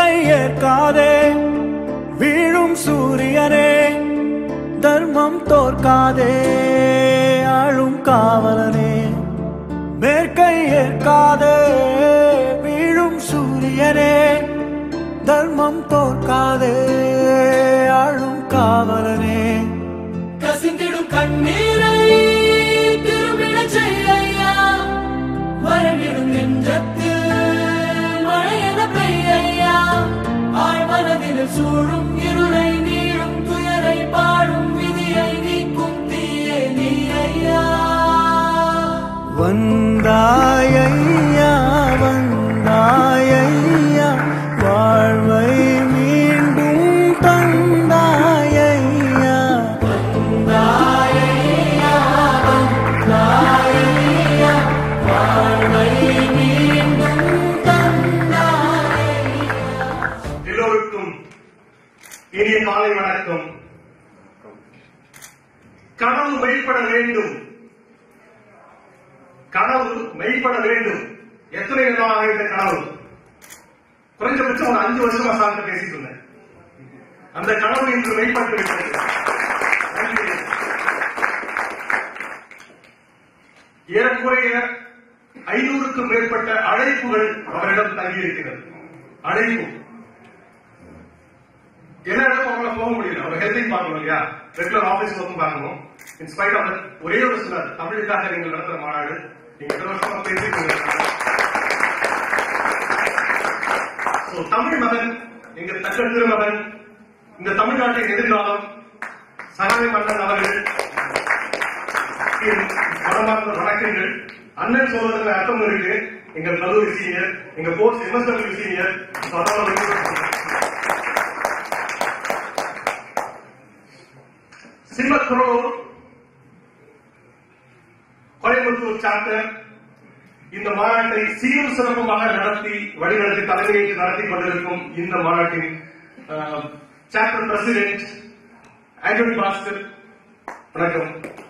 மேற்கை ஏற்காதே வீழும் சூரியனே தர்மம் தோற்காதே ஆளும் காவலனே மேற்கை ஏற்காதே வீழும் சூரியனே தர்மம் தோற்காதே ஆளும் காவலனே கசிந்திடும் கண்ணீரை திரும்பிடச் செய்யா மரணிடும் நெஞ்சத்தில் மழையென பெய்யா ஆழ்மனதில் சூழும் இருளை நீளும் துயரை பாடும் விதியை நீக்கும் தீயே நீ ஐயா வந்தாயையா வந்தாயையா வாழ்வை மீண்டும் தந்தாயையா எல்லோருக்கும் இனிய காலை வணக்கம் கனவு மெய்ப்பட வேண்டும் கனவு மெய்ப்பட வேண்டும் எத்தனை நாளாக இந்த கனவு குறைஞ்சபட்சம் ஒரு அஞ்சு வருஷமா சார்ந்து பேசிட்டு இருந்தேன் அந்த கனவு இன்று மெய்ப்பட்டு விட்டது நன்றி. ஏறக்குறைய ஐநூறுக்கும் மேற்பட்ட அழைப்புகள் அவரிடம் தங்கியிருக்கிறது அழைப்பு எல்லா இடமும் அவங்கள போக முடியல அவங்க ஹெல்த்தையும் பார்க்கணும் இல்லையா ரெகுலர் ஆபீஸ் ஒர்க்கும் பார்க்கணும் இன்ஸ்பைட் ஆஃப் ஒரே ஒரு சொன்னார் தமிழுக்காக நீங்கள் நடத்துற மாநாடு நீங்க எத்தனை வருஷமா பேசிருக்கீங்க So, தமிழ் மகன் எங்க தக்க திருமகன் இந்த தமிழ்நாட்டின் எதிர்காலம் சகாய மன்னன் அவர்கள் என் மனமார்ந்த வணக்கங்கள் அண்ணன் சொல்வதில் அர்த்தம் இருக்கு எங்கள் கல்லூரி சீனியர் எங்க போஸ்ட் எம்எஸ்டபிள்யூ சீனியர் So, அதனால வந்து சிம்மக்குரலூர் கோயம்புத்தூர் சாப்டர் இந்த மாநாட்டை சீரும் சிறப்புமாக நடத்தி வழிநடத்தி தலைமையை நடத்தி கொண்டிருக்கும் இந்த மாநாட்டின் சாப்டர் பிரசிடென்ட் ஆண்டனி பாஸ்கர் வணக்கம்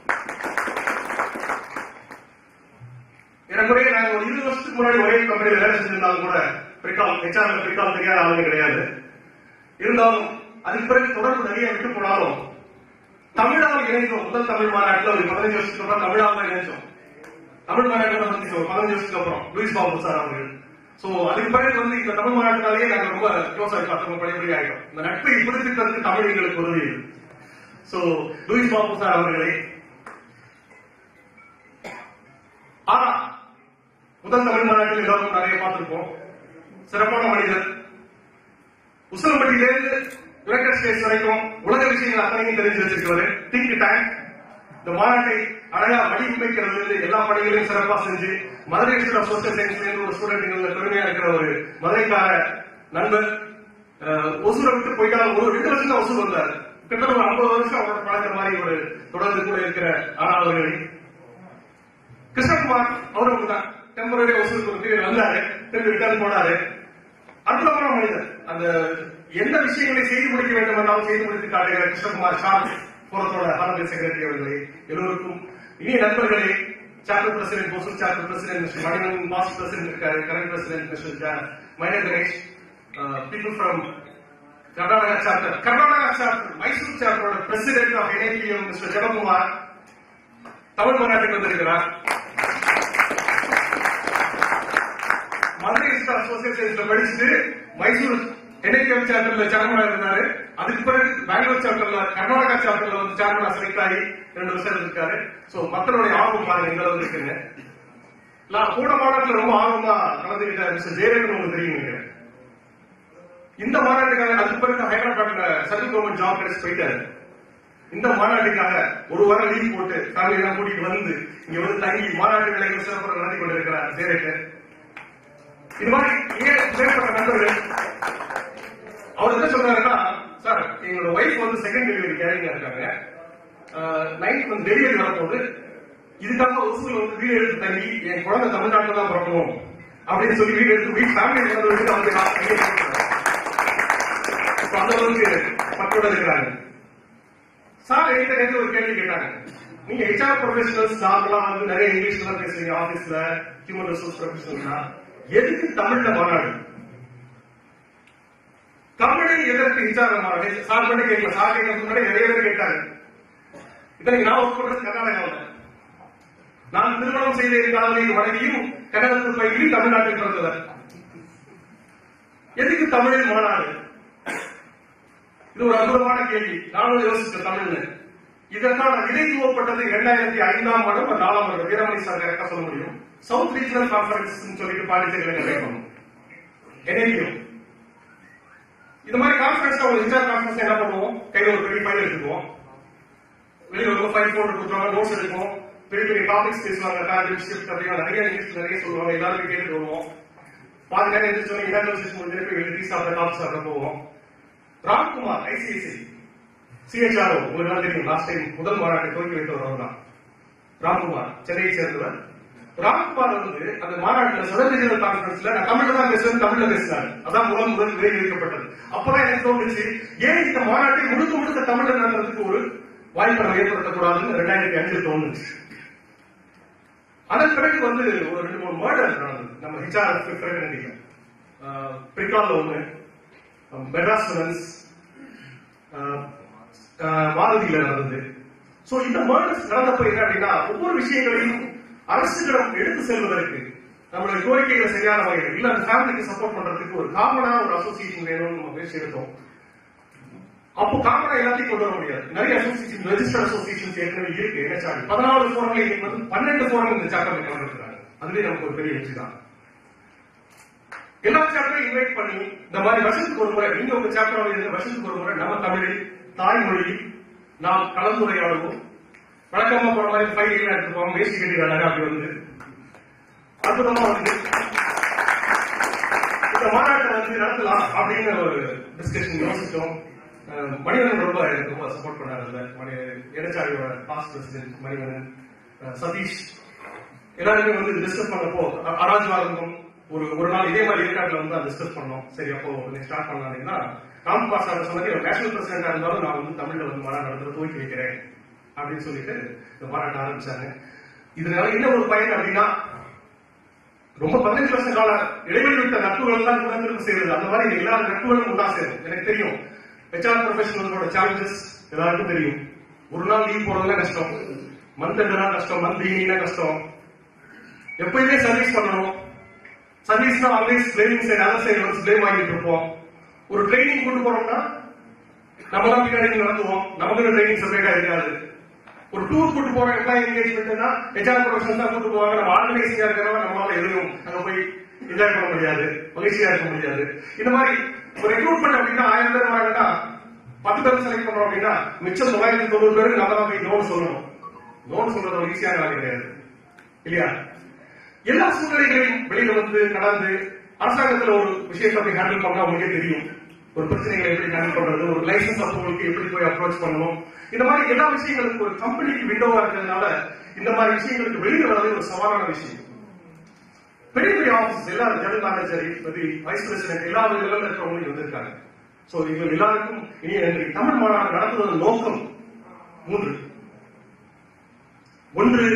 எனக்குறைய நாங்க ஒரு இருபது வருஷத்துக்கு முன்னாடி ஒரே கம்பெனியில் வேலை செஞ்சிருந்தாலும் கூட பிரிக்கால் ஹெச்ஆர் பிரிக்கால் தெரியாத ஆளுங்க கிடையாது இருந்தாலும் அதுக்கு பிறகு தொடர்பு நிறைய விட்டு போனாலும் தமிழால் இணைந்தோம் முதல் தமிழ் மாநாட்டில் ஒரு பதினஞ்சு வருஷத்துக்கு அப்புறம் தமிழால் தான் இணைஞ்சோம் தமிழ் மாநாட்டில் தான் சந்திச்சோம் ஒரு பதினஞ்சு வருஷத்துக்கு அப்புறம் லூயிஸ் பாபு சார் அவர்கள் சோ அதுக்கு பிறகு வந்து இந்த தமிழ் மாநாட்டினாலேயே நாங்க ரொம்ப க்ளோஸ் ஆகி பார்த்தோம் பழையபடி ஆகிட்டோம் இந்த நட்பை புதுப்பித்ததுக்கு தமிழ் எங்களுக்கு உதவி சோ லூயிஸ் பாபு சார் அவர்களே ஆனா முதல் தமிழ் மாநாட்டில் எல்லாரும் நிறைய பார்த்திருப்போம் சிறப்பான மனிதர் உசிலம்பட்டியிலிருந்து யுனைடெட் ஸ்டேட்ஸ் வரைக்கும் உலக விஷயங்கள் அத்தனையும் தெரிஞ்சு வச்சிருக்கிறவர் திங்க் டேங்க் இந்த மாநாட்டை அழகா வடிவமைக்கிறது இருந்து எல்லா பணிகளையும் சிறப்பா செஞ்சு மதுரை இன்ஸ்டியூட் ஆஃப் சோசியல் சயின்ஸ்ல இருந்து ஒரு ஸ்டூடெண்ட் பெருமையா இருக்கிற ஒரு மதுரைக்கார நண்பர் அஹ், ஒசூரை விட்டு போயிட்டாலும் ஒரு ரெண்டு வருஷம் தான் ஒசூர் வந்தார் கிட்டத்தட்ட ஒரு ஐம்பது வருஷம் அவரோட பழக்கிற மாதிரி ஒரு தொடர்ந்து கூட இருக்கிற ஆனா அவர்களை கிருஷ்ணகுமார் அவரும் தான் டெம்பரரி ஒசூருக்கு ஒரு பீரியட் வந்தாரு திரும்பி ரிட்டர்ன் போனாரு அற்புதமான மனிதர் அந்த எந்த விஷயங்களை செய்து முடிக்க வேண்டும் என்றாலும் செய்து முடித்து காட்டுகிற கிருஷ்ணகுமார் ஷாம் புறத்தோட ஹானபிள் செக்ரட்டரி அவர்களே எல்லோருக்கும் இனிய நண்பர்களே சாப்டர் பிரசிடென்ட் போசூர் chapter president mister Manivan past president இருக்காரு கரண்ட் பிரசிடென்ட் மிஸ்டர் மைனர் Ganesh people from Karnataka chapter Karnataka chapter Mysore சாப்டரோட president of NIPM mister Jegakumar Tamil மாநாட்டுக்கு வந்திருக்கிறார் மதுரை இன்ஸ்டா அசோசியேட் சயின்ஸ்ல படிச்சுட்டு மைசூர் என்ஐபிஎம் சாப்டர்ல சேர்மனா இருந்தாரு அதுக்கு பிறகு பெங்களூர் சாப்டர்ல கர்நாடகா சாப்டர்ல வந்து சேர்மனா செலக்ட் ஆகி ரெண்டு வருஷம் இருக்காரு சோ மக்களுடைய ஆர்வம் பாருங்க எந்த அளவுக்கு இருக்குன்னு நான் கூட மாநாட்டுல ரொம்ப ஆர்வமா கலந்துகிட்ட மிஸ்டர் ஜெயலலிதா உங்களுக்கு தெரியும் நினைக்கிறேன் இந்த மாநாட்டுக்காக அதுக்கு பிறகு ஹைதராபாத்ல சென்ட்ரல் கவர்மெண்ட் ஜாப் கிடைச்சு போயிட்டாரு இந்த மாநாட்டுக்காக ஒரு வாரம் லீவ் போட்டு ஃபேமிலி எல்லாம் கூட்டிட்டு வந்து இங்க வந்து தங்கி மாநாட்டு நிலைகள் சிறப்பாக நடத்தி கொண்டிருக்கிறார் ஜெயலலிதா இது மாதிரி ஏன் மேற்பட்ட நண்பர்கள் அவர் என்ன சொல்றாருன்னா சார் எங்களோட ஒய்ஃப் வந்து செகண்ட் டெலிவரி கேரிங்கா இருக்காங்க நைட் வந்து டெலிவரி வரப்போகுது இதுக்காக ஒசூர்ல வந்து வீடு எடுத்து தங்கி என் குழந்தை தமிழ்நாட்டில் தான் பிறக்கணும் அப்படின்னு சொல்லி வீடு எடுத்து வீட்டு ஃபேமிலி வந்து அவங்க நான் கையை கொடுக்குறாங்க. So, அந்த அளவுக்கு பக்கோட இருக்கிறாங்க சார் என்கிட்ட நேத்து ஒரு கேள்வி கேட்டாங்க நீங்க ஹெச்ஆர் ப்ரொஃபஷனல்ஸ் நார்மலா வந்து நிறைய இங்கிலீஷ்ல தான் பேசுறீங்க ஆபீஸ்ல ஹியூமன் ரிசோர்ஸ் ப்ரொஃபஷனல்னா எதுக்கு தமிழ்ல மாநாடு தமிழை எதற்கு விசாரமாக சார் மட்டும் கேட்கல சார் கேட்கறதுக்கு முன்னாடி நிறைய பேர் கேட்டாங்க இத்தனைக்கு நான் ஒர்க் பண்றது கர்நாடகாவில் நான் திருமணம் செய்த என் காதலியின் மனைவியும் கன்னடத்தில் பயிலி தமிழ்நாட்டில் பிறந்தவர் எதுக்கு தமிழில் மாநாடு இது ஒரு அற்புதமான கேள்வி நானும் யோசிச்சேன் தமிழ்னு இதற்கான விதை துவப்பட்டது இரண்டாயிரத்தி ஐந்தாம் ஆண்டு நாலாம் ஆண்டு வீரமணி சார் கரெக்டா சொல்ல முடியும் சவுத் ரீஜனல் கான்பரன்ஸ் சொல்லிட்டு பாண்டிச்சேரியில் கிடைக்கணும் என்னைக்கும் இந்த மாதிரி கான்ஃபரன்ஸ் அவங்க இன்சார்ஜ் கான்ஃபரன்ஸ் என்ன பண்ணுவோம் கையில ஒரு பெரிய ஃபைல் எடுத்துக்குவோம் வெளியில ஒரு ஃபைல் போட்டு கொடுத்துருவாங்க நோட்ஸ் எடுப்போம் பெரிய பெரிய டாபிக்ஸ் பேசுவாங்க கார்டு ஷிஃப்ட் அப்படின்னா நிறைய இங்கிலீஷ் நிறைய சொல்லுவாங்க எல்லாரும் கேட்டுட்டு வருவோம் பாதி நேரம் எழுந்திரிச்சோம் இன்டர்னல் முடிஞ்சு போய் எழுதி சாப்பிட காஃபி சாப்பிட போவோம் ராம்குமார் ஐசிஐசி சிஹெச்ஆர்ஓ உங்களுக்கு எல்லாம் தெரியும் லாஸ்ட் டைம் முதல் மாநாட்டை துவக்கி வைத்தவர் தான் ராம்குமார் சென்னையை சேர்ந்தவர் ராம்குமார் வந்து அந்த மாநாட்டில் சுதந்திர கான்பரன்ஸ்ல நான் தமிழ்ல தான் பேசுவேன் தமிழ்ல பேசினாரு அதான் முதல் முதல் விலை வைக்கப்பட்டது அப்பதான் எனக்கு தோணுச்சு ஏன் இந்த மாநாட்டை முழுக்க முழுக்க தமிழ்ல நடத்துறதுக்கு ஒரு வாய்ப்பை நம்ம ஏற்படுத்தக்கூடாதுன்னு ரெண்டாயிரத்தி அஞ்சில் தோணுச்சு அதன் பிறகு வந்து ஒரு ரெண்டு மூணு மர்டர் நடந்தது நம்ம ஹெச்ஆர் பிறகு பிரிகால்ல ஒண்ணு மெட்ராஸ் ஃபினான்ஸ் மாருதியில நடந்தது சோ இந்த மர்டர்ஸ் நடந்தப்ப என்ன அப்படின்னா ஒவ்வொரு விஷயங்களையும் அரசுகளிடம் எடுத்து செல்வதற்கு நம்மளுடைய கோரிக்கைகளை சரியான வகையில் இல்ல அந்த ஃபேமிலிக்கு சப்போர்ட் பண்றதுக்கு ஒரு காமனா ஒரு அசோசியேஷன் வேணும்னு நம்ம பேசி எடுத்தோம் அப்போ காமனா எல்லாத்தையும் கொண்டு வர முடியாது நிறைய அசோசியேஷன் ரெஜிஸ்டர் அசோசியேஷன் ஏற்கனவே இருக்கு என்ன சார்ஜ் பதினாலு ஃபோரம்ல இன்னைக்கு வந்து பன்னெண்டு ஃபோரம் இந்த சாப்டர் கலந்துருக்காங்க அதுவே நமக்கு ஒரு பெரிய வெற்றி தான் எல்லா சாப்டரையும் இன்வைட் பண்ணி இந்த மாதிரி வருஷத்துக்கு ஒரு முறை நீங்க உங்க சாப்டர் இருந்த வருஷத்துக்கு ஒரு முறை நம்ம தமிழில் தாய்மொழியில் நாம் கலந்துரையாடுவோம் வழக்கமா போற மாதிரி ஃபைல் எல்லாம் எடுத்துப்போம் வேஸ்ட் கட்டிடுறாங்க அப்படி வந்து அற்புதமா வந்து இந்த மாநாட்டை வந்து நடத்தலாம் அப்படின்னு ஒரு டிஸ்கஷன் யோசிச்சோம் அஹ் மணிவண்ணன் ரொம்ப எனக்கு ரொம்ப சப்போர்ட் பண்ணாரு அதுல மணி எடச்சாரியோட past president Manivannan uh Sathish எல்லாருமே வந்து டிஸ்கஸ் பண்ணப்போ அ- அராஜ்வாதம் ஒரு ஒரு நாள் இதே மாதிரி ஏற்காட்டுல வந்து அதை டிஸ்கஸ் பண்ணோம் சரி அப்போ ஸ்டார்ட் பண்ணலாம்னா ராம் பாஸ் சார் சொன்னது நேஷனல் பிரசிடென்டா இருந்தாலும் நான் வந்து தமிழ்ல வந்து மாநாடு நடத்துறது துவக்கி வைக்கிறேன் அப்படின்னு சொல்லிட்டு இந்த மாநாட்டை ஆரம்பிச்சாங்க இதனால என்ன ஒரு பயன் அப்படின்னா ரொம்ப பதினஞ்சு வருஷ கால இடைவெளி விட்ட நட்புகள் எல்லாம் கூட திரும்ப சேருது அந்த மாதிரி எல்லா நட்புகளும் ஒன்றா சேரும் எனக்கு தெரியும் ஹெச்ஆர் ப்ரொஃபஷனலோட சேலஞ்சஸ் எல்லாருக்கும் தெரியும் ஒரு நாள் லீவ் போறதுலாம் கஷ்டம் மந்த் எண்டுனா கஷ்டம் மந்த் ஈவினிங்னா கஷ்டம் எப்பயுமே சர்வீஸ் பண்ணணும் சர்வீஸ்னா always blaming side other side வந்து பிளேம் ஆகிட்டு இருப்போம் ஒரு ட்ரைனிங் கொண்டு போறோம்னா நம்ம தான் பின்னாடி நடத்துவோம் நமக்கு ட்ரைனிங் செப்பரேட்டா இருக்காது ஒரு டூர் கூட்டு போற எம்ப்ளாயி என்கேஜ்மெண்ட்னா ஹெச்ஆர் ப்ரொஃபஷனல் தான் கூட்டு போவாங்க நம்ம ஆர்கனைசிங்கா இருக்கிறவங்க நம்மளால எதுவும் அங்க போய் என்ஜாய் பண்ண முடியாது மகிழ்ச்சியா இருக்க முடியாது இந்த மாதிரி ஒரு ரெக்ரூட்மெண்ட் அப்படின்னா ஆயிரம் பேர் வராங்கன்னா பத்து பேர் செலக்ட் பண்றோம் அப்படின்னா மிச்சம் தொள்ளாயிரத்தி தொண்ணூறு பேருக்கு நம்ம தான் போய் நோன் சொல்லணும் நோன் சொல்றது ஒரு ஈஸியான வேலை கிடையாது இல்லையா எல்லா சூழ்நிலைகளையும் வெளியில வந்து நடந்து அரசாங்கத்துல ஒரு விஷயத்தை அப்படி ஹேண்டில் பண்ணா உங்களுக்கே தெரியும் ஒரு பிரச்சனைகளை எப்படி ஹேண்டில் பண்றது ஒரு லைசன்ஸ் அப்ரூவலுக்கு எப்படி போய் அப்ரோச் பண்ணணும் இந்த மாதிரி எல்லா விஷயங்களுக்கும் ஒரு கம்பெனிக்கு விண்டோவா இருக்கிறதுனால இந்த மாதிரி விஷயங்களுக்கு வெளியில வரது ஒரு சவாலான விஷயம் பெரிய பெரிய ஆபீஸ் எல்லா ஜெனரல் மேனேஜர் வைஸ் பிரசிடென்ட் எல்லா லெவலில் இருக்கிறவங்களும் வந்திருக்காங்க சோ இவங்க எல்லாருக்கும் இனி நன்றி தமிழ் மாநாடு நடத்துவதன் நோக்கம் மூன்று ஒன்று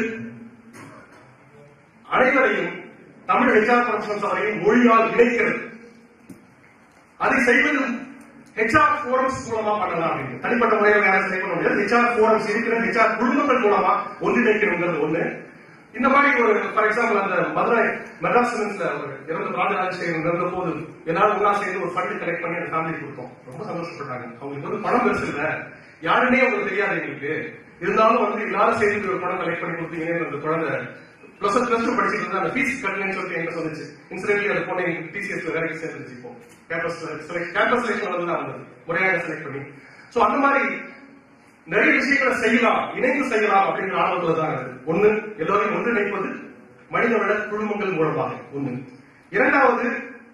அனைவரையும் தமிழ் ஹெச்ஆர் ப்ரொஃபஷனல்ஸ் அவரையும் மொழியால் இணைக்கிறது அதை செய்வது ஹெச்ஆர் ஃபோரம்ஸ் மூலமா பண்ணலாம் அப்படின்னு தனிப்பட்ட முறையில் யாரும் செய்ய பண்ண முடியாது ஹெச்ஆர் ஃபோரம்ஸ் இருக்கிற ஹெச்ஆர் குழுமங்கள் மூலமா ஒன்றிணைக்கணுங்கிறது ஒண்ணு இந்த மாதிரி ஒரு ஃபார் எக்ஸாம்பிள் அந்த மதுரை மெட்ராஸ் சிமெண்ட்ஸ்ல ஒரு இறந்த ராஜராஜசேகரன் இருந்த போது எல்லாரும் ஒன்றா சேர்ந்து ஒரு ஃபண்ட் கலெக்ட் பண்ணி அந்த ஃபேமிலி கொடுத்தோம் ரொம்ப சந்தோஷப்பட்டாங்க அவங்களுக்கு வந்து பணம் பெருசு இல்ல யாருன்னே அவங்களுக்கு தெரியாது எங்களுக்கு இருந்தாலும் வந்து எல்லாரும் சேர்ந்து ஒரு பணம் கலெக்ட் பண்ணி கொடுத்தீங்கன்னு அந்த குழந்தை பிளஸ் பிளஸ் டூ படிச்சுட்டு இருந்தா அந்த ஃபீஸ் கட்டணும்னு சொல்லிட்டு என்ன சொல்லுச்சு இன்சிடென்ட்லி அது போன டிசிஎஸ்ல வேலைக்கு சேர்ந்துச்சு இப்போ கேம்பஸ் செலக்ட் கேம்பஸ் செலக்ஷன் வந்து தான் வந்தது முறையாக செலக்ட் பண்ணி சோ அந்த மாதிரி நிறைய விஷயங்களை செய்யலாம் இணைந்து செய்யலாம் அப்படிங்கிற ஆர்வத்துல தான் இருக்கு ஒண்ணு எல்லோரையும் ஒன்றிணைப்பது மனிதவள குழுமங்கள் மூலமாக ஒண்ணு இரண்டாவது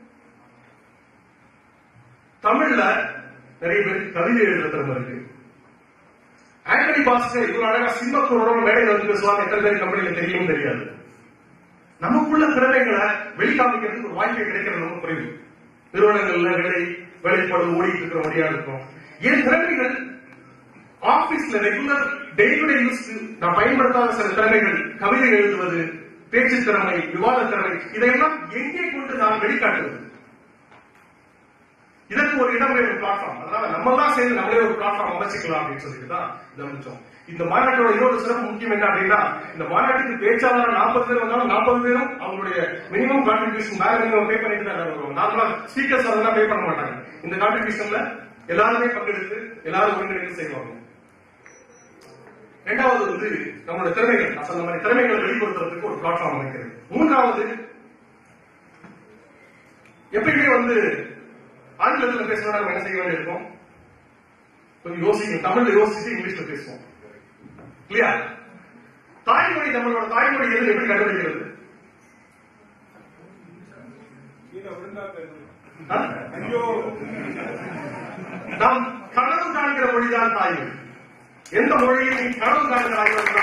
தமிழ்ல நிறைய பேருக்கு கவிதை எழுதுற திறமை இருக்கு ஆண்டனி பாஸ்கர் இவ்வளவு அழகா சிம்மத்தோட மேடையில் வந்து பேசுவாங்க எத்தனை பேர் கம்பெனில தெரியும் தெரியாது நமக்குள்ள திறமைகளை வெளிக்காமிக்கிறதுக்கு ஒரு வாய்ப்பு கிடைக்கிறது ரொம்ப குறைவு நிறுவனங்கள்ல வேலை வேலைப்பாடு ஓடிட்டு இருக்கிற வழியா இருக்கும் என் திறமைகள் ஆபீஸ்ல regular day to day use நான் பயன்படுத்தாத சில திறமைகள் கவிதை எழுதுவது பேச்சு திறமை விவாத திறமை இதையெல்லாம் எங்கே கொண்டு நான் வெளிக்காட்டுவது இதற்கு ஒரு இடம் வேணும் பிளாட்ஃபார்ம் அதனால நம்ம தான் சேர்ந்து நம்மளே ஒரு பிளாட்ஃபார்ம் அமைச்சிக்கலாம் அப்படின்னு சொல்லிட்டு தான் இதை அமைச்சோம் இந்த மாநாட்டோட இன்னொரு சிறப்பு முக்கியம் என்ன அப்படின்னா இந்த மாநாட்டுக்கு பேச்சாளர் நாற்பது பேர் வந்தாலும் நாற்பது பேரும் அவங்களுடைய மினிமம் கான்ட்ரிபியூஷன் மேல மினிமம் பே பண்ணிட்டு தான் வருவாங்க நார்மலா ஸ்பீக்கர்ஸ் அதெல்லாம் பே பண்ண மாட்டாங்க இந்த கான்ட்ரிபியூஷன்ல எல்லாருமே பங்கெடுத்து எல்லாரும் ஒருங்கிணைந்து செய்வாங்க இரண்டாவது வந்து நம்மளோட திறமைகள் நான் சொன்ன மாதிரி திறமைகளை வெளிப்படுத்துறதுக்கு ஒரு பிளாட்ஃபார்ம் அமைக்கிறது மூன்றாவது எப்பயுமே வந்து ஆங்கிலத்தில் பேசினா நம்ம என்ன செய்ய வேண்டியிருக்கும் கொஞ்சம் யோசிக்கணும் தமிழ்ல யோசிச்சு இங்கிலீஷ்ல பேசுவோம் இல்லையா தாய்மொழி நம்மளோட தாய்மொழி எது எப்படி கண்டுபிடிக்கிறது ஆ? நாம் கனவு காண்கிற மொழிதான் தாய்மொழி எந்த மொழியை நீ கனவு காண்கிற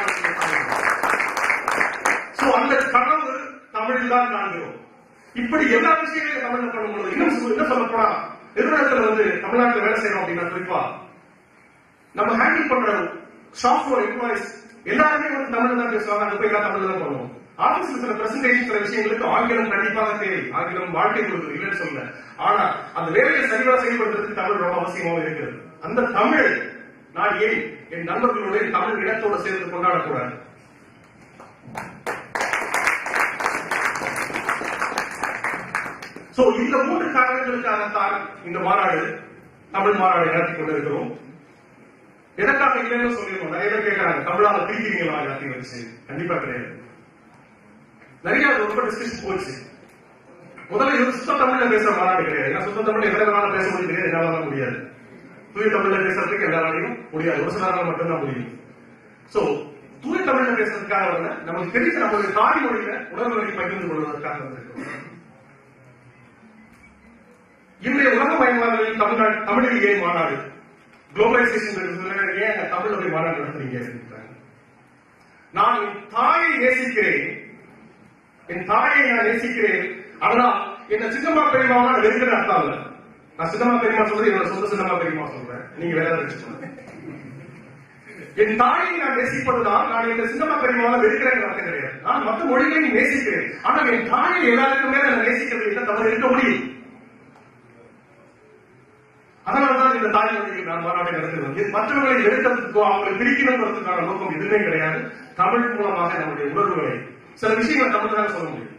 சோ அந்த கனவு தமிழில் தான் காண்கிறோம் இப்படி எல்லா விஷயங்களையும் தமிழ்ல பண்ணும்போது இன்னும் சொல்ல- இன்னும் சொல்ல போனா நிறுவனத்துல வந்து தமிழ்நாட்டுல வேலை செய்யறோம் அப்படின்னா குறிப்பா நம்ம ஹேண்டில் பண்ற சாஃப்ட்வேர் எம்ப்ளாயிஸ் எல்லாருமே வந்து தமிழ்ல தான் பேசுவாங்க அந்த போய் எல்லாம் தமிழ்ல தான் பண்ணுவோம் ஆபீஸ்ல சில பிரசன்டேஷன் சில விஷயங்களுக்கு ஆங்கிலம் கண்டிப்பாக தேவை ஆங்கிலம் வாழ்க்கை கொடுக்குது இல்லைன்னு சொல்ல ஆனா அந்த வேலையை சரிவர செயல்படுறதுக்கு தமிழ் ரொம்ப அவசியமாக இருக்கிறது அந்த தமிழை நான் ஏன் என் நண்பர்களோட என் தமிழ் இனத்தோட சேர்த்து கொண்டாடக்கூடாது சோ இந்த மூன்று காரணங்களுக்காகத்தான் இந்த மாநாடு தமிழ் மாநாடு நடத்தி கொண்டிருக்கிறோம் எதற்காக இல்லைன்னு சொல்லிருக்கோம் நிறைய பேர் கேட்கறாங்க தமிழால பிரிக்கிறீங்களா எல்லாத்தையும் வச்சு கண்டிப்பா கிடையாது நிறைய அது ரொம்ப டிஸ்கஷன் போச்சு முதல்ல இது சுத்த தமிழ்ல பேசுற மாநாடு கிடையாது ஏன்னா சுத்த தமிழ்ல எவ்வளவு வேணாலும் பேச முடியும் தெரியாது என்னால முடியாது தூய தமிழ்ல பேசுறதுக்கு எல்லாராலையும் முடியாது ஒரு சிலரால மட்டும்தான் முடியும் சோ தூய தமிழ்ல பேசுறதுக்காக வரல நமக்கு தெரிஞ்ச நம்மளுடைய தாய்மொழியில உணர்வுகளை பகிர்ந்து கொள்வதற்காக வந்திருக்கிறோம் இன்றைய உலகமயமாதலில் தமிழ்நாடு தமிழில் ஏன் மாநாடு குளோபலைசேஷன் ஏன் தமிழ்ல போய் மாநாடு நடத்துறீங்க அப்படின்றாங்க. நான் என் தாயை நேசிக்கிறேன் என் தாயை நான் நேசிக்கிறேன் அதனால் என்ன சின்னம்மா பெரியமாவை நான் வெறுக்கிற அர்த்தம் இல்ல நான் சின்னம்மா பெரியமா சொல்றது என்னோட சொந்த சின்னம்மா பெரியமா சொல்றேன் நீங்க வேற ஏதாவது வச்சுக்கோங்க என் தாயை நான் நேசிப்பதுதான் நான் இந்த சின்னம்மா பெரியமாவை வெறுக்கிறேன் அர்த்தம் கிடையாது நான் மற்ற மொழிகளையும் நேசிக்கிறேன் ஆனால் என் தாயை எல்லாருக்குமே நான் நேசிக்கிறது இல்லை தவறு இருக்க முடியும் அதனால்தான் இந்த தாய்மொழிக்கு நான் மாநாட்டை நடத்துகிறோம் இது மற்றவர்களை வெறுக்கிறதுக்கோ அவங்களை பிரிக்கணுங்கிறதுக்கான நோக்கம் எதுவுமே கிடையாது தமிழ் மூலமாக நம்முடைய உணர்வுகளை சில விஷயங்களை தமிழ் தான் சொல்ல முடியும்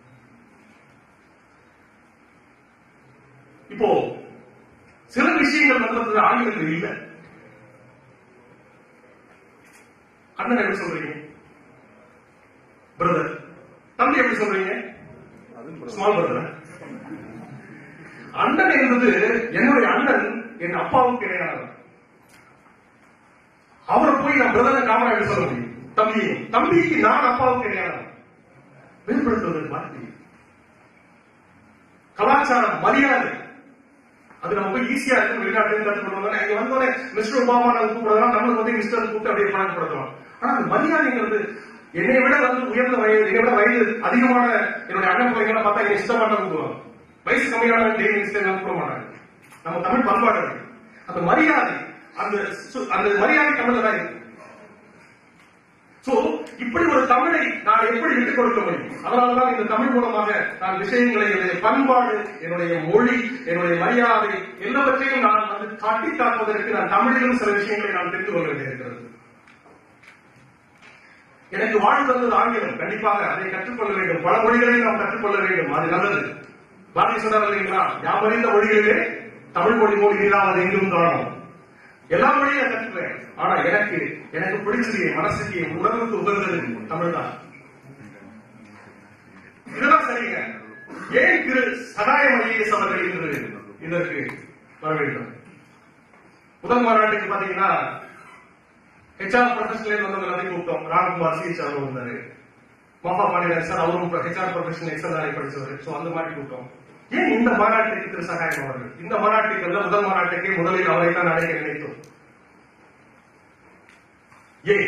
இப்போ சில விஷயங்கள் வந்து ஆங்கிலத்தில் இல்ல அண்ணன் எப்படி சொல்றீங்க பிரதர் தம்பி எப்படி சொல்றீங்க ஸ்மால் பிரதர் அண்ணன் என்பது என்னுடைய அண்ணன் என் அப்பாவுக்கு இணையானவர் அவரை போய் நான் பிரதர் காமரா எப்படி சொல்ல முடியும் தம்பியை தம்பிக்கு நான் அப்பாவுக்கு இணையானவர் மேம்படுத்துவதற்கு வார்த்தை கலாச்சாரம் மரியாதை அது நம்ம போய் ஈஸியா இருக்கு வெளிநாட்டுல இருந்து கற்றுக் கொண்டு இங்க வந்தோடனே மிஸ்டர் ஒபாமா நான் கூப்பிடுறதா நம்மளுக்கு வந்து மிஸ்டர் கூப்பிட்டு அப்படியே பழக்கப்படுத்தலாம் ஆனா அந்த மரியாதைங்கிறது என்னை விட வந்து உயர்ந்த வயது என்னை விட வயது அதிகமான என்னுடைய அண்ணன் பிள்ளைங்களை பார்த்தா என்னை இஷ்டப்பட்ட கூப்பிடுவாங்க வயசு கம்மியான டெய்லி இன்ஸ்டெல்லாம் கூப்பிட மாட்டாங்க நம்ம தமிழ் பண்பாடு அது. அந்த மரியாதை அந்த சு- அந்த மரியாதை தமிழ்ல தான் இருக்கு சோ இப்படி ஒரு தமிழை நான் எப்படி விட்டுக் கொடுக்க முடியும் அதனாலதான் இந்த தமிழ் மூலமாக நான் விஷயங்களை என்னுடைய பண்பாடு என்னுடைய மொழி என்னுடைய மரியாதை எல்லாவற்றையும் நான் வந்து காட்டி காப்பதற்கு நான் தமிழிலும் சில விஷயங்களை நான் தெரிந்து கொள்ள வேண்டியிருக்கிறது எனக்கு வாழ்வு தந்தது ஆங்கிலம் கண்டிப்பாக அதை கற்றுக்கொள்ள வேண்டும் பல மொழிகளை நாம் கற்றுக்கொள்ள வேண்டும் அது நல்லது பாரதி சொன்னார் இல்லைங்களா யாம் அறிந்த மொழிகளிலே தமிழ் மொழி மொழி இல்லாத எங்கும் காணும் எல்லா மொழியும் நான் கற்றுக்கிறேன் ஆனா எனக்கு எனக்கு பிடிச்சது என் மனசுக்கு என் உணர்வுக்கு உகந்தது தமிழ் தான் இதுதான் சரிங்க ஏன் திரு சகாயம் ஐஏஎஸ் அவர்கள் இன்று இதற்கு வர வேண்டும் முதல் மாநாட்டுக்கு பாத்தீங்கன்னா ஹெச்ஆர் ப்ரொஃபஷனல் வந்தவங்க எல்லாத்தையும் கூப்பிட்டோம் ராம்குமார் சிஹெச் அவர் வந்தாரு மாப்பா பாண்டியன் சார் அவரும் ஹெச்ஆர் ப்ரொஃபஷனல் எக்ஸல் படிச்சவர் சோ அந்த மாதிரி கூப்பிட்டோம் ஏன் இந்த மாநாட்டுக்கு திரு சகாயம் அவர்கள் இந்த மாநாட்டுக்கு அல்ல முதல் மாநாட்டுக்கே முதலில் அவரை தான் அழைக்க நினைத்தோம் ஏன்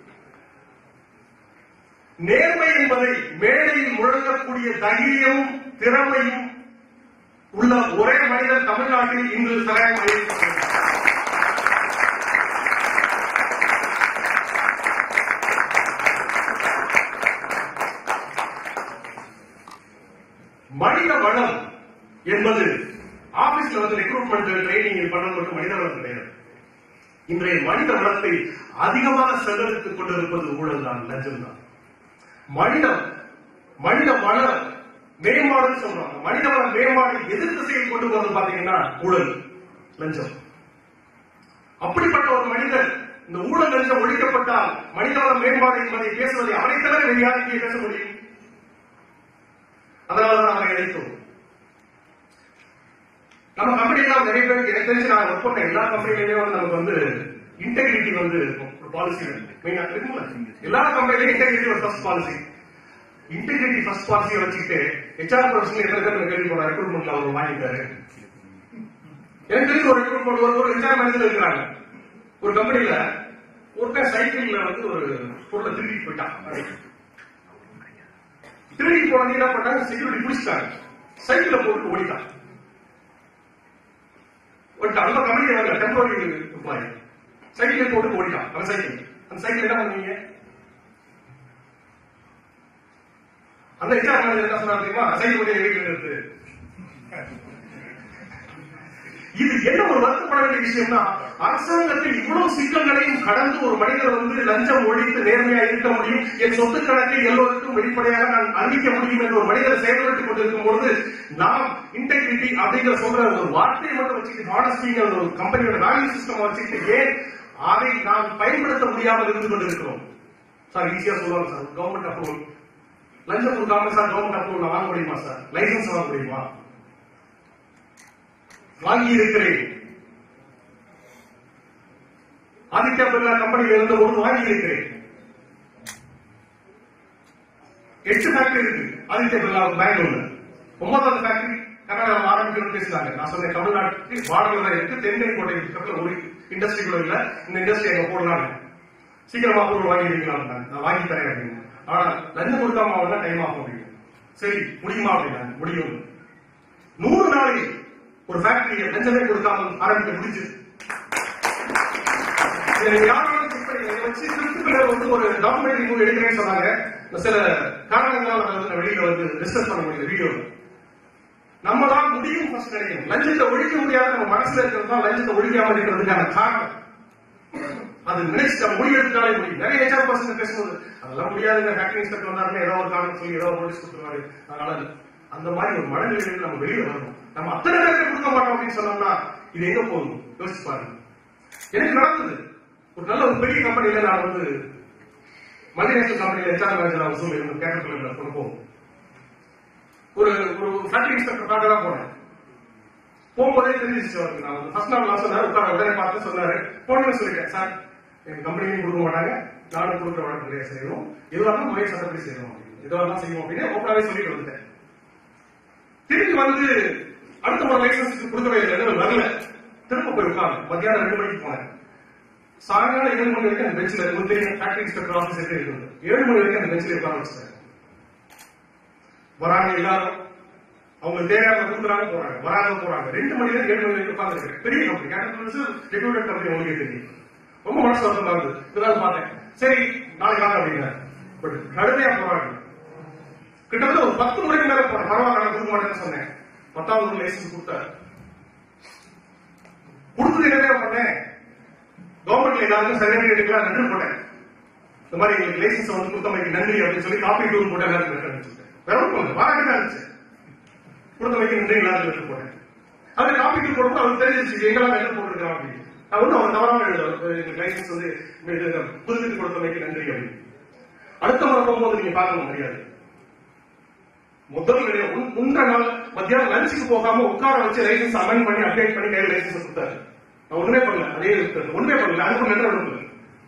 நேர்மை என்பதை மேடையில் முழங்கக்கூடிய தைரியமும் திறமையும் உள்ள ஒரே மனிதர் தமிழ்நாட்டில் இன்று சகாயம் அளிக்கப்பட்டார் மனித வளம் என்பது ஆபீஸ் ஆபீஸ்ல வந்து ரெக்ரூட்மெண்ட் ட்ரைனிங் பண்ணது மட்டும் மனித வளம் கிடையாது இன்றைய மனித வளத்தை அதிகமாக செலவழித்துக் கொண்டிருப்பது ஊழல் தான் லஞ்சம் தான் மனிதம் மனித வள மேம்பாடுன்னு சொல்றாங்க மனித வள மேம்பாடு எதிர் திசையில் கொண்டு போறது பாத்தீங்கன்னா ஊழல் லஞ்சம் அப்படிப்பட்ட ஒரு மனிதர் இந்த ஊழல் லஞ்சம் ஒழிக்கப்பட்டால் மனிதவள மேம்பாடு என்பதை பேசுவதை அவரை தவிர வேறு யார் இங்கே பேச முடியும் அதனாலதான் அவரை அழைத்தோம் நம்ம கம்பெனிலாம் நிறைய பேருக்கு எனக்கு தெரிஞ்சு நான் ஒர்க் பண்ண எல்லா கம்பெனிலையுமே வந்து நமக்கு வந்து இன்டெகிரிட்டி வந்து இருக்கும் ஒரு பாலிசி மெயினா இருக்குல்ல எல்லா கம்பெனிலையும் இன்டெகிரிட்டி ஒரு ஃபர்ஸ்ட் பாலிசி இன்டெகிரிட்டி ஃபர்ஸ்ட் பாலிசியை வச்சுக்கிட்டு ஹெச்ஆர் பர்சன் எத்தனை பேர் கேள்வி போன ரெக்ரூட்மெண்ட்ல அவர் வாங்கிட்டாரு எனக்கு தெரிஞ்சு ஒரு ரெக்ரூட்மெண்ட் ஒரு ஒரு ஹெச்ஆர் மேனேஜர் இருக்கிறாங்க ஒரு கம்பெனில ஒருத்தன் சைக்கிள்ல வந்து ஒரு பொருளை திருடிட்டு போயிட்டான் திருடிட்டு போனது என்ன பண்ணாங்க செக்யூரிட்டி பிடிச்சிட்டாங்க சைக்கிள போட்டு ஓடிட்டான் ஓடிட்டான் அந்த கம்பெனி வரல டெம்பரரி எம்ப்ளாயி சைக்கிள் போட்டு ஓடிட்டான் அவன் சைக்கிள் அந்த சைக்கிள் என்ன பண்ணுவீங்க அந்த ஹெச்ஆர் மேனேஜர் என்ன சொன்னார் தெரியுமா சைக்கிள் ஓடி வீட்டில் நிறுத்து இது என்ன ஒரு வருத்தப்பட வேண்டிய விஷயம்னா அரசாங்கத்தில் இவ்வளவு சிக்கல்களையும் கடந்து ஒரு மனிதர் வந்து லஞ்சம் ஒழித்து நேர்மையா இருக்க முடியும் என் சொத்து கணக்கை எல்லோருக்கும் வெளிப்படையாக நான் அறிவிக்க முடியும் என்று ஒரு மனிதர் செயல்பட்டுக் கொண்டிருக்கும் பொழுது நாம் இன்டெகிரிட்டி அப்படிங்கிற சொல்ற ஒரு வார்த்தையை மட்டும் வச்சுக்கிட்டு ஹானஸ்டிங்கிற ஒரு கம்பெனியோட வேல்யூ சிஸ்டம் வச்சுக்கிட்டு ஏன் அதை நாம் பயன்படுத்த முடியாமல் இருந்து கொண்டிருக்கிறோம் சார் ஈஸியா சொல்லுவாங்க சார் கவர்மெண்ட் அப்ரூவல் லஞ்சம் கொடுக்காம சார் கவர்மெண்ட் அப்ரூவல் வாங்க முடியுமா சார் லைசன்ஸ் வாங்க முடியுமா வாங்கி இருக்கிறேன் ஆதித்யா பிர்லா கம்பெனியில இருந்த ஒரு வாங்கி இருக்கிறேன் எட்டு ஃபேக்டரி இருக்கு ஆதித்ய பிர்லா பெங்களூர்ல ஒன்பதாவது ஃபேக்டரி கர்நாடகா ஆரம்பிக்கணும்னு பேசுறாங்க நான் சொன்னேன் தமிழ்நாட்டுக்கு பார்டர்ல தான் இருக்கு தென்கை கோட்டை பக்கத்துல ஒரு இண்டஸ்ட்ரி கூட இல்ல இந்த இண்டஸ்ட்ரி அங்க போடலாம் சீக்கிரமா பொருள் வாங்கிடுவீங்களா நான் வாங்கி தரேன் அப்படின்னு ஆனா லஞ்சம் கொடுக்காம அவன் டைம் ஆகும் அப்படின்னு சரி முடியுமா அப்படின்னா முடியும் நூறு நாளில் ஒரு ஃபேக்டரியை லஞ்சமே கொடுக்காமல் ஆரம்பிக்க முடிஞ்சது இதை யாராலும் check பண்ணி இதை வச்சு திருத்துப்பிள்ளர் வந்து ஒரு டாக்குமெண்ட்ரி மூவி எடுக்கிறேன்னு சொன்னாங்க சில காரணங்களால அதை வந்து வெளியில வந்து டிஸ்கஸ் பண்ண முடியல வீடியோல நம்ம தான் முடியும் ஃபர்ஸ்ட் கிடைக்கும் லஞ்சத்தை ஒழிக்க முடியாத நம்ம மனசுல இருக்கிறது தான் லஞ்சத்தை ஒழிக்காம இருக்கிறதுக்கான காரணம் அது நினைச்சு நம்ம முடிவு எடுத்தாலே முடியும் நிறைய ஹெச்ஆர் பர்சன் பேசும்போது அதெல்லாம் முடியாதுங்க ஃபேக்டரி இன்ஸ்பெக்டர் வந்தாருன்னு ஏதோ ஒரு காரணம் சொல்லி ஏதோ ஒரு நோட்டீஸ் கொடுத்துருவாரு அதனால அந்த மாதிரி ஒரு மனநிலையில நம்ம வெளியே வரணும் நம்ம அத்தனை பேருக்கு கொடுக்க மாட்டோம் அப்படின்னு சொன்னோம்னா இது எங்க போகணும் யோசிச்சு பாருங்க எனக்கு நடந்தது ஒரு நல்ல ஒரு பெரிய கம்பெனில நான் வந்து மல்டிநேஷனல் கம்பெனில ஹெச்ஆர் மேனேஜர் வசூல் இருந்து கேட்டபிள்ல கொடுப்போம் ஒரு ஒரு ஃபேக்டரி இன்ஸ்பெக்டர் பார்க்க தான் போனேன் போகும்போதே தெரிஞ்சிச்சு அவருக்கு நான் ஃபர்ஸ்ட் நாள் நான் சொன்னாரு உட்கார உடனே பார்த்து சொன்னாரு போனேன்னு சொல்லிட்டேன் சார் எங்க கம்பெனியும் கொடுக்க மாட்டாங்க நானும் கொடுக்குற வழக்கு செய்யணும் இதுவெல்லாம் முறையை சட்டப்படி செய்யணும் இதுவெல்லாம் செய்யும் அப்படின்னு ஓப்பனாவே சொல்லிட்டு வந்துட்டேன் திருப்பி வந்து அடுத்த ஒரு லைசன்ஸ் கொடுக்கவே இல்லை எனக்கு வரல திரும்ப போய் உட்கார்ந்து மத்தியானம் ரெண்டு மணிக்கு போனேன் சாயங்காலம் ஏழு மணி வரைக்கும் அந்த பெஞ்சில் உங்களுக்கு தெரியும் ஃபேக்டரி இன்ஸ்பெக்டர் ஆஃபீஸ் எப்படி இருக்குது ஏழு மணி வரைக்கும் அந்த பெஞ்சில் உட்கார வச்சுட்டேன் வராங்க எல்லாரும் அவங்க தேவையான கொடுக்குறாங்க போறாங்க வராங்க போறாங்க ரெண்டு மணி நேரம் ஏழு மணி வரைக்கும் உட்கார்ந்து பெரிய கம்பெனி கேட்டபிள்ஸ் ரெக்ரூட்டட் கம்பெனி உங்களுக்கு தெரியும் ரொம்ப மனசு வருத்தமா இருந்தது இதனால பார்த்தேன் சரி நாளைக்கு வாங்க அப்படிங்க பட் கடுமையா போராடு கிட்டத்தட்ட ஒரு பத்து முறைக்கு மேல போனேன் பரவாயில்ல நான் கொடுக்க மாட்டேன்னு சொன்னேன் பத்தாவது லைசன்ஸ் கொடுத்தாரு கொடுத்தது என்ன பண்ணேன் கவர்மெண்ட்ல எல்லாருக்கும் சர்டிபிகேட் எடுக்கலாம் நன்றி போட்டேன் இந்த மாதிரி எங்களுக்கு லைசன்ஸ் வந்து கொடுத்தமைக்கு நன்றி அப்படின்னு சொல்லி காப்பி டூர் போட்டு எல்லாரும் சொல்லிட்டேன் வேற ஒன்றும் இல்லை வாராட்டி தான் இருந்துச்சு கொடுத்தமைக்கு நன்றி எல்லாரும் லெட்டர் போட்டேன் அது காப்பி டூர் போடும்போது அவருக்கு தெரிஞ்சிருச்சு எங்கெல்லாம் லெட்டர் போட்டிருக்கான் அப்படின்னு நான் ஒன்றும் அவன் தவறாம எழுதுறேன் எங்க லைசன்ஸ் வந்து இது புதுப்பித்து கொடுத்தமைக்கு நன்றி அப்படின்னு அடுத்த முறை போகும்போது நீங்க பார்க்கணும் மரியாதை முதல் வேலையா உன்- முந்தா நாள் மத்தியானம் லஞ்சுக்கு போகாம உட்கார வச்சு லைசன்ஸ் அமெண்ட் பண்ணி அப்டேட் பண்ணி கையில் லைசன்ஸ் கொடுத்தாரு நான் ஒண்ணுமே பண்ணல அதே இருக்கிறது. ஒண்ணுமே பண்ணல அதுக்கு லெட்டர் அனுப்பல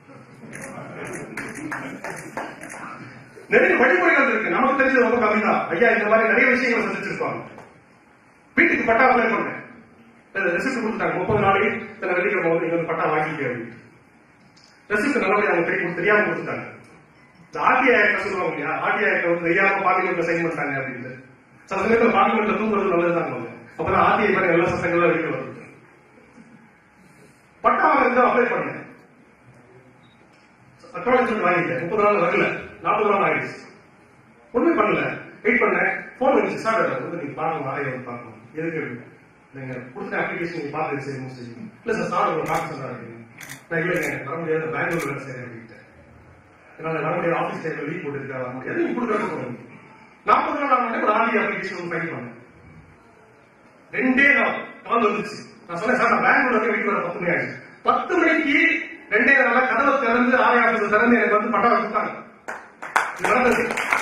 நிறைய வழிமுறைகள் இருக்கு நமக்கு தெரிஞ்சது ரொம்ப கம்மி தான் ஐயா இந்த மாதிரி நிறைய விஷயங்களை சந்திச்சிருப்பாங்க வீட்டுக்கு பட்டா அப்ளை பண்ணேன் ரெசிப்ட் கொடுத்துட்டாங்க முப்பது நாளைக்கு இத்தனை வெள்ளிக்கிழமை வந்து இங்க வந்து பட்டா வாங்கிக்க அப்படின்னு ரெசிப்ட் நல்லபடியா அவங்க தெரியும் தெரியாம கொடுத்துட்டாங்க இந்த ஆர்டிஐ ஆக்ட சொல்லுவாங்க இல்லையா ஆர்டிஐ ஆக்ட வந்து தெரியாம பார்லிமெண்ட்ல சைன் பண்ணிட்டாங்க அப்படின்னு சில சமயத்துல பார்லிமெண்ட்ல தூங்குறது நல்லதுதான் அவங்க அப்பதான் ஆர்டிஐ மாதிரி எல்லா சட்டங்கள்லாம் வெளியே வருது பட்டா வாங்க அப்ளை பண்ணேன் அக்னாலஜ்மெண்ட் வாங்கிட்டேன் முப்பது நாள் வரல நாற்பது நாள் ஆயிடுச்சு ஒண்ணுமே பண்ணல வெயிட் பண்ணேன் போன் வந்துச்சு சார் வந்து நீங்க பார்க்கணும் ஆலயம் வந்து பார்க்கணும் எதுக்கு அப்படின்னு. நீங்க கொடுத்த அப்ளிகேஷன் நீங்க பார்த்து சரி முடிச்சு இல்ல சார் சார் உங்களை பார்க்க சொன்னாரு நான் இல்லைங்க எனக்கு வர முடியாது பெங்களூர்ல வேலை செய்யறேன் அப்படின்ட்டு என்னால வர முடியாது ஆஃபீஸ் டைம்ல லீவ் போட்டுருக்கா வர முடியாது நீங்க கொடுக்கறது போறீங்க நாற்பது நாள் ஆகும் ஒரு ஆடி அப்ளிகேஷன் ஃபைல் பண்ணேன் ரெண்டே நாள் கால் வந்துச்சு நான் சொன்னேன் சார் நான் பெங்களூர்ல இருந்து வீட்டுக்கு வர பத்து மணி ஆயிடுச்சு பத்து மணிக்கு ரெண்டே நாளா கதவை திறந்து ஆலய ஆபீஸ் திறந்து எனக்கு வந்து பட்டா கொடுத்தாங்க இது நடந்தது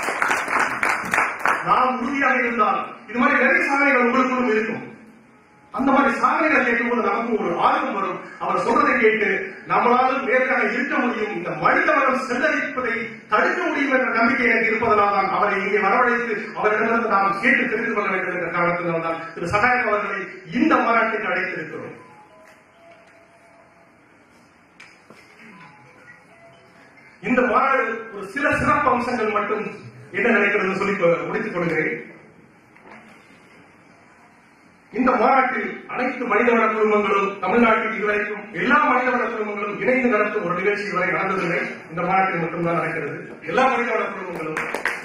நாம் உறுதியாக இருந்தால் இது மாதிரி நிறைய சாதனைகள் உங்களுக்குள்ளும் இருக்கும் அந்த மாதிரி சாதனைகள் கேட்கும்போது நமக்கு ஒரு ஆர்வம் வரும் அவர் சொல்றதை கேட்டு நம்மளால் நேர்காண இருக்க முடியும் இந்த மனித வளம் செல்லரிப்பதை தடுக்க முடியும் என்ற நம்பிக்கை எனக்கு இருப்பதனால் தான் அவரை இங்கே வரவழைத்து அவரிடமிருந்து நாம் கேட்டு தெரிந்து கொள்ள வேண்டும் என்ற காரணத்தினால் தான் திரு சகாயம் அவர்களை இந்த மாநாட்டுக்கு அழைத்திருக்கிறோம் இந்த மாநாடு ஒரு சில சிறப்பு அம்சங்கள் மட்டும் என்ன நினைக்கிறது சொல்லி கொ- முடித்துக் கொள்கிறேன் இந்த மாநாட்டில் அனைத்து மனிதவள குழுமங்களும் தமிழ்நாட்டில் இதுவரைக்கும் எல்லா மனிதவள குழுமங்களும் இணைந்து நடத்தும் ஒரு நிகழ்ச்சி இதுவரை நடந்ததில்லை இந்த மாநாட்டில் மட்டும்தான் நடக்கிறது எல்லா மனிதவள குழுமங்களும்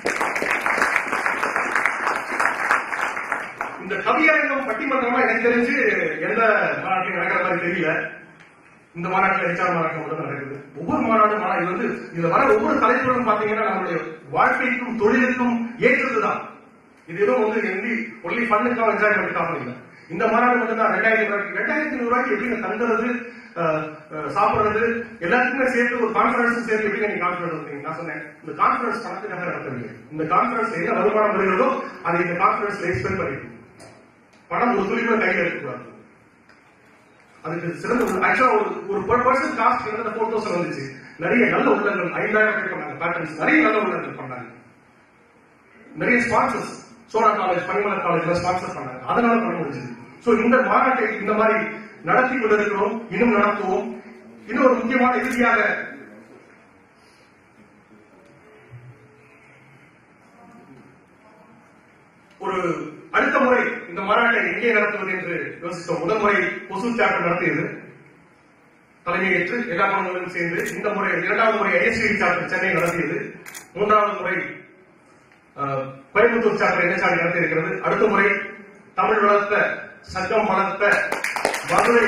இந்த கவியரங்கம் பட்டிமன்றமா எனக்கு தெரிஞ்சு எந்த மாநாட்டில் நடக்கிற மாதிரி தெரியல இந்த மாநாட்டில் ஹெச்ஆர் மாநாட்டம் மட்டும் நடக்குது ஒவ்வொரு மாநாடும் ஆனா இது வந்து இதுல வர ஒவ்வொரு தலைப்புகளும் பாத்தீங்கன்னா நம்மளுடைய வாழ்க்கைக்கும் தொழிலுக்கும் ஏற்றதுதான் இது எதுவும் வந்து எந்தி ஒன்லி ஃபண்ணுக்காக என்ஜாய் பண்ணிக்காம இல்லை இந்த மாநாடு மட்டும் தான் ரெண்டாயிரத்தி ரூபாய்க்கு ரெண்டாயிரத்தி ஐநூறு ரூபாய்க்கு எப்படி தங்குறது அஹ், அஹ், சாப்பிடுறது எல்லாத்துக்குமே சேர்த்து ஒரு கான்ஃபரன்ஸ் சேர்த்து எப்படி நீங்க கான்ஃபரன்ஸ் நடத்துறீங்க நான் சொன்னேன் இந்த கான்ஃபரன்ஸ் பணத்துக்காக நடத்துறீங்க இந்த கான்ஃபரன்ஸ் என்ன வருமானம் வருகிறதோ அதை இந்த கான்ஃபரன்ஸ்ல எக்ஸ்பெண்ட் பண்ணிக்கணும் பணம் ஒரு துளி கூட கையில் இருக்கக்கூடாது அதுக்கு சிறந்த ஆக்சுவலா ஒரு ஒரு per person காஸ்ட் கிட்டத்தட்ட ஃபோர் தௌசண்ட் வந்துச்சு நிறைய நல்ல உள்ளங்கள் ஐந்தாயிரம் பேர் பண்ணாங்க பேட்டர்ன்ஸ் நிறைய நல்ல உள்ளங்கள் பண்ணாங்க நிறைய ஸ்பான்சர்ஸ் சோழா காலேஜ் பனிமலர் காலேஜ்ல ஸ்பான்சர் பண்ணாங்க அதனால பண்ண முடிஞ்சது சோ இந்த மாநாட்டை இந்த மாதிரி நடத்தி கொண்டிருக்கிறோம் இன்னும் நடத்துவோம் இன்னும் ஒரு முக்கியமான இறுதியாக ஒரு அடுத்த முறை இந்த மாநாட்டை எங்கே நடத்துவது என்று யோசித்தோம் முதல் முறை ஒசூர் சாப்டர் நடத்தியது தலைமையேற்று எல்லா குழுமங்களும் சேர்ந்து இந்த முறை இரண்டாவது முறை ஐஎஸ்டி சாப்டர் சென்னை நடத்தியது மூன்றாவது முறை அஹ், கோயம்புத்தூர் சாப்டர் என்எஸ்ஆர் நடத்தி இருக்கிறது அடுத்த முறை தமிழ் வளர்த்த சங்கம் வளர்த்த மதுரை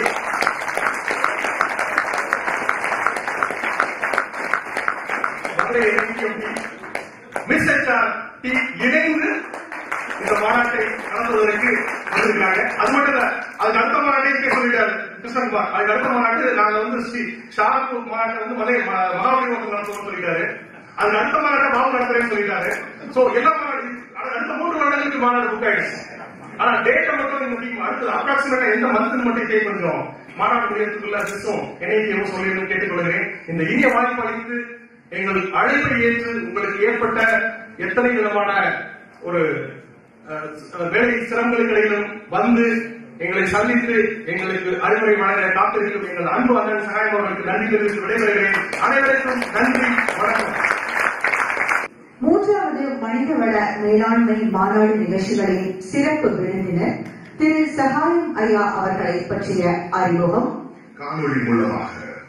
மதுரை எம்பிஎம்பி மிஸ் ஹெச்ஆர் டி இணைந்து இந்த மாநாட்டை நடத்துவதற்கு வந்திருக்காங்க அது மட்டும் இல்ல அதுக்கு அடுத்த மாநாட்டை இங்கே சொல்லிட்டாரு கிருஷ்ணகுமார் அதுக்கு அடுத்த மாநாட்டு நாங்க வந்து ஸ்ரீ ஷார்பூர் மாநாட்டை வந்து மலை மகாபலிபுரம் நடத்துவோம் சொல்லிட்டாரு அதுக்கு அடுத்த மாநாட்டை பாபு நடத்துறேன்னு சொல்லிட்டாரு சோ எல்லா மாநாடு அது அடுத்த மூன்று வருடங்களுக்கு மாநாடு புக் ஆயிடுச்சு ஆனா டேட்டை மட்டும் இந்த முடியும் அடுத்தது அப்ராக்சிமேட்டா எந்த மந்த் மட்டும் கேட்க பண்றோம் மாநாடு முடியறதுக்குள்ள சிஸ்டம் என்னைக்கு சொல்லி கேட்டுக்கொள்கிறேன் இந்த இனிய வாய்ப்பு அளித்து எங்கள் அழைப்பை ஏற்று உங்களுக்கு ஏற்பட்ட எத்தனை விதமான ஒரு அஹ், அஹ், வேலை சிரமங்களுக்கிடையிலும் வந்து எங்களை சந்தித்து எங்களுக்கு அறிவுரை வழங்க காத்திருக்கும் எங்கள் அன்பு அண்ணன் சகாயம் அவர்களுக்கு நன்றி தெரிவித்து விடைபெறுகிறேன் அனைவருக்கும் நன்றி வணக்கம் மூன்றாவது மனிதவள மேலாண்மை மாநாடு நிகழ்ச்சிகளின் சிறப்பு விருந்தினர் திரு சகாயம் ஐயா அவர்களை பற்றிய அறிமுகம் காணொளி மூலமாக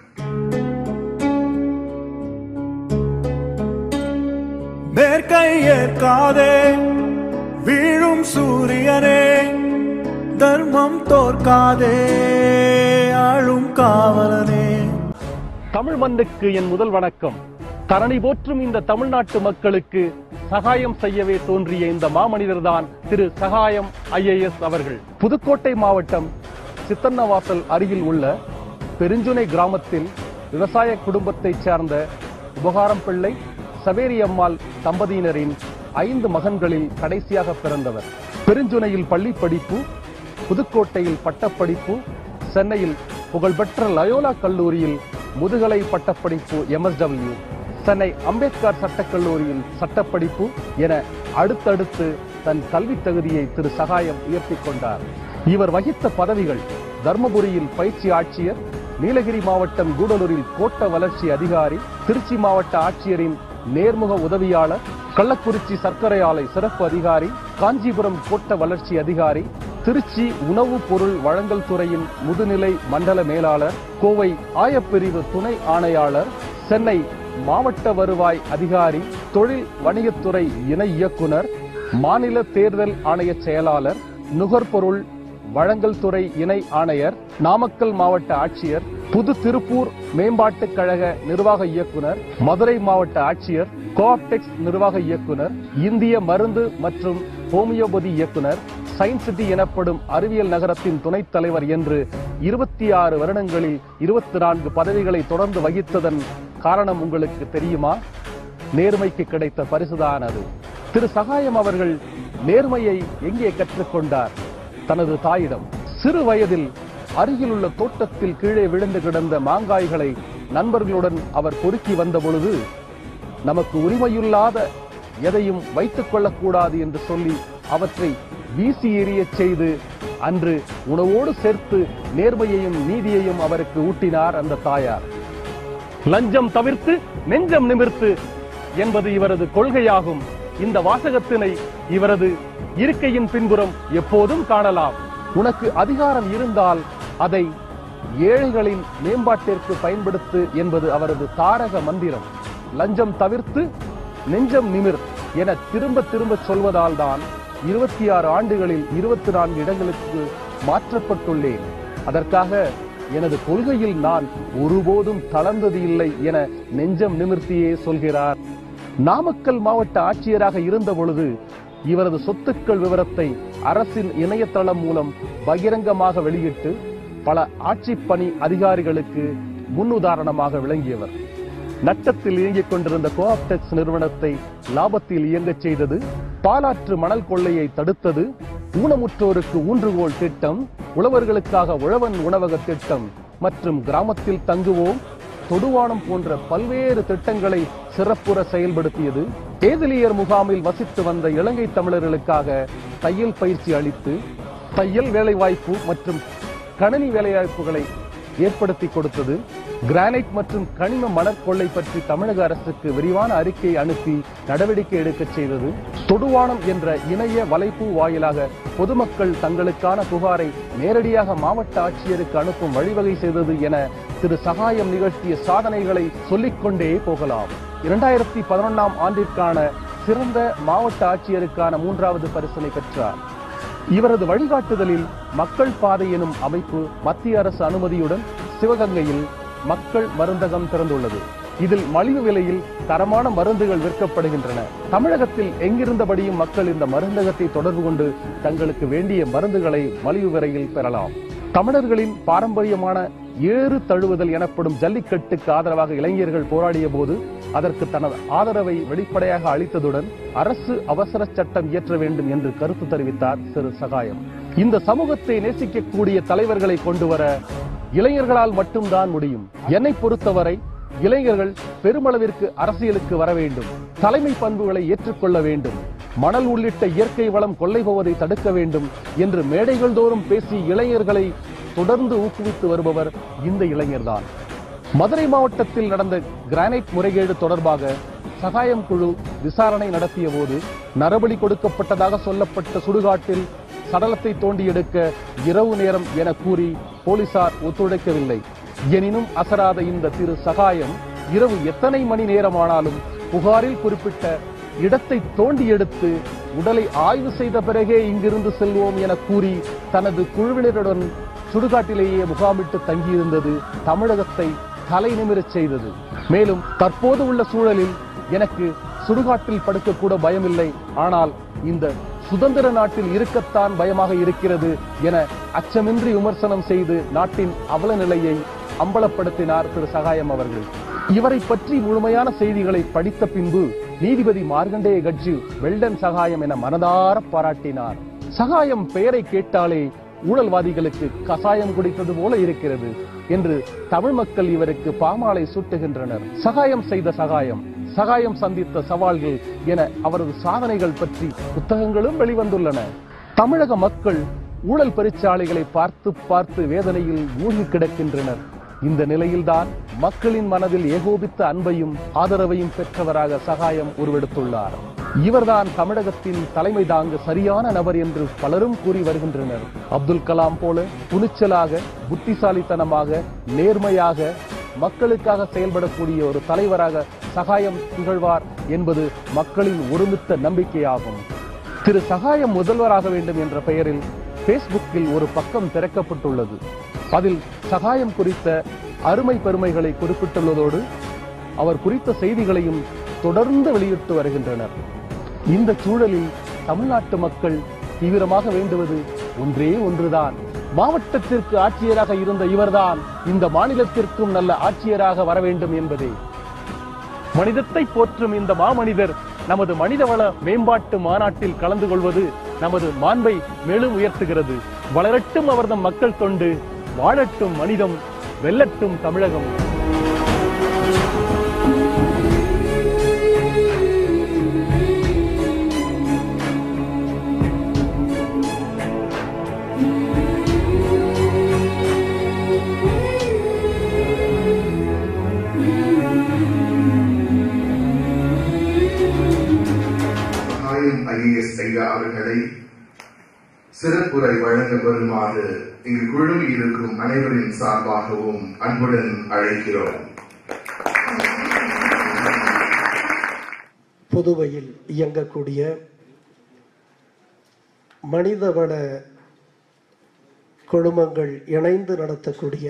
மேற்கை ஏற்காதே வீழும் சூரியனே தர்மம் தோற்காதே ஆளும் காவலனே தமிழ் மண்ணுக்கு என் முதல் வணக்கம் தரணி போற்றும் இந்த தமிழ்நாட்டு மக்களுக்கு சகாயம் செய்யவே தோன்றிய இந்த மாமனிதர்தான் திரு சகாயம் ஐஏஎஸ் அவர்கள் புதுக்கோட்டை மாவட்டம் சித்தன்னவாசல் அருகில் உள்ள பெருஞ்சுனை கிராமத்தில் விவசாய குடும்பத்தைச் சேர்ந்த உபகாரம் பிள்ளை சவேரி அம்மாள் தம்பதியினரின் ஐந்து மகன்களில் கடைசியாக பிறந்தவர் பெருஞ்சுனையில் பள்ளி படிப்பு புதுக்கோட்டையில் பட்டப்படிப்பு சென்னையில் புகழ்பெற்ற லயோலா கல்லூரியில் முதுகலை பட்டப்படிப்பு எம்எஸ்டபிள்யூ சென்னை அம்பேத்கர் சட்டக்கல்லூரியில் சட்டப்படிப்பு என அடுத்தடுத்து தன் கல்வித் தகுதியை திரு சகாயம் உயர்த்திக் கொண்டார் இவர் வகித்த பதவிகள் தர்மபுரியில் பயிற்சி ஆட்சியர் நீலகிரி மாவட்டம் கூடலூரில் கோட்ட வளர்ச்சி அதிகாரி திருச்சி மாவட்ட ஆட்சியரின் நேர்முக உதவியாளர் கள்ளக்குறிச்சி சர்க்கரை ஆலை சிறப்பு அதிகாரி காஞ்சிபுரம் கோட்ட வளர்ச்சி அதிகாரி திருச்சி உணவுப் பொருள் வழங்கல் துறையின் முதுநிலை மண்டல மேலாளர் கோவை ஆயப்பிரிவு துணை ஆணையாளர் சென்னை மாவட்ட வருவாய் அதிகாரி தொழில் வணிகத்துறை இணை இயக்குனர் மாநில தேர்தல் ஆணைய செயலாளர் நுகர்பொருள் வழங்கல் துறை இணை ஆணையர் நாமக்கல் மாவட்ட ஆட்சியர் புது திருப்பூர் மேம்பாட்டுக் கழக நிர்வாக இயக்குனர் மதுரை மாவட்ட ஆட்சியர் கோஆப்டெக்ஸ் நிர்வாக இயக்குனர் இந்திய மருந்து மற்றும் ஹோமியோபதி இயக்குனர் சயின்ஸ் சிட்டி எனப்படும் அறிவியல் நகரத்தின் துணைத் தலைவர் என்று இருபத்தி ஆறு வருடங்களில் இருபத்தி நான்கு பதவிகளை தொடர்ந்து வகித்ததன் காரணம் உங்களுக்கு தெரியுமா நேர்மைக்கு கிடைத்த பரிசுதான் அது திரு சகாயம் அவர்கள் நேர்மையை எங்கே கற்றுக்கொண்டார் தனது தாயிடம் சிறு வயதில் அருகிலுள்ள தோட்டத்தில் கீழே விழுந்து கிடந்த மாங்காய்களை நண்பர்களுடன் அவர் பொறுக்கி வந்த பொழுது நமக்கு உரிமையில்லாத எதையும் வைத்துக் கொள்ளக்கூடாது என்று சொல்லி அவற்றை வீசி எறியச் செய்து அன்று உணவோடு சேர்த்து நேர்மையையும் நீதியையும் அவருக்கு ஊட்டினார் அந்த தாயார் லஞ்சம் தவிர்த்து நெஞ்சம் நிமிர்த்து என்பது இவரது கொள்கையாகும் இந்த வாசகத்தினை இவரது இருக்கையின் பின்புறம் எப்போதும் காணலாம் உனக்கு அதிகாரம் இருந்தால் அதை ஏழைகளின் மேம்பாட்டிற்கு பயன்படுத்து என்பது அவரது தாரக மந்திரம் லஞ்சம் தவிர்த்து நெஞ்சம் நிமிர் என திரும்ப திரும்ப சொல்வதால் தான் இருபத்தி ஆறு ஆண்டுகளில் இருபத்தி நான்கு இடங்களுக்கு மாற்றப்பட்டுள்ளேன் அதற்காக எனது கொள்கையில் நான் ஒருபோதும் தளர்ந்தது இல்லை என நெஞ்சம் நிமிர்த்தியே சொல்கிறார் நாமக்கல் மாவட்ட ஆட்சியராக இருந்த பொழுது இவரது சொத்துக்கள் விவரத்தை அரசின் இணையதளம் மூலம் பகிரங்கமாக வெளியிட்டு பல ஆட்சிப் பணி அதிகாரிகளுக்கு முன்னுதாரணமாக விளங்கியவர் நட்டத்தில் இயங்கிக் கொண்டிருந்த கோஆப்டெக்ஸ் நிறுவனத்தை லாபத்தில் இயங்கச் செய்தது பாலாற்று மணல் கொள்ளையை தடுத்தது ஊனமுற்றோருக்கு ஊன்றுகோல் திட்டம் உழவர்களுக்காக உழவன் உணவக திட்டம் மற்றும் கிராமத்தில் தங்குவோம் தொடுவானம் போன்ற பல்வேறு திட்டங்களை சிறப்புற செயல்படுத்தியது ஏதிலியர் முகாமில் வசித்து வந்த இலங்கை தமிழர்களுக்காக தையல் பயிற்சி அளித்து தையல் வேலைவாய்ப்பு மற்றும் கணினி வேலைவாய்ப்புகளை ஏற்படுத்தி கொடுத்தது கிரானைட் மற்றும் கனிம மணற்கொள்ளை பற்றி தமிழக அரசுக்கு விரிவான அறிக்கை அனுப்பி நடவடிக்கை எடுக்கச் செய்தது தொடுவானம் என்ற இணைய வலைப்பு வாயிலாக பொதுமக்கள் தங்களுக்கான புகாரை நேரடியாக மாவட்ட ஆட்சியருக்கு அனுப்பும் வழிவகை செய்தது என திரு சகாயம் நிகழ்த்திய சாதனைகளை சொல்லிக்கொண்டே போகலாம் இரண்டாயிரத்தி பதினொன்னாம் ஆண்டிற்கான சிறந்த மாவட்ட ஆட்சியருக்கான மூன்றாவது பரிசினை பெற்றார் இவரது வழிகாட்டுதலில் மக்கள் பாதை எனும் அமைப்பு மத்திய அரசு அனுமதியுடன் சிவகங்கையில் மக்கள் மருந்தகம் திறந்துள்ளது இதில் மலிவு விலையில் தரமான மருந்துகள் விற்கப்படுகின்றன தமிழகத்தில் எங்கிருந்தபடியும் மக்கள் இந்த மருந்தகத்தை தொடர்பு கொண்டு தங்களுக்கு வேண்டிய மருந்துகளை மலிவு விலையில் பெறலாம் தமிழர்களின் பாரம்பரியமான ஏறு தழுவுதல் எனப்படும் ஜல்லிக்கட்டுக்கு ஆதரவாக இளைஞர்கள் போராடிய போது அதற்கு தனது ஆதரவை வெளிப்படையாக அளித்ததுடன் அரசு அவசர சட்டம் இயற்ற வேண்டும் என்று கருத்து தெரிவித்தார் திரு சகாயம் இந்த சமூகத்தை நேசிக்கக்கூடிய தலைவர்களை கொண்டு வர இளைஞர்களால் மட்டும்தான் முடியும் என்னை பொறுத்தவரை இளைஞர்கள் பெருமளவிற்கு அரசியலுக்கு வர வேண்டும் தலைமை பண்புகளை ஏற்றுக்கொள்ள வேண்டும் மணல் உள்ளிட்ட இயற்கை வளம் கொள்ளை போவதை தடுக்க வேண்டும் என்று மேடைகள் தோறும் பேசி இளைஞர்களை தொடர்ந்து ஊக்குவித்து வருபவர் இந்த இளைஞர்தான் மதுரை மாவட்டத்தில் நடந்த கிரானைட் முறைகேடு தொடர்பாக சகாயம் குழு விசாரணை நடத்திய போது நரபலி கொடுக்கப்பட்டதாக சொல்லப்பட்ட சுடுகாட்டில் சடலத்தை தோண்டி எடுக்க இரவு நேரம் என கூறி போலீசார் ஒத்துழைக்கவில்லை எனினும் அசராத இந்த திரு சகாயம் இரவு எத்தனை மணி நேரமானாலும் புகாரில் குறிப்பிட்ட இடத்தை தோண்டி எடுத்து உடலை ஆய்வு செய்த பிறகே இங்கிருந்து செல்வோம் என கூறி தனது குழுவினருடன் சுடுகாட்டிலேயே முகாமிட்டு தங்கியிருந்தது தமிழகத்தை தலை நிமிரச் செய்தது மேலும் தற்போது உள்ள சூழலில் எனக்கு சுடுகாட்டில் படுக்க கூட பயமில்லை ஆனால் இந்த சுதந்திர நாட்டில் இருக்கத்தான் பயமாக இருக்கிறது என அச்சமின்றி விமர்சனம் செய்து நாட்டின் அவல நிலையை அம்பலப்படுத்தினார் திரு சகாயம் அவர்கள் இவரை பற்றி முழுமையான செய்திகளை படித்த பின்பு நீதிபதி மார்கண்டேய கட்சி வெல்டன் சகாயம் என மனதார பாராட்டினார் சகாயம் பெயரை கேட்டாலே ஊழல்வாதிகளுக்கு கசாயம் குடித்தது போல இருக்கிறது என்று தமிழ் மக்கள் இவருக்கு பாமாலை சூட்டுகின்றனர் சகாயம் செய்த சகாயம் சகாயம் சந்தித்த சவால்கள் என அவரது சாதனைகள் பற்றி புத்தகங்களும் வெளிவந்துள்ளன தமிழக மக்கள் ஊழல் பெருச்சாலைகளை பார்த்து பார்த்து வேதனையில் மூழ்கி கிடக்கின்றனர் இந்த நிலையில்தான் மக்களின் மனதில் ஏகோபித்த அன்பையும் ஆதரவையும் பெற்றவராக சகாயம் உருவெடுத்துள்ளார் இவர்தான் தமிழகத்தின் தலைமை தாங்க சரியான நபர் என்று பலரும் கூறி வருகின்றனர் அப்துல் கலாம் போல துணிச்சலாக புத்திசாலித்தனமாக நேர்மையாக மக்களுக்காக செயல்படக்கூடிய ஒரு தலைவராக சகாயம் திகழ்வார் என்பது மக்களின் ஒருமித்த நம்பிக்கையாகும் திரு சகாயம் முதல்வராக வேண்டும் என்ற பெயரில் பேஸ்புக்கில் ஒரு பக்கம் திறக்கப்பட்டுள்ளது அதில் சகாயம் குறித்த அருமை பெருமைகளை குறிப்பிட்டுள்ளதோடு அவர் குறித்த செய்திகளையும் தொடர்ந்து வெளியிட்டு வருகின்றனர் இந்த சூழலில் தமிழ்நாட்டு மக்கள் தீவிரமாக வேண்டுவது ஒன்றே ஒன்றுதான் மாவட்டத்திற்கு ஆட்சியராக இருந்த இவர்தான் இந்த மாநிலத்திற்கும் நல்ல ஆட்சியராக வர வேண்டும் என்பதே மனிதத்தை போற்றும் இந்த மாமனிதர் நமது மனிதவள மேம்பாட்டு மாநாட்டில் கலந்து கொள்வது நமது மாண்பை மேலும் உயர்த்துகிறது வளரட்டும் அவர்தம் மக்கள் தொண்டு வாழட்டும் மனிதம் வெல்லட்டும் தமிழகம் சகாயம் ஐஏஎஸ் ஐயா அவர்களை சிறப்புரை வழங்க வருமாறு இங்கு குழுமி இருக்கும் அனைவரின் சார்பாகவும் அன்புடன் அழைக்கிறோம் புதுவையில் இயங்கக்கூடிய மனிதவள குழுமங்கள் இணைந்து நடத்தக்கூடிய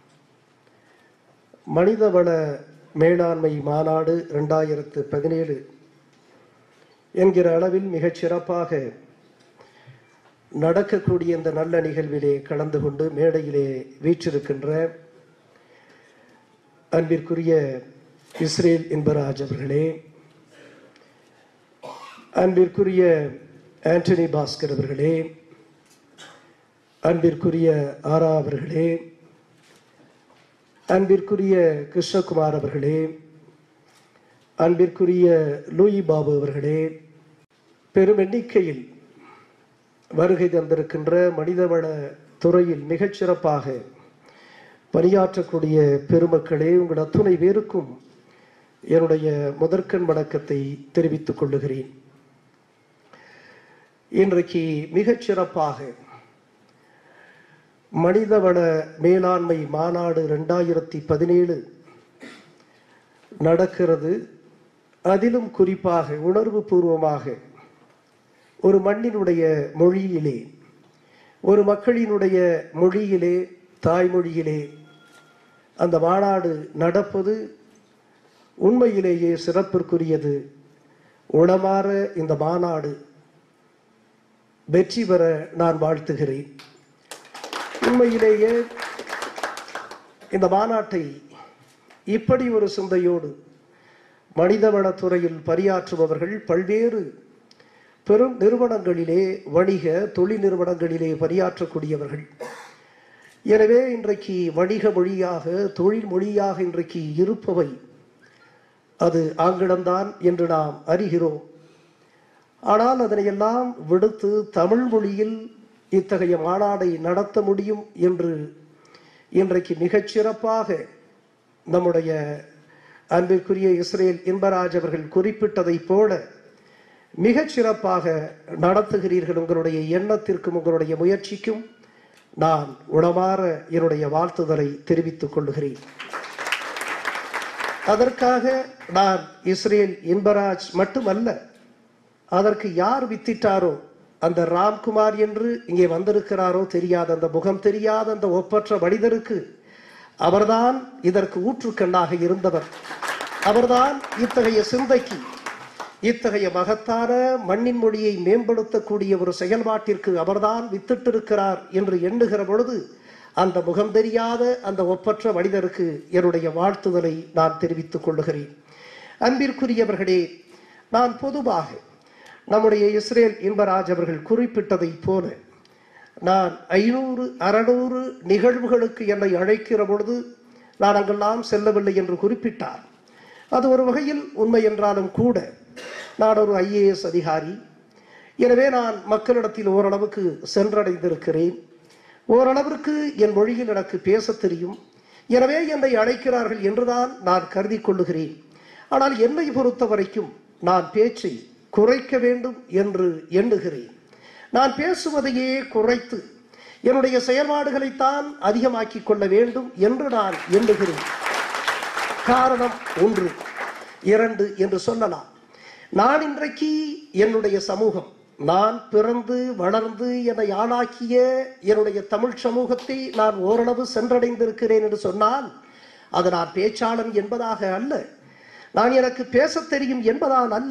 மனிதவள மேலாண்மை மாநாடு ரெண்டாயிரத்து பதினேழு என்கிற அளவில் மிகச் சிறப்பாக நடக்கக்கூடிய இந்த நல்ல நிகழ்விலே கலந்து கொண்டு மேடையிலே வீற்றிருக்கின்ற அன்பிற்குரிய இஸ்ரேல் இன்பராஜ் அவர்களே அன்பிற்குரிய ஆண்டனி பாஸ்கர் அவர்களே அன்பிற்குரிய ஆரா அவர்களே அன்பிற்குரிய கிருஷ்ணகுமார் அவர்களே அன்பிற்குரிய லூயி பாபு அவர்களே பெரும் எண்ணிக்கையில் வருகை தந்திருக்கின்ற மனிதவள துறையில் மிகச் சிறப்பாக பணியாற்றக்கூடிய பெருமக்களே உங்கள் அத்துணை பேருக்கும் என்னுடைய முதற்கண் வணக்கத்தை தெரிவித்துக் கொள்ளுகிறேன் இன்றைக்கு மிகச் சிறப்பாக மனிதவள மேலாண்மை மாநாடு ரெண்டாயிரத்தி பதினேழு நடக்கிறது அதிலும் குறிப்பாக உணர்வு பூர்வமாக ஒரு மண்ணினுடைய மொழியிலே ஒரு மக்களினுடைய மொழியிலே தாய்மொழியிலே அந்த மாநாடு நடப்பது உண்மையிலேயே சிறப்பிற்குரியது உளமாற இந்த மாநாடு வெற்றி பெற நான் வாழ்த்துகிறேன் உண்மையிலேயே இந்த மாநாட்டை இப்படி ஒரு சிந்தையோடு மனிதவளத்துறையில் பணியாற்றுபவர்கள் பல்வேறு பெரும் நிறுவனங்களிலே வணிக தொழில் நிறுவனங்களிலே பணியாற்றக்கூடியவர்கள் எனவே இன்றைக்கு வணிக மொழியாக தொழில் மொழியாக இன்றைக்கு இருப்பவை அது ஆங்கிலம்தான் என்று நாம் அறிகிறோம் ஆனால் அதனையெல்லாம் விடுத்து தமிழ் மொழியில் இத்தகைய மாநாடை நடத்த முடியும் என்று இன்றைக்கு மிகச் சிறப்பாக நம்முடைய அன்பிற்குரிய இஸ்ரேல் இன்பராஜ் அவர்கள் குறிப்பிட்டதைப் போல மிகச் சிறப்பாக நடத்துகிறீர்கள் உங்களுடைய எண்ணத்திற்கும் உங்களுடைய முயற்சிக்கும் நான் உளமாற என்னுடைய வாழ்த்துதலை தெரிவித்துக் கொள்ளுகிறேன் அதற்காக நான் இஸ்ரேல் இன்பராஜ் மட்டுமல்ல அதற்கு யார் வித்திட்டாரோ அந்த ராம்குமார் என்று இங்கே வந்திருக்கிறாரோ தெரியாத அந்த முகம் தெரியாத அந்த ஒப்பற்ற மனிதருக்கு அவர்தான் இதற்கு ஊற்றுக்கண்ணாக இருந்தவர் அவர்தான் இத்தகைய சிந்தைக்கு இத்தகைய மகத்தான மண்ணின் மொழியை மேம்படுத்தக்கூடிய ஒரு செயல்பாட்டிற்கு அவர்தான் வித்திட்டிருக்கிறார் என்று எண்ணுகிற பொழுது அந்த முகம் தெரியாத அந்த ஒப்பற்ற மனிதருக்கு என்னுடைய வாழ்த்துதலை நான் தெரிவித்துக் கொள்ளுகிறேன் அன்பிற்குரியவர்களே நான் பொதுவாக நம்முடைய இஸ்ரேல் இன்பராஜ் அவர்கள் குறிப்பிட்டதைப் போல நான் ஐநூறு அறநூறு நிகழ்வுகளுக்கு என்னை அழைக்கிற பொழுது நான் அங்கெல்லாம் செல்லவில்லை என்று குறிப்பிட்டார் அது ஒரு வகையில் உண்மை என்றாலும் கூட நான் ஒரு ஐஏஎஸ் அதிகாரி எனவே நான் மக்களிடத்தில் ஓரளவுக்கு சென்றடைந்திருக்கிறேன் ஓரளவிற்கு என் மொழியில் எனக்கு பேசத் தெரியும் எனவே என்னை அழைக்கிறார்கள் என்றுதான் நான் கருதி கொள்ளுகிறேன் ஆனால் என்னை பொறுத்த வரைக்கும் நான் பேச்சை குறைக்க வேண்டும் என்று எண்ணுகிறேன் நான் பேசுவதையே குறைத்து என்னுடைய செயல்பாடுகளைத்தான் அதிகமாக்கிக் கொள்ள வேண்டும் என்று நான் எண்ணுகிறேன் காரணம் ஒன்று இரண்டு என்று சொல்லலாம் நான் இன்றைக்கு என்னுடைய சமூகம் நான் பிறந்து வளர்ந்து என்னை ஆளாக்கிய என்னுடைய தமிழ் சமூகத்தை நான் ஓரளவு சென்றடைந்திருக்கிறேன் என்று சொன்னால் அது நான் பேச்சாளன் என்பதாக அல்ல நான் எனக்கு பேசத் தெரியும் என்பதால் அல்ல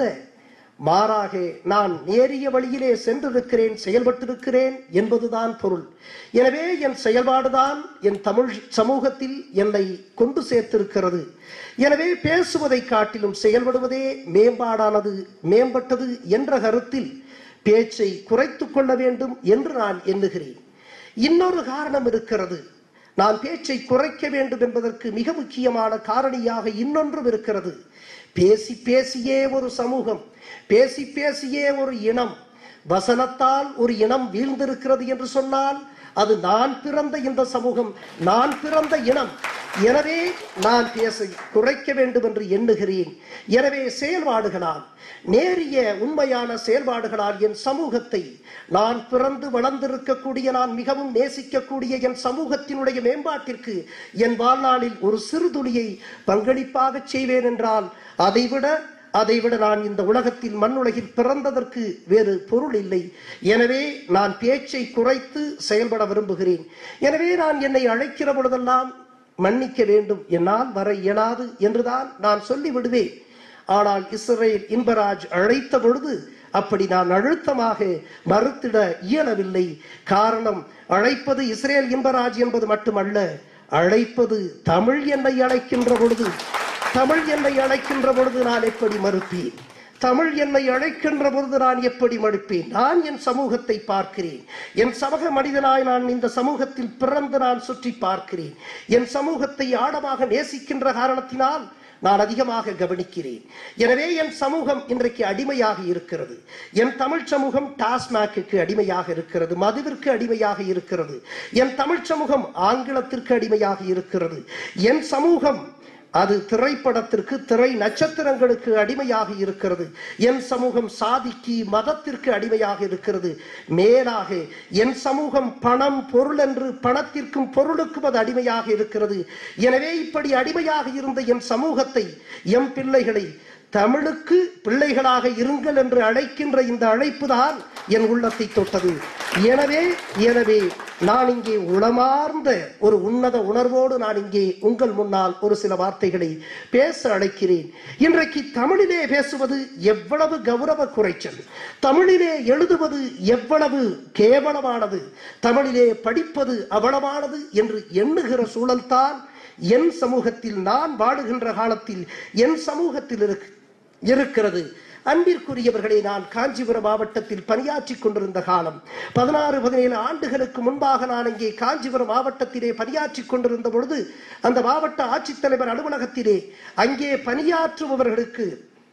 மாறாக நான் நேரிய வழியிலே சென்றிருக்கிறேன் செயல்பட்டிருக்கிறேன் என்பதுதான் பொருள் எனவே என் செயல்பாடுதான் என் தமிழ் சமூகத்தில் என்னை கொண்டு சேர்த்திருக்கிறது எனவே பேசுவதை காட்டிலும் செயல்படுவதே மேம்பாடானது மேம்பட்டது என்ற கருத்தில் பேச்சை குறைத்துக் கொள்ள வேண்டும் என்று நான் எண்ணுகிறேன் இன்னொரு காரணம் இருக்கிறது நான் பேச்சை குறைக்க வேண்டும் என்பதற்கு மிக முக்கியமான காரணியாக இன்னொன்றும் இருக்கிறது பேசி பேசியே ஒரு சமூகம் பேசி பேசியே ஒரு இனம் வசனத்தால் ஒரு இனம் வீழ்ந்திருக்கிறது என்று சொன்னால் அது நான் பிறந்த இந்த சமூகம் நான் பிறந்த இனம் எனவே நான் பேச குறைக்க வேண்டும் என்று எண்ணுகிறேன் எனவே செயல்பாடுகளால் நேரிய உண்மையான செயல்பாடுகளால் என் சமூகத்தை நான் பிறந்து வளர்ந்திருக்கக்கூடிய நான் மிகவும் நேசிக்கக்கூடிய என் சமூகத்தினுடைய மேம்பாட்டிற்கு என் வாழ்நாளில் ஒரு சிறுதுளியை பங்களிப்பாக செய்வேன் என்றால் அதைவிட அதைவிட நான் இந்த உலகத்தில் மண்ணுலகில் பிறந்ததற்கு வேறு பொருள் இல்லை எனவே நான் பேச்சை குறைத்து செயல்பட விரும்புகிறேன் எனவே நான் என்னை அழைக்கிற பொழுதெல்லாம் மன்னிக்க வேண்டும் என்னால் வர இயலாது என்றுதான் நான் சொல்லி விடுவேன் ஆனால் இஸ்ரேல் இன்பராஜ் அழைத்த பொழுது அப்படி நான் அழுத்தமாக மறுத்திட இயலவில்லை காரணம் அழைப்பது இஸ்ரேல் இன்பராஜ் என்பது மட்டுமல்ல அழைப்பது தமிழ் என்னை அழைக்கின்ற பொழுது தமிழ் என்னை அழைக்கின்ற பொழுது நான் எப்படி மறுப்பேன் தமிழ் என்னை அழைக்கின்ற பொழுது நான் எப்படி மறுப்பேன் நான் என் சமூகத்தை பார்க்கிறேன் என் சமூக மனிதனாய் நான் இந்த சமூகத்தில் பிறந்து நான் சுற்றி பார்க்கிறேன் என் சமூகத்தை ஆழமாக நேசிக்கின்ற காரணத்தினால் நான் அதிகமாக கவனிக்கிறேன் எனவே என் சமூகம் இன்றைக்கு அடிமையாக இருக்கிறது என் தமிழ் சமூகம் டாஸ்மாக்கு அடிமையாக இருக்கிறது மதுவிற்கு அடிமையாக இருக்கிறது என் தமிழ் சமூகம் ஆங்கிலத்திற்கு அடிமையாக இருக்கிறது என் சமூகம் அது திரைப்படத்திற்கு திரை நட்சத்திரங்களுக்கு அடிமையாக இருக்கிறது என் சமூகம் சாதிக்கு மதத்திற்கு அடிமையாக இருக்கிறது மேலாக என் சமூகம் பணம் பொருள் என்று பணத்திற்கும் பொருளுக்கும் அது அடிமையாக இருக்கிறது எனவே இப்படி அடிமையாக இருந்த என் சமூகத்தை எம் பிள்ளைகளை தமிழுக்கு பிள்ளைகளாக இருங்கள் என்று அழைக்கின்ற இந்த அழைப்பு தான் என் உள்ளத்தை தொட்டது எனவே எனவே நான் இங்கே உளமார்ந்த ஒரு உன்னத உணர்வோடு நான் இங்கே உங்கள் முன்னால் ஒரு சில வார்த்தைகளை பேச அழைக்கிறேன் இன்றைக்கு தமிழிலே பேசுவது எவ்வளவு கௌரவ குறைச்சல் தமிழிலே எழுதுவது எவ்வளவு கேவலமானது தமிழிலே படிப்பது அவ்வளவானது என்று எண்ணுகிற சூழல்தான் என் சமூகத்தில் நான் வாழுகின்ற காலத்தில் என் சமூகத்தில் இருக்கு இருக்கிறது அன்பிற்குரியவர்களே நான் காஞ்சிபுரம் மாவட்டத்தில் பணியாற்றி கொண்டிருந்த காலம் பதினாறு பதினேழு ஆண்டுகளுக்கு முன்பாக நான் இங்கே காஞ்சிபுரம் மாவட்டத்திலே பணியாற்றி கொண்டிருந்த பொழுது அந்த மாவட்ட ஆட்சித்தலைவர் அலுவலகத்திலே அங்கே பணியாற்றுபவர்களுக்கு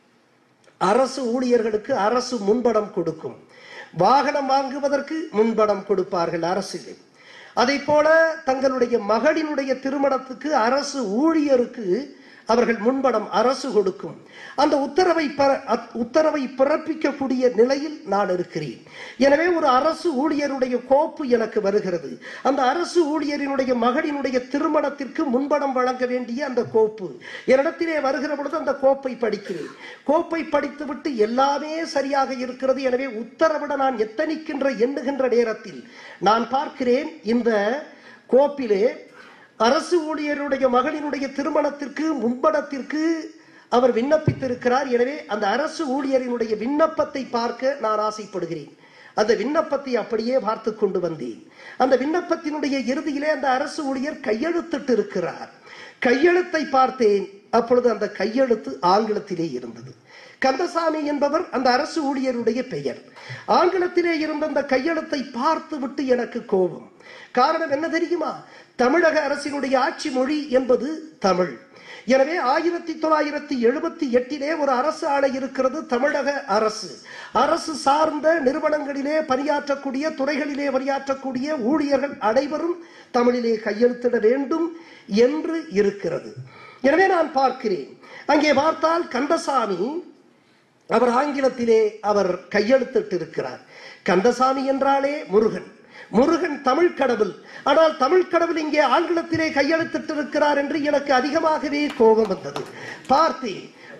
அரசு ஊழியர்களுக்கு அரசு முன்படம் கொடுக்கும் வாகனம் வாங்குவதற்கு முன்படம் கொடுப்பார்கள் அரசிலே அதை போல தங்களுடைய மகளினுடைய திருமணத்துக்கு அரசு ஊழியருக்கு அவர்கள் முன்படம் அரசு கொடுக்கும் அந்த உத்தரவை பர- அத்- உத்தரவை பிறப்பிக்கக்கூடிய நிலையில் நான் இருக்கிறேன் எனவே ஒரு அரசு ஊழியருடைய கோப்பு எனக்கு வருகிறது அந்த அரசு ஊழியரினுடைய மகளினுடைய திருமணத்திற்கு முன்படம் வழங்க வேண்டிய அந்த கோப்பு என்னிடத்திலே வருகிற பொழுது அந்த கோப்பை படிக்கிறேன் கோப்பை படித்துவிட்டு எல்லாமே சரியாக இருக்கிறது எனவே உத்தரவிட நான் எத்தனிக்கின்ற எண்ணுகின்ற நேரத்தில் நான் பார்க்கிறேன் இந்த கோப்பிலே அரசு ஊழியருடைய மகளினுடைய திருமணத்திற்கு முன்படத்திற்கு அவர் விண்ணப்பித்திருக்கிறார் எனவே அந்த அரசு ஊழியரினுடைய விண்ணப்பத்தை பார்க்க நான் ஆசைப்படுகிறேன் அந்த விண்ணப்பத்தை அப்படியே பார்த்து கொண்டு வந்தேன் அந்த விண்ணப்பத்தினுடைய இறுதியிலே அந்த அரசு ஊழியர் கையெழுத்திட்டு இருக்கிறார் கையெழுத்தை பார்த்தேன் அப்பொழுது அந்த கையெழுத்து ஆங்கிலத்திலே இருந்தது கந்தசாமி என்பவர் அந்த அரசு ஊழியருடைய பெயர் ஆங்கிலத்திலே இருந்த அந்த கையெழுத்தை பார்த்து விட்டு எனக்கு கோபம் காரணம் என்ன தெரியுமா தமிழக அரசினுடைய ஆட்சி மொழி என்பது தமிழ் எனவே ஆயிரத்தி தொள்ளாயிரத்தி எழுபத்தி எட்டிலே ஒரு அரசு ஆணை இருக்கிறது தமிழக அரசு அரசு சார்ந்த நிறுவனங்களிலே பணியாற்றக்கூடிய துறைகளிலே பணியாற்றக்கூடிய ஊழியர்கள் அனைவரும் தமிழிலே கையெழுத்திட வேண்டும் என்று இருக்கிறது எனவே நான் பார்க்கிறேன் அங்கே பார்த்தால் கந்தசாமி அவர் ஆங்கிலத்திலே அவர் கையெழுத்திட்டு இருக்கிறார் கந்தசாமி என்றாலே முருகன் முருகன் தமிழ் கடவுள் ஆனால் தமிழ் கடவுள் இங்கே ஆங்கிலத்திலே கையெழுத்திட்டு இருக்கிறார் என்று எனக்கு அதிகமாகவே கோபம் வந்தது பார்த்தேன்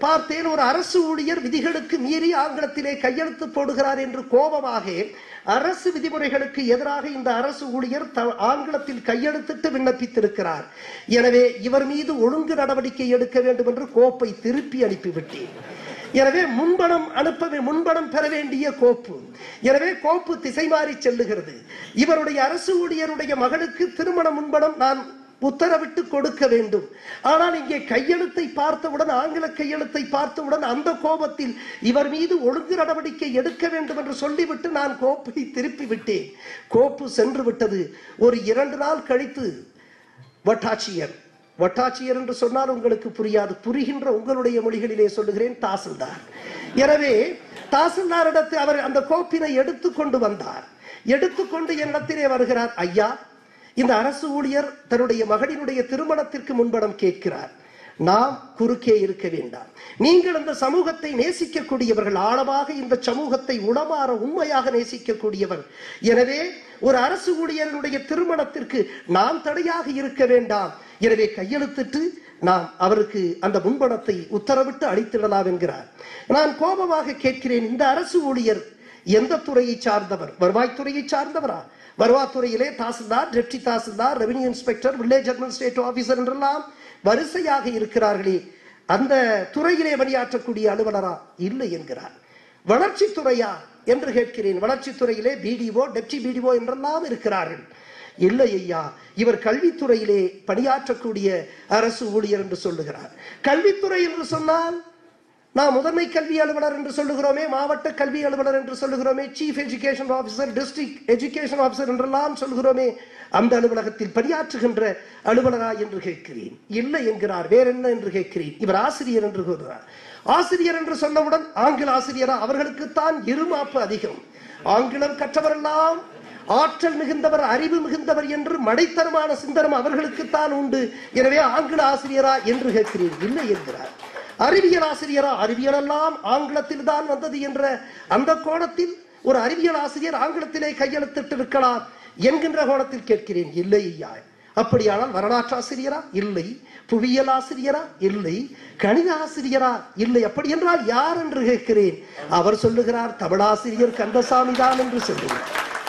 பார்த்தேன் ஒரு அரசு ஊழியர் விதிகளுக்கு மீறி ஆங்கிலத்திலே கையெழுத்து போடுகிறார் என்று கோபமாக அரசு விதிமுறைகளுக்கு எதிராக இந்த அரசு ஊழியர் த- ஆங்கிலத்தில் கையெழுத்திட்டு விண்ணப்பித்திருக்கிறார் எனவே இவர் மீது ஒழுங்கு நடவடிக்கை எடுக்க வேண்டும் என்று கோப்பை திருப்பி அனுப்பிவிட்டேன் எனவே முன்பணம் அனுப்ப வே- முன்பணம் பெற வேண்டிய கோப்பு எனவே கோப்பு திசை மாறி செல்லுகிறது இவருடைய அரசு ஊழியருடைய மகளுக்கு திருமண முன்பணம் நான் உத்தரவிட்டு கொடுக்க வேண்டும் ஆனால் இங்கே கையெழுத்தை பார்த்தவுடன் ஆங்கில கையெழுத்தை பார்த்தவுடன் அந்த கோபத்தில் இவர் மீது ஒழுங்கு நடவடிக்கை எடுக்க வேண்டும் என்று சொல்லிவிட்டு நான் கோப்பை திருப்பி விட்டேன் கோப்பு சென்று விட்டது ஒரு இரண்டு நாள் கழித்து வட்டாட்சியர் வட்டாட்சியர் என்று சொன்னால் உங்களுக்கு புரியாது புரிகின்ற உங்களுடைய மொழிகளிலே சொல்லுகிறேன் தாசில்தார் எனவே தாசில்தாரிடத்து அவர் அந்த கோப்பினை எடுத்துக்கொண்டு வந்தார் எடுத்துக்கொண்டு என்னிடத்திலே வருகிறார் ஐயா இந்த அரசு ஊழியர் தன்னுடைய மகளினுடைய திருமணத்திற்கு முன்படம் கேட்கிறார் நாம் குறுக்கே இருக்க வேண்டாம் நீங்கள் இந்த சமூகத்தை நேசிக்கக்கூடியவர்கள் ஆழமாக இந்த சமூகத்தை உளமாற உண்மையாக நேசிக்கக்கூடியவர் எனவே ஒரு அரசு ஊழியர்களுடைய திருமணத்திற்கு நாம் தடையாக இருக்க வேண்டாம் எனவே கையெழுத்திட்டு நாம் அவருக்கு அந்த முன்பணத்தை உத்தரவிட்டு அளித்திடலாம் என்கிறார் நான் கோபமாக கேட்கிறேன் இந்த அரசு ஊழியர் எந்த துறையை சார்ந்தவர் வருவாய்த்துறையை சார்ந்தவரா வருவாய்த்துறையிலே tahsildar deputy tahsildar revenue inspector village administrative officer என்றெல்லாம் வரிசையாக இருக்கிறார்களே அந்த துறையிலே பணியாற்றக்கூடிய அலுவலரா இல்லை என்கிறார் வளர்ச்சித்துறையா என்று கேட்கிறேன் வளர்ச்சித்துறையிலே பிடிஓ டெப்டி பிடிஓ என்றெல்லாம் இருக்கிறார்கள் இல்லை ஐயா இவர் கல்வித்துறையிலே பணியாற்றக்கூடிய அரசு ஊழியர் என்று சொல்லுகிறார் கல்வித்துறை என்று சொன்னால் நாம் முதன்மை கல்வி அலுவலர் என்று சொல்லுகிறோமே மாவட்ட கல்வி அலுவலர் என்று சொல்லுகிறோமே chief education officer district education officer என்றெல்லாம் சொல்லுகிறோமே அந்த அலுவலகத்தில் பணியாற்றுகின்ற அலுவலரா என்று கேட்கிறேன் இல்லை என்கிறார் வேற என்ன என்று கேட்கிறேன் இவர் ஆசிரியர் என்று கூறுகிறார் ஆசிரியர் என்று சொன்னவுடன் ஆங்கில ஆசிரியரா அவர்களுக்குத்தான் இருமாப்பு அதிகம் ஆங்கிலம் கற்றவரெல்லாம் ஆற்றல் மிகுந்தவர் அறிவு மிகுந்தவர் என்று மடைத்தரமான சிந்தனம் அவர்களுக்குத்தான் உண்டு எனவே ஆங்கில ஆசிரியரா என்று கேட்கிறேன் இல்லை என்கிறார் அறிவியல் ஆசிரியரா அறிவியல் எல்லாம் ஆங்கிலத்தில் தான் வந்தது என்ற அந்த கோணத்தில் ஒரு அறிவியல் ஆசிரியர் ஆங்கிலத்திலே கையெழுத்திட்டு இருக்கலாம் என்கின்ற கோணத்தில் கேட்கிறேன் இல்லை ஐயா அப்படியானால் வரலாற்று ஆசிரியரா இல்லை புவியியல் ஆசிரியரா இல்லை கணித ஆசிரியரா இல்லை அப்படி என்றால் யார் என்று கேட்கிறேன் அவர் சொல்லுகிறார் தமிழாசிரியர் கந்தசாமி தான் என்று சொல்லுகிறார்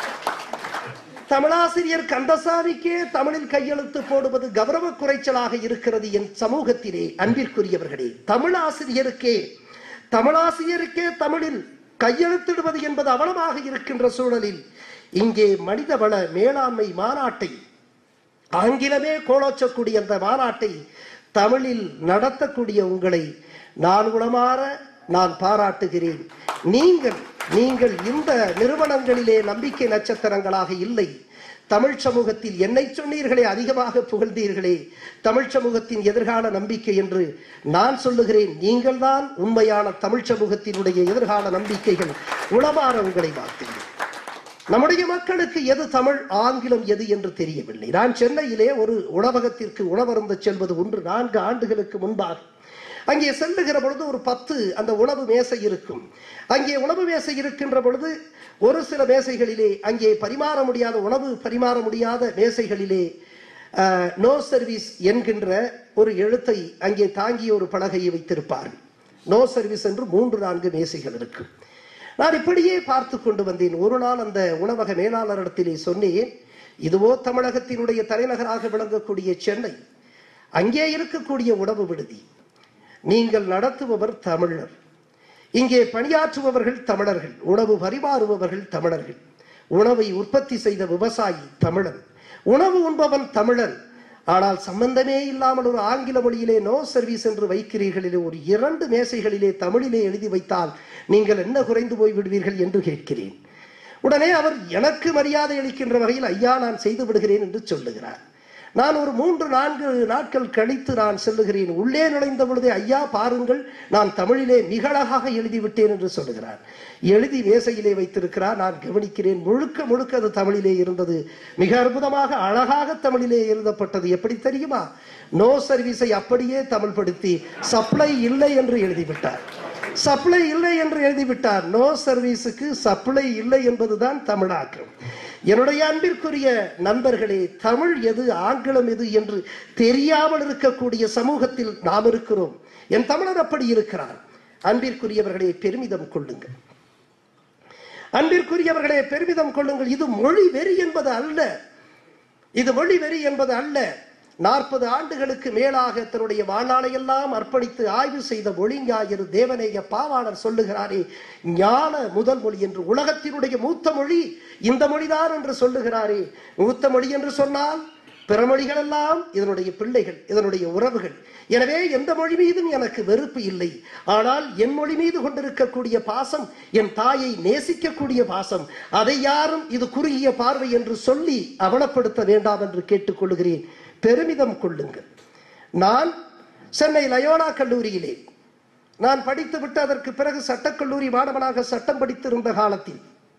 தமிழாசிரியர் கந்தசாமிக்கே தமிழில் கையெழுத்து போடுவது கௌரவ குறைச்சலாக இருக்கிறது என் சமூகத்திலே அன்பிற்குரியவர்களே தமிழாசிரியருக்கே தமிழாசிரியருக்கே தமிழில் கையெழுத்திடுவது என்பது அவலமாக இருக்கின்ற சூழலில் இங்கே மனிதவள மேலாண்மை மாநாட்டை ஆங்கிலமே கோலோச்சக்கூடிய அந்த மாநாட்டை தமிழில் நடத்தக்கூடிய உங்களை நான் உளமாற நான் பாராட்டுகிறேன் நீங்கள் நீங்கள் இந்த நிறுவனங்களிலே நம்பிக்கை நட்சத்திரங்களாக இல்லை தமிழ் சமூகத்தில் என்னை சொன்னீர்களே அதிகமாக புகழ்ந்தீர்களே தமிழ் சமூகத்தின் எதிர்கால நம்பிக்கை என்று நான் சொல்லுகிறேன் நீங்கள்தான் உண்மையான தமிழ் சமூகத்தினுடைய எதிர்கால நம்பிக்கைகள் உளமாற உங்களை வாழ்த்துகிறேன் நம்முடைய மக்களுக்கு எது தமிழ் ஆங்கிலம் எது என்று தெரியவில்லை நான் சென்னையிலே ஒரு உணவகத்திற்கு உணவருந்த செல்வது ஒன்று நான்கு ஆண்டுகளுக்கு முன்பாக அங்கே செல்லுகிற பொழுது ஒரு பத்து அந்த உணவு மேசை இருக்கும் அங்கே உணவு மேசை இருக்கின்ற பொழுது ஒரு சில மேசைகளிலே அங்கே பரிமாற முடியாத உணவு பரிமாற முடியாத மேசைகளிலே நோ சர்வீஸ் என்கின்ற ஒரு எழுத்தை அங்கே தாங்கிய ஒரு பலகையை வைத்திருப்பார்கள் நோ சர்வீஸ் என்று மூன்று நான்கு மேசைகள் இருக்கும் நான் இப்படியே பார்த்து கொண்டு வந்தேன் ஒரு நாள் அந்த உணவக மேலாளரிடத்திலே சொன்னேன் இதுவோ தமிழகத்தினுடைய தலைநகராக விளங்கக்கூடிய சென்னை அங்கே இருக்கக்கூடிய உணவு விடுதி நீங்கள் நடத்துபவர் தமிழர் இங்கே பணியாற்றுபவர்கள் தமிழர்கள் உணவு பரிமாறுபவர்கள் தமிழர்கள் உணவை உற்பத்தி செய்த விவசாயி தமிழன் உணவு உண்பவன் தமிழன் ஆனால் சம்பந்தமே இல்லாமல் ஒரு ஆங்கில மொழியிலே நோ சர்வீஸ் என்று வைக்கிறீர்களிலே ஒரு இரண்டு மேசைகளிலே தமிழிலே எழுதி வைத்தால் நீங்கள் என்ன குறைந்து போய் விடுவீர்கள் என்று கேட்கிறேன் உடனே அவர் எனக்கு மரியாதை அளிக்கின்ற வகையில் ஐயா நான் செய்து விடுகிறேன் என்று சொல்லுகிறார் நான் ஒரு மூன்று நான்கு நாட்கள் கழித்து நான் செல்லுகிறேன் உள்ளே நுழைந்த பொழுதே ஐயா பாருங்கள் நான் தமிழிலே மிக அழகாக எழுதிவிட்டேன் என்று சொல்லுகிறார் எழுதி மேசையிலே வைத்திருக்கிறார் நான் கவனிக்கிறேன் முழுக்க முழுக்க அது தமிழிலே இருந்தது மிக அற்புதமாக அழகாக தமிழிலே எழுதப்பட்டது எப்படி தெரியுமா நோ சர்வீஸை அப்படியே தமிழ்படுத்தி சப்ளை இல்லை என்று எழுதிவிட்டார் சப்ளை இல்லை என்று எழுதிவிட்டார் நோ சர்வீஸுக்கு சப்ளை இல்லை என்பதுதான் தமிழாக்கம் என்னுடைய அன்பிற்குரிய நண்பர்களே தமிழ் எது ஆங்கிலம் எது என்று தெரியாமல் இருக்கக்கூடிய சமூகத்தில் நாம் இருக்கிறோம் என் தமிழர் அப்படி இருக்கிறார் அன்பிற்குரியவர்களே பெருமிதம் கொள்ளுங்கள் அன்பிற்குரியவர்களே பெருமிதம் கொள்ளுங்கள் இது மொழி வெறி என்பது அல்ல இது மொழி வெறி என்பது அல்ல நாற்பது ஆண்டுகளுக்கு மேலாக தன்னுடைய வாழ்நாளையெல்லாம் அர்ப்பணித்து ஆய்வு செய்த மொழிஞாயிறு தேவநேய பாவாணர் சொல்லுகிறாரே ஞான முதல் மொழி என்று உலகத்தினுடைய மூத்த மொழி இந்த மொழிதான் என்று சொல்லுகிறாரே மூத்த மொழி என்று சொன்னால் பிற மொழிகளெல்லாம் இதனுடைய பிள்ளைகள் இதனுடைய உறவுகள் எனவே எந்த மொழி மீதும் எனக்கு வெறுப்பு இல்லை ஆனால் என் மொழி மீது கொண்டிருக்கக்கூடிய பாசம் என் தாயை நேசிக்கக்கூடிய பாசம் அதை யாரும் இது குறுகிய பார்வை என்று சொல்லி அவலப்படுத்த வேண்டாம் என்று கேட்டுக்கொள்கிறேன் பெருமிதம் கொள்ளுங்கள் நான் சென்னை லயோலா கல்லூரியிலே நான் படித்துவிட்டு அதற்கு பிறகு சட்டக்கல்லூரி மாணவனாக சட்டம் படித்திருந்த காலத்தில்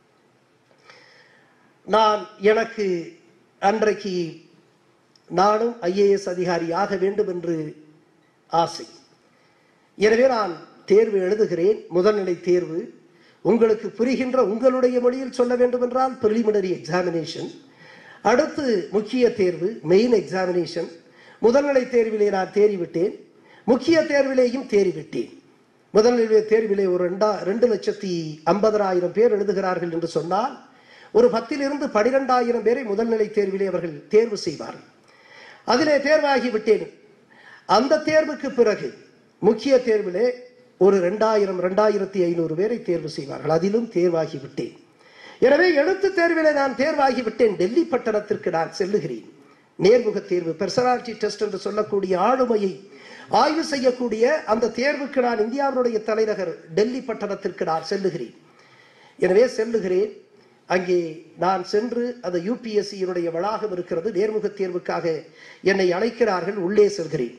நான் எனக்கு அன்றைக்கு நானும் ஐஏஎஸ் அதிகாரி ஆக வேண்டும் என்று ஆசை எனவே நான் தேர்வு எழுதுகிறேன் முதல்நிலை தேர்வு உங்களுக்கு புரிகின்ற உங்களுடைய மொழியில் சொல்ல வேண்டும் என்றால் ப்ரிலிமினரி எக்ஸாமினேஷன் அடுத்து முக்கிய தேர்வு மெயின் எக்ஸாமினேஷன் முதல்நிலை தேர்விலே நான் தேறிவிட்டேன் முக்கிய தேர்விலேயும் தேறிவிட்டேன் முதல்நிலை தேர்விலே ஒரு ரெண்டா ரெண்டு லட்சத்தி ஐம்பதனாயிரம் பேர் எழுதுகிறார்கள் என்று சொன்னால் ஒரு பத்திலிருந்து பனிரெண்டாயிரம் பேரை முதல்நிலை தேர்விலே அவர்கள் தேர்வு செய்வார்கள் அதிலே தேர்வாகி விட்டேன் அந்த தேர்வுக்கு பிறகு முக்கிய தேர்விலே ஒரு ரெண்டாயிரம் ரெண்டாயிரத்தி ஐநூறு பேரை தேர்வு செய்வார்கள் அதிலும் தேர்வாகி விட்டேன் எனவே எழுத்து தேர்விலே நான் தேர்வாகி விட்டேன் டெல்லி பட்டணத்திற்கு நான் செல்லுகிறேன் நேர்முக தேர்வு பெர்சனாலிட்டி டெஸ்ட் என்று சொல்லக்கூடிய ஆளுமையை ஆய்வு செய்யக்கூடிய அந்த தேர்வுக்கு நான் இந்தியாவினுடைய தலைநகர் டெல்லி பட்டணத்திற்கு நான் செல்லுகிறேன் எனவே செல்லுகிறேன் அங்கே நான் சென்று அந்த யூபிஎஸ்சியினுடைய வளாகம் இருக்கிறது நேர்முக தேர்வுக்காக என்னை அழைக்கிறார்கள் உள்ளே செல்கிறேன்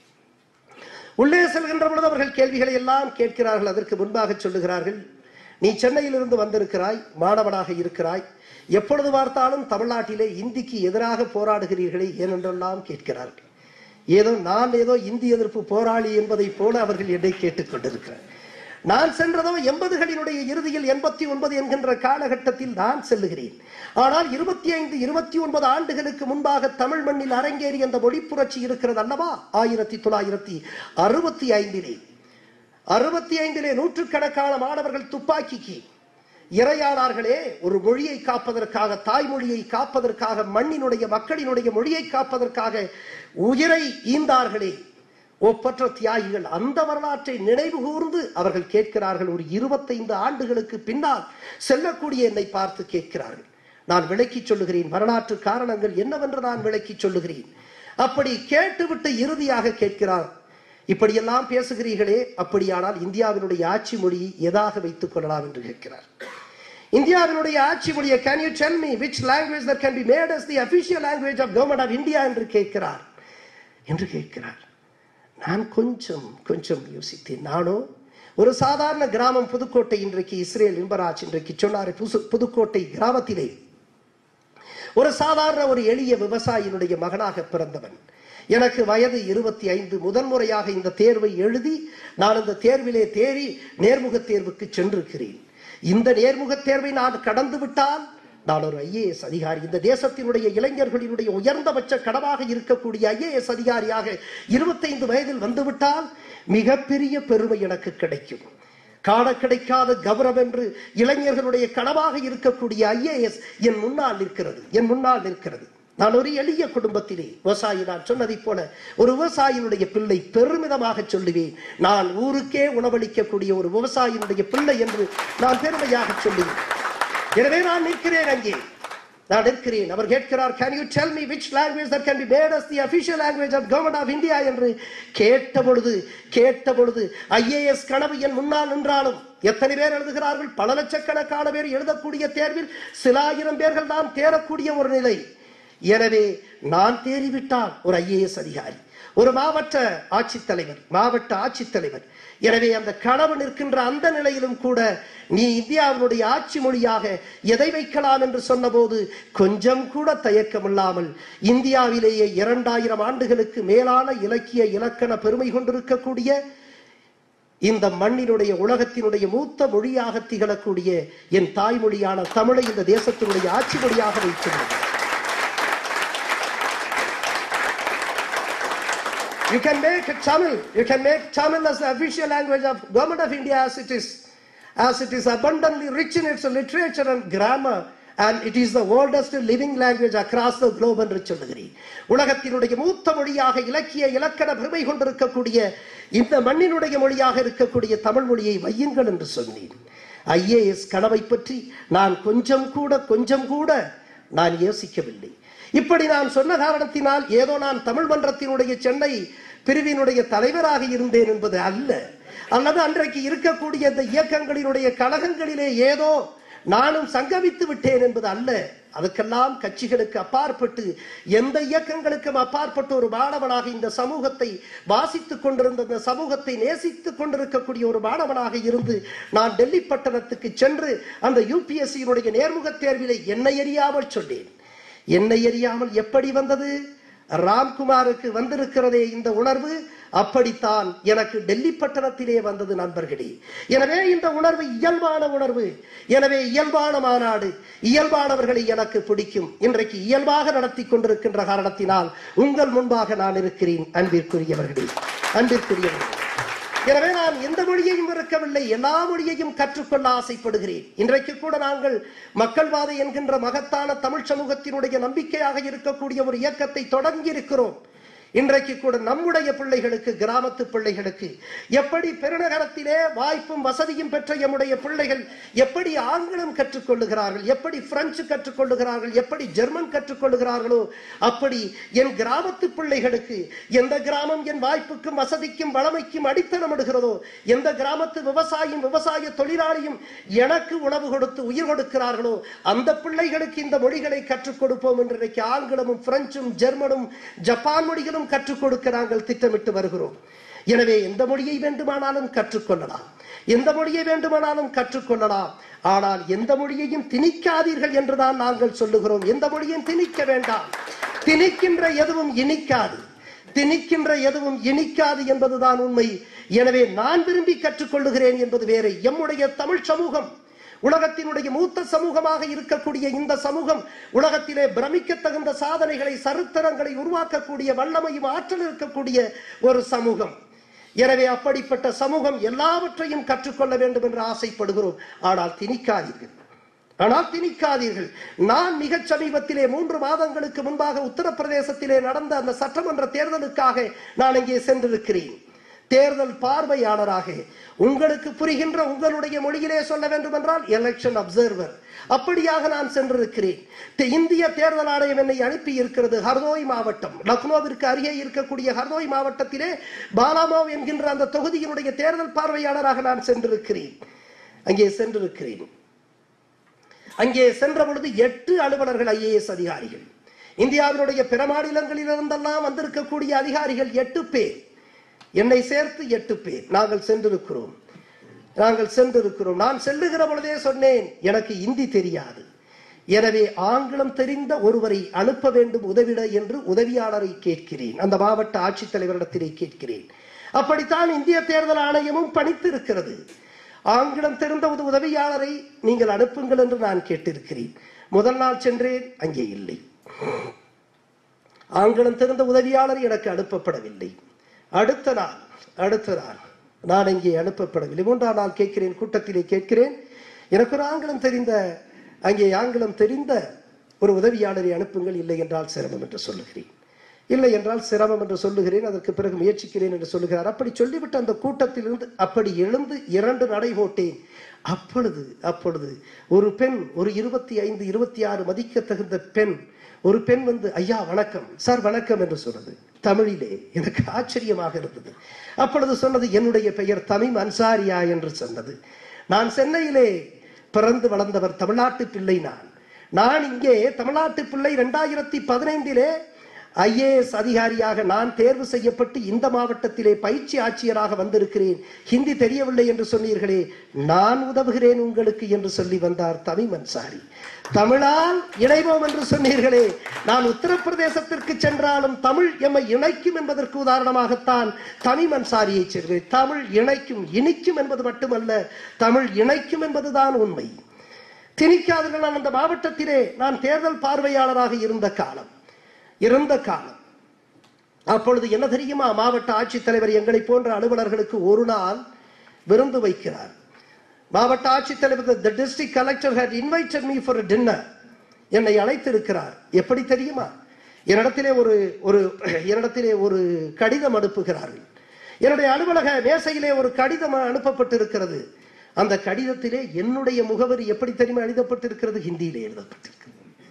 உள்ளே செல்கின்ற பொழுது அவர்கள் கேள்விகளை எல்லாம் கேட்கிறார்கள் அதற்கு முன்பாக சொல்லுகிறார்கள் நீ சென்னையிலிருந்து வந்திருக்கிறாய் மாணவனாக இருக்கிறாய் எப்பொழுது பார்த்தாலும் தமிழ்நாட்டிலே இந்திக்கு எதிராக போராடுகிறீர்களே ஏனென்றெல்லாம் கேட்கிறார்கள் ஏதோ நான் ஏதோ இந்தி எதிர்ப்பு போராளி என்பதை போல அவர்கள் என்னை கேட்டுக்கொண்டிருக்கிறார் நான் சென்றதோ எண்பதுகளினுடைய இறுதியில் எண்பத்தி ஒன்பது என்கின்ற காலகட்டத்தில் நான் செல்லுகிறேன் ஆனால் இருபத்தி ஐந்து இருபத்தி ஒன்பது ஆண்டுகளுக்கு முன்பாக தமிழ் மண்ணில் அரங்கேறி அந்த மொழி புரட்சி இருக்கிறது அல்லவா ஆயிரத்தி தொள்ளாயிரத்தி அறுபத்தி ஐந்திலே அறுபத்தி ஐந்திலே நூற்றுக்கணக்கான மாணவர்கள் துப்பாக்கிக்கு இறையானார்களே ஒரு மொழியை காப்பதற்காக தாய்மொழியை காப்பதற்காக மண்ணினுடைய மக்களினுடைய மொழியை காப்பதற்காக உயிரை ஈந்தார்களே ஒப்பற்ற தியாகிகள் அந்த வரலாற்றை நினைவு கூர்ந்து அவர்கள் கேட்கிறார்கள் ஒரு இருபத்தைந்து ஆண்டுகளுக்கு பின்னால் செல்லக்கூடிய என்னை பார்த்து கேட்கிறார்கள் நான் விளக்கி சொல்லுகிறேன் வரலாற்று காரணங்கள் என்னவென்று நான் விளக்கி சொல்லுகிறேன் அப்படி கேட்டுவிட்டு இறுதியாக கேட்கிறார் இப்படியெல்லாம் பேசுகிறீர்களே அப்படியானால் இந்தியாவினுடைய ஆட்சி மொழியை எதாக வைத்துக் கொள்ளலாம் என்று கேட்கிறார் இந்தியாவினுடைய ஆட்சி மொழியை can you tell me which language that can be made as the official language of government of India என்று கேட்கிறார் என்று கேட்கிறார் நான் கொஞ்சம் கொஞ்சம் யோசித்தேன் நானோ ஒரு சாதாரண கிராமம் புதுக்கோட்டை இன்றைக்கு இஸ்ரேல் இன்பராஜ் இன்றைக்கு சொன்னார் புது புதுக்கோட்டை கிராமத்திலே ஒரு சாதாரண ஒரு எளிய விவசாயினுடைய மகனாக பிறந்தவன் எனக்கு வயது இருபத்தி ஐந்து முதன்முறையாக இந்த தேர்வை எழுதி நான் இந்த தேர்விலே தேறி நேர்முக தேர்வுக்கு சென்றிருக்கிறேன் இந்த நேர்முக தேர்வை நான் கடந்து விட்டால் நான் ஒரு ஐஏஎஸ் அதிகாரி இந்த தேசத்தினுடைய இளைஞர்களினுடைய உயர்ந்தபட்ச கடவாக இருக்கக்கூடிய ஐஏஎஸ் அதிகாரியாக இருபத்தைந்து வயதில் வந்துவிட்டால் மிகப்பெரிய பெருமை எனக்கு கிடைக்கும் காண கிடைக்காத கௌரவம் என்று இளைஞர்களுடைய கனவாக இருக்கக்கூடிய ஐஏஎஸ் என் முன்னால் நிற்கிறது என் முன்னால் நிற்கிறது நான் ஒரு எளிய குடும்பத்திலே விவசாயி நான் சொன்னதைப் போல ஒரு விவசாயினுடைய பிள்ளை பெருமிதமாக சொல்லுவேன் நான் ஊருக்கே உணவளிக்கக்கூடிய ஒரு விவசாயினுடைய பிள்ளை என்று நான் பெருமையாக சொல்லுவேன் எனவே நான் நிற்கிறேன் அங்கே நான் நிற்கிறேன் அவர் கேட்கிறார் can you tell me which language that can be made as the official language of government of India என்று கேட்ட பொழுது கேட்ட பொழுது ஐஏஎஸ் கனவு என் முன்னால் நின்றாலும் எத்தனை பேர் எழுதுகிறார்கள் பல லட்சக்கணக்கான பேர் எழுதக்கூடிய தேர்வில் சில ஆயிரம் பேர்கள் தான் தேரக்கூடிய ஒரு நிலை எனவே நான் தேறிவிட்டால் ஒரு ஐஏஎஸ் அதிகாரி ஒரு மாவட்ட ஆட்சித்தலைவர் மாவட்ட ஆட்சித்தலைவர் எனவே அந்த கனவு நிற்கின்ற அந்த நிலையிலும் கூட நீ இந்தியாவினுடைய ஆட்சி மொழியாக எதை வைக்கலாம் என்று சொன்னபோது கொஞ்சம் கூட தயக்கமில்லாமல் இந்தியாவிலேயே இரண்டாயிரம் ஆண்டுகளுக்கு மேலான இலக்கிய இலக்கண பெருமை கொண்டிருக்கக்கூடிய இந்த மண்ணினுடைய உலகத்தினுடைய மூத்த மொழியாக திகழக்கூடிய என் தாய்மொழியான தமிழை இந்த தேசத்தினுடைய ஆட்சி மொழியாக வைத்துள்ளது You can make Tamil. You can make Tamil as the official language of government of India as it is, as it is abundantly rich in its literature and grammar. And it is the oldest living language across the globe என்று சொல்லுகிறேன் உலகத்தினுடைய மூத்த மொழியாக இலக்கிய இலக்கண பெருமை கொண்டிருக்கக்கூடிய இந்த மண்ணினுடைய மொழியாக இருக்கக்கூடிய தமிழ் மொழியை வையுங்கள் என்று சொன்னேன் ஐஏஎஸ் கனவை பற்றி நான் கொஞ்சம் கூட கொஞ்சம் கூட நான் யோசிக்கவில்லை இப்படி நான் சொன்ன காரணத்தினால் ஏதோ நான் தமிழ் மன்றத்தினுடைய சென்னை பிரிவினுடைய தலைவராக இருந்தேன் என்பது அல்ல அல்லது அன்றைக்கு இருக்கக்கூடிய இந்த இயக்கங்களினுடைய கழகங்களிலே ஏதோ நானும் சங்கமித்து விட்டேன் என்பது அல்ல அதுக்கெல்லாம் கட்சிகளுக்கு அப்பாற்பட்டு எந்த இயக்கங்களுக்கும் அப்பாற்பட்ட ஒரு மாணவனாக இந்த சமூகத்தை வாசித்துக் கொண்டிருந்த இந்த சமூகத்தை நேசித்துக் கொண்டிருக்கக்கூடிய ஒரு மாணவனாக இருந்து நான் டெல்லி பட்டணத்துக்கு சென்று அந்த யூபிஎஸ்சியினுடைய நேர்முகத் தேர்விலே என்னை அறியாமல் சொன்னேன் என்னை அறியாமல் எப்படி வந்தது ராம்குமாருக்கு வந்திருக்கிறதே இந்த உணர்வு அப்படித்தான் எனக்கு டெல்லி பட்டணத்திலே வந்தது நண்பர்களே எனவே இந்த உணர்வு இயல்பான உணர்வு எனவே இயல்பான மாநாடு இயல்பானவர்களை எனக்கு பிடிக்கும் இன்றைக்கு இயல்பாக நடத்தி கொண்டிருக்கின்ற காரணத்தினால் உங்கள் முன்பாக நான் இருக்கிறேன் அன்பிற்குரியவர்களே அன்பிற்குரியவர்களே எனவே நான் எந்த மொழியையும் இருக்கவில்லை எல்லா மொழியையும் கற்றுக்கொள்ள ஆசைப்படுகிறேன் இன்றைக்கு கூட நாங்கள் மக்கள்வாதை என்கின்ற மகத்தான தமிழ் சமூகத்தினுடைய நம்பிக்கையாக இருக்கக்கூடிய ஒரு இயக்கத்தை தொடங்கி இருக்கிறோம் இன்றைக்கு கூட நம்முடைய பிள்ளைகளுக்கு கிராமத்து பிள்ளைகளுக்கு எப்படி பெருநகரத்திலே வாய்ப்பும் வசதியும் பெற்ற எம்முடைய பிள்ளைகள் எப்படி ஆங்கிலம் கற்றுக்கொள்ளுகிறார்கள் எப்படி பிரெஞ்சு கற்றுக்கொள்ளுகிறார்கள் எப்படி ஜெர்மன் கற்றுக்கொள்ளுகிறார்களோ அப்படி என் கிராமத்து பிள்ளைகளுக்கு எந்த கிராமம் என் வாய்ப்புக்கும் வசதிக்கும் வளமைக்கும் அடித்தளமிடுகிறதோ எந்த கிராமத்து விவசாயியும் விவசாய தொழிலாளியும் எனக்கு உணவு கொடுத்து உயிர் கொடுக்கிறார்களோ அந்த பிள்ளைகளுக்கு இந்த மொழிகளை கற்றுக் கொடுப்போம் என்று இன்றைக்கு ஆங்கிலமும் பிரெஞ்சும் ஜெர்மனும் ஜப்பான் மொழிகளும் கற்றுக் கொடுக்க நாங்கள் திட்டமிட்டு வருகிறோம் எனவே எந்த மொழியை வேண்டுமானாலும் கற்றுக்கொள்ளலாம் எந்த மொழியை வேண்டுமானாலும் கற்றுக்கொள்ளலாம் ஆனால் எந்த மொழியையும் திணிக்காதீர்கள் என்றுதான் நாங்கள் சொல்லுகிறோம் எந்த மொழியும் திணிக்க வேண்டாம் திணிக்கின்ற எதுவும் இனிக்காது திணிக்கின்ற எதுவும் இனிக்காது என்பதுதான் உண்மை எனவே நான் விரும்பி கற்றுக்கொள்ளுகிறேன் என்பது வேறு எம்முடைய தமிழ் சமூகம் உலகத்தினுடைய மூத்த சமூகமாக இருக்கக்கூடிய இந்த சமூகம் உலகத்திலே பிரமிக்க தகுந்த சாதனைகளை சரித்திரங்களை உருவாக்கக்கூடிய வல்லமையும் ஆற்றல் இருக்கக்கூடிய ஒரு சமூகம் எனவே அப்படிப்பட்ட சமூகம் எல்லாவற்றையும் கற்றுக்கொள்ள வேண்டும் என்று ஆசைப்படுகிறோம் ஆனால் திணிக்காதீர்கள் ஆனால் திணிக்காதீர்கள் நான் மிகச் சமீபத்திலே மூன்று மாதங்களுக்கு முன்பாக உத்தரப்பிரதேசத்திலே நடந்த அந்த சட்டமன்ற தேர்தலுக்காக நான் இங்கே சென்றிருக்கிறேன் தேர்தல் பார்வையாளராக உங்களுக்கு புரிகின்ற உங்களுடைய மொழியிலே சொல்ல வேண்டும் என்றால் எலெக்ஷன் அப்சர்வர் அப்படியாக நான் சென்றிருக்கிறேன் தி- இந்திய தேர்தல் ஆணையம் என்னை அனுப்பி இருக்கிறது ஹர்தோய் மாவட்டம் லக்னோவிற்கு அருகே இருக்கக்கூடிய ஹர்தோய் மாவட்டத்திலே பாலாமோவ் என்கின்ற அந்த தொகுதியினுடைய தேர்தல் பார்வையாளராக நான் சென்றிருக்கிறேன் அங்கே சென்றிருக்கிறேன் அங்கே சென்ற பொழுது எட்டு அலுவலர்கள் ஐஏஎஸ் அதிகாரிகள் இந்தியாவினுடைய பிற மாநிலங்களிலிருந்தெல்லாம் வந்திருக்கக்கூடிய அதிகாரிகள் எட்டு பேர் என்னை சேர்த்து எட்டு பேர் நாங்கள் சென்றிருக்கிறோம் நாங்கள் சென்றிருக்கிறோம் நான் செல்லுகிற பொழுதே சொன்னேன் எனக்கு இந்தி தெரியாது எனவே ஆங்கிலம் தெரிந்த ஒருவரை அனுப்ப வேண்டும் உதவிட என்று உதவியாளரை கேட்கிறேன் அந்த மாவட்ட ஆட்சித்தலைவரிடத்திலே கேட்கிறேன் அப்படித்தான் இந்திய தேர்தல் ஆணையமும் பணித்திருக்கிறது ஆங்கிலம் தெரிந்த ஒரு உதவியாளரை நீங்கள் அனுப்புங்கள் என்று நான் கேட்டிருக்கிறேன் முதல் நாள் சென்றேன் அங்கே இல்லை ஆங்கிலம் தெரிந்த உதவியாளர் எனக்கு அனுப்பப்படவில்லை அடுத்த நாள் அடுத்த நாள் நான் இங்கே அனுப்பப்படவில்லை மூன்றாம் நாள் கேட்கிறேன் கூட்டத்திலே கேட்கிறேன் எனக்கு ஒரு ஆங்கிலம் தெரிந்த அங்கே ஆங்கிலம் தெரிந்த ஒரு உதவியாளரை அனுப்புங்கள் இல்லை என்றால் சிரமம் என்று சொல்லுகிறேன் இல்லை என்றால் சிரமம் என்று சொல்லுகிறேன் அதற்கு பிறகு முயற்சிக்கிறேன் என்று சொல்லுகிறார் அப்படி சொல்லிவிட்டு அந்த கூட்டத்திலிருந்து அப்படி எழுந்து இரண்டு நடை போட்டேன் அப்பொழுது அப்பொழுது ஒரு பெண் ஒரு இருபத்தி ஐந்து இருபத்தி ஆறு மதிக்க தகுந்த பெண் ஒரு பெண் வந்து ஐயா வணக்கம் சார் வணக்கம் என்று சொன்னது தமிழிலே எனக்கு ஆச்சரியமாக இருந்தது அப்பொழுது சொன்னது என்னுடைய பெயர் தமிம் அன்சாரியா என்று சொன்னது நான் சென்னையிலே பிறந்து வளர்ந்தவர் தமிழ்நாட்டு பிள்ளை நான் நான் இங்கே தமிழ்நாட்டு பிள்ளை இரண்டாயிரத்தி பதினைந்திலே ஐஏஎஸ் அதிகாரியாக நான் தேர்வு செய்யப்பட்டு இந்த மாவட்டத்திலே பயிற்சி ஆட்சியராக வந்திருக்கிறேன் ஹிந்தி தெரியவில்லை என்று சொன்னீர்களே நான் உதவுகிறேன் உங்களுக்கு என்று சொல்லி வந்தார் தமிம் அன்சாரி தமிழால் இணைவோம் என்று சொன்னீர்களே நான் உத்தரப்பிரதேசத்திற்கு சென்றாலும் தமிழ் எம்மை இணைக்கும் என்பதற்கு உதாரணமாகத்தான் தமிம் அன்சாரியை சேர்கிறேன் தமிழ் இணைக்கும் இனிக்கும் என்பது மட்டுமல்ல தமிழ் இணைக்கும் என்பதுதான் உண்மை திணிக்காதீர்கள் நான் அந்த மாவட்டத்திலே நான் தேர்தல் பார்வையாளராக இருந்த காலம் இருந்த காலம் அப்பொழுது என்ன தெரியுமா மாவட்ட ஆட்சித்தலைவர் எங்களை போன்ற அலுவலர்களுக்கு ஒரு நாள் விருந்து வைக்கிறார் மாவட்ட ஆட்சித்தலைவர் the district collector had invited me for a dinner என்னை அழைத்திருக்கிறார் எப்படி தெரியுமா என்னிடத்திலே ஒரு ஒரு என்னிடத்திலே ஒரு கடிதம் அனுப்புகிறார்கள் என்னுடைய அலுவலக மேசையிலே ஒரு கடிதம் அனுப்பப்பட்டிருக்கிறது அந்த கடிதத்திலே என்னுடைய முகவரி எப்படி தெரியுமா எழுதப்பட்டிருக்கிறது ஹிந்தியிலே எழுதப்பட்டிருக்கிறது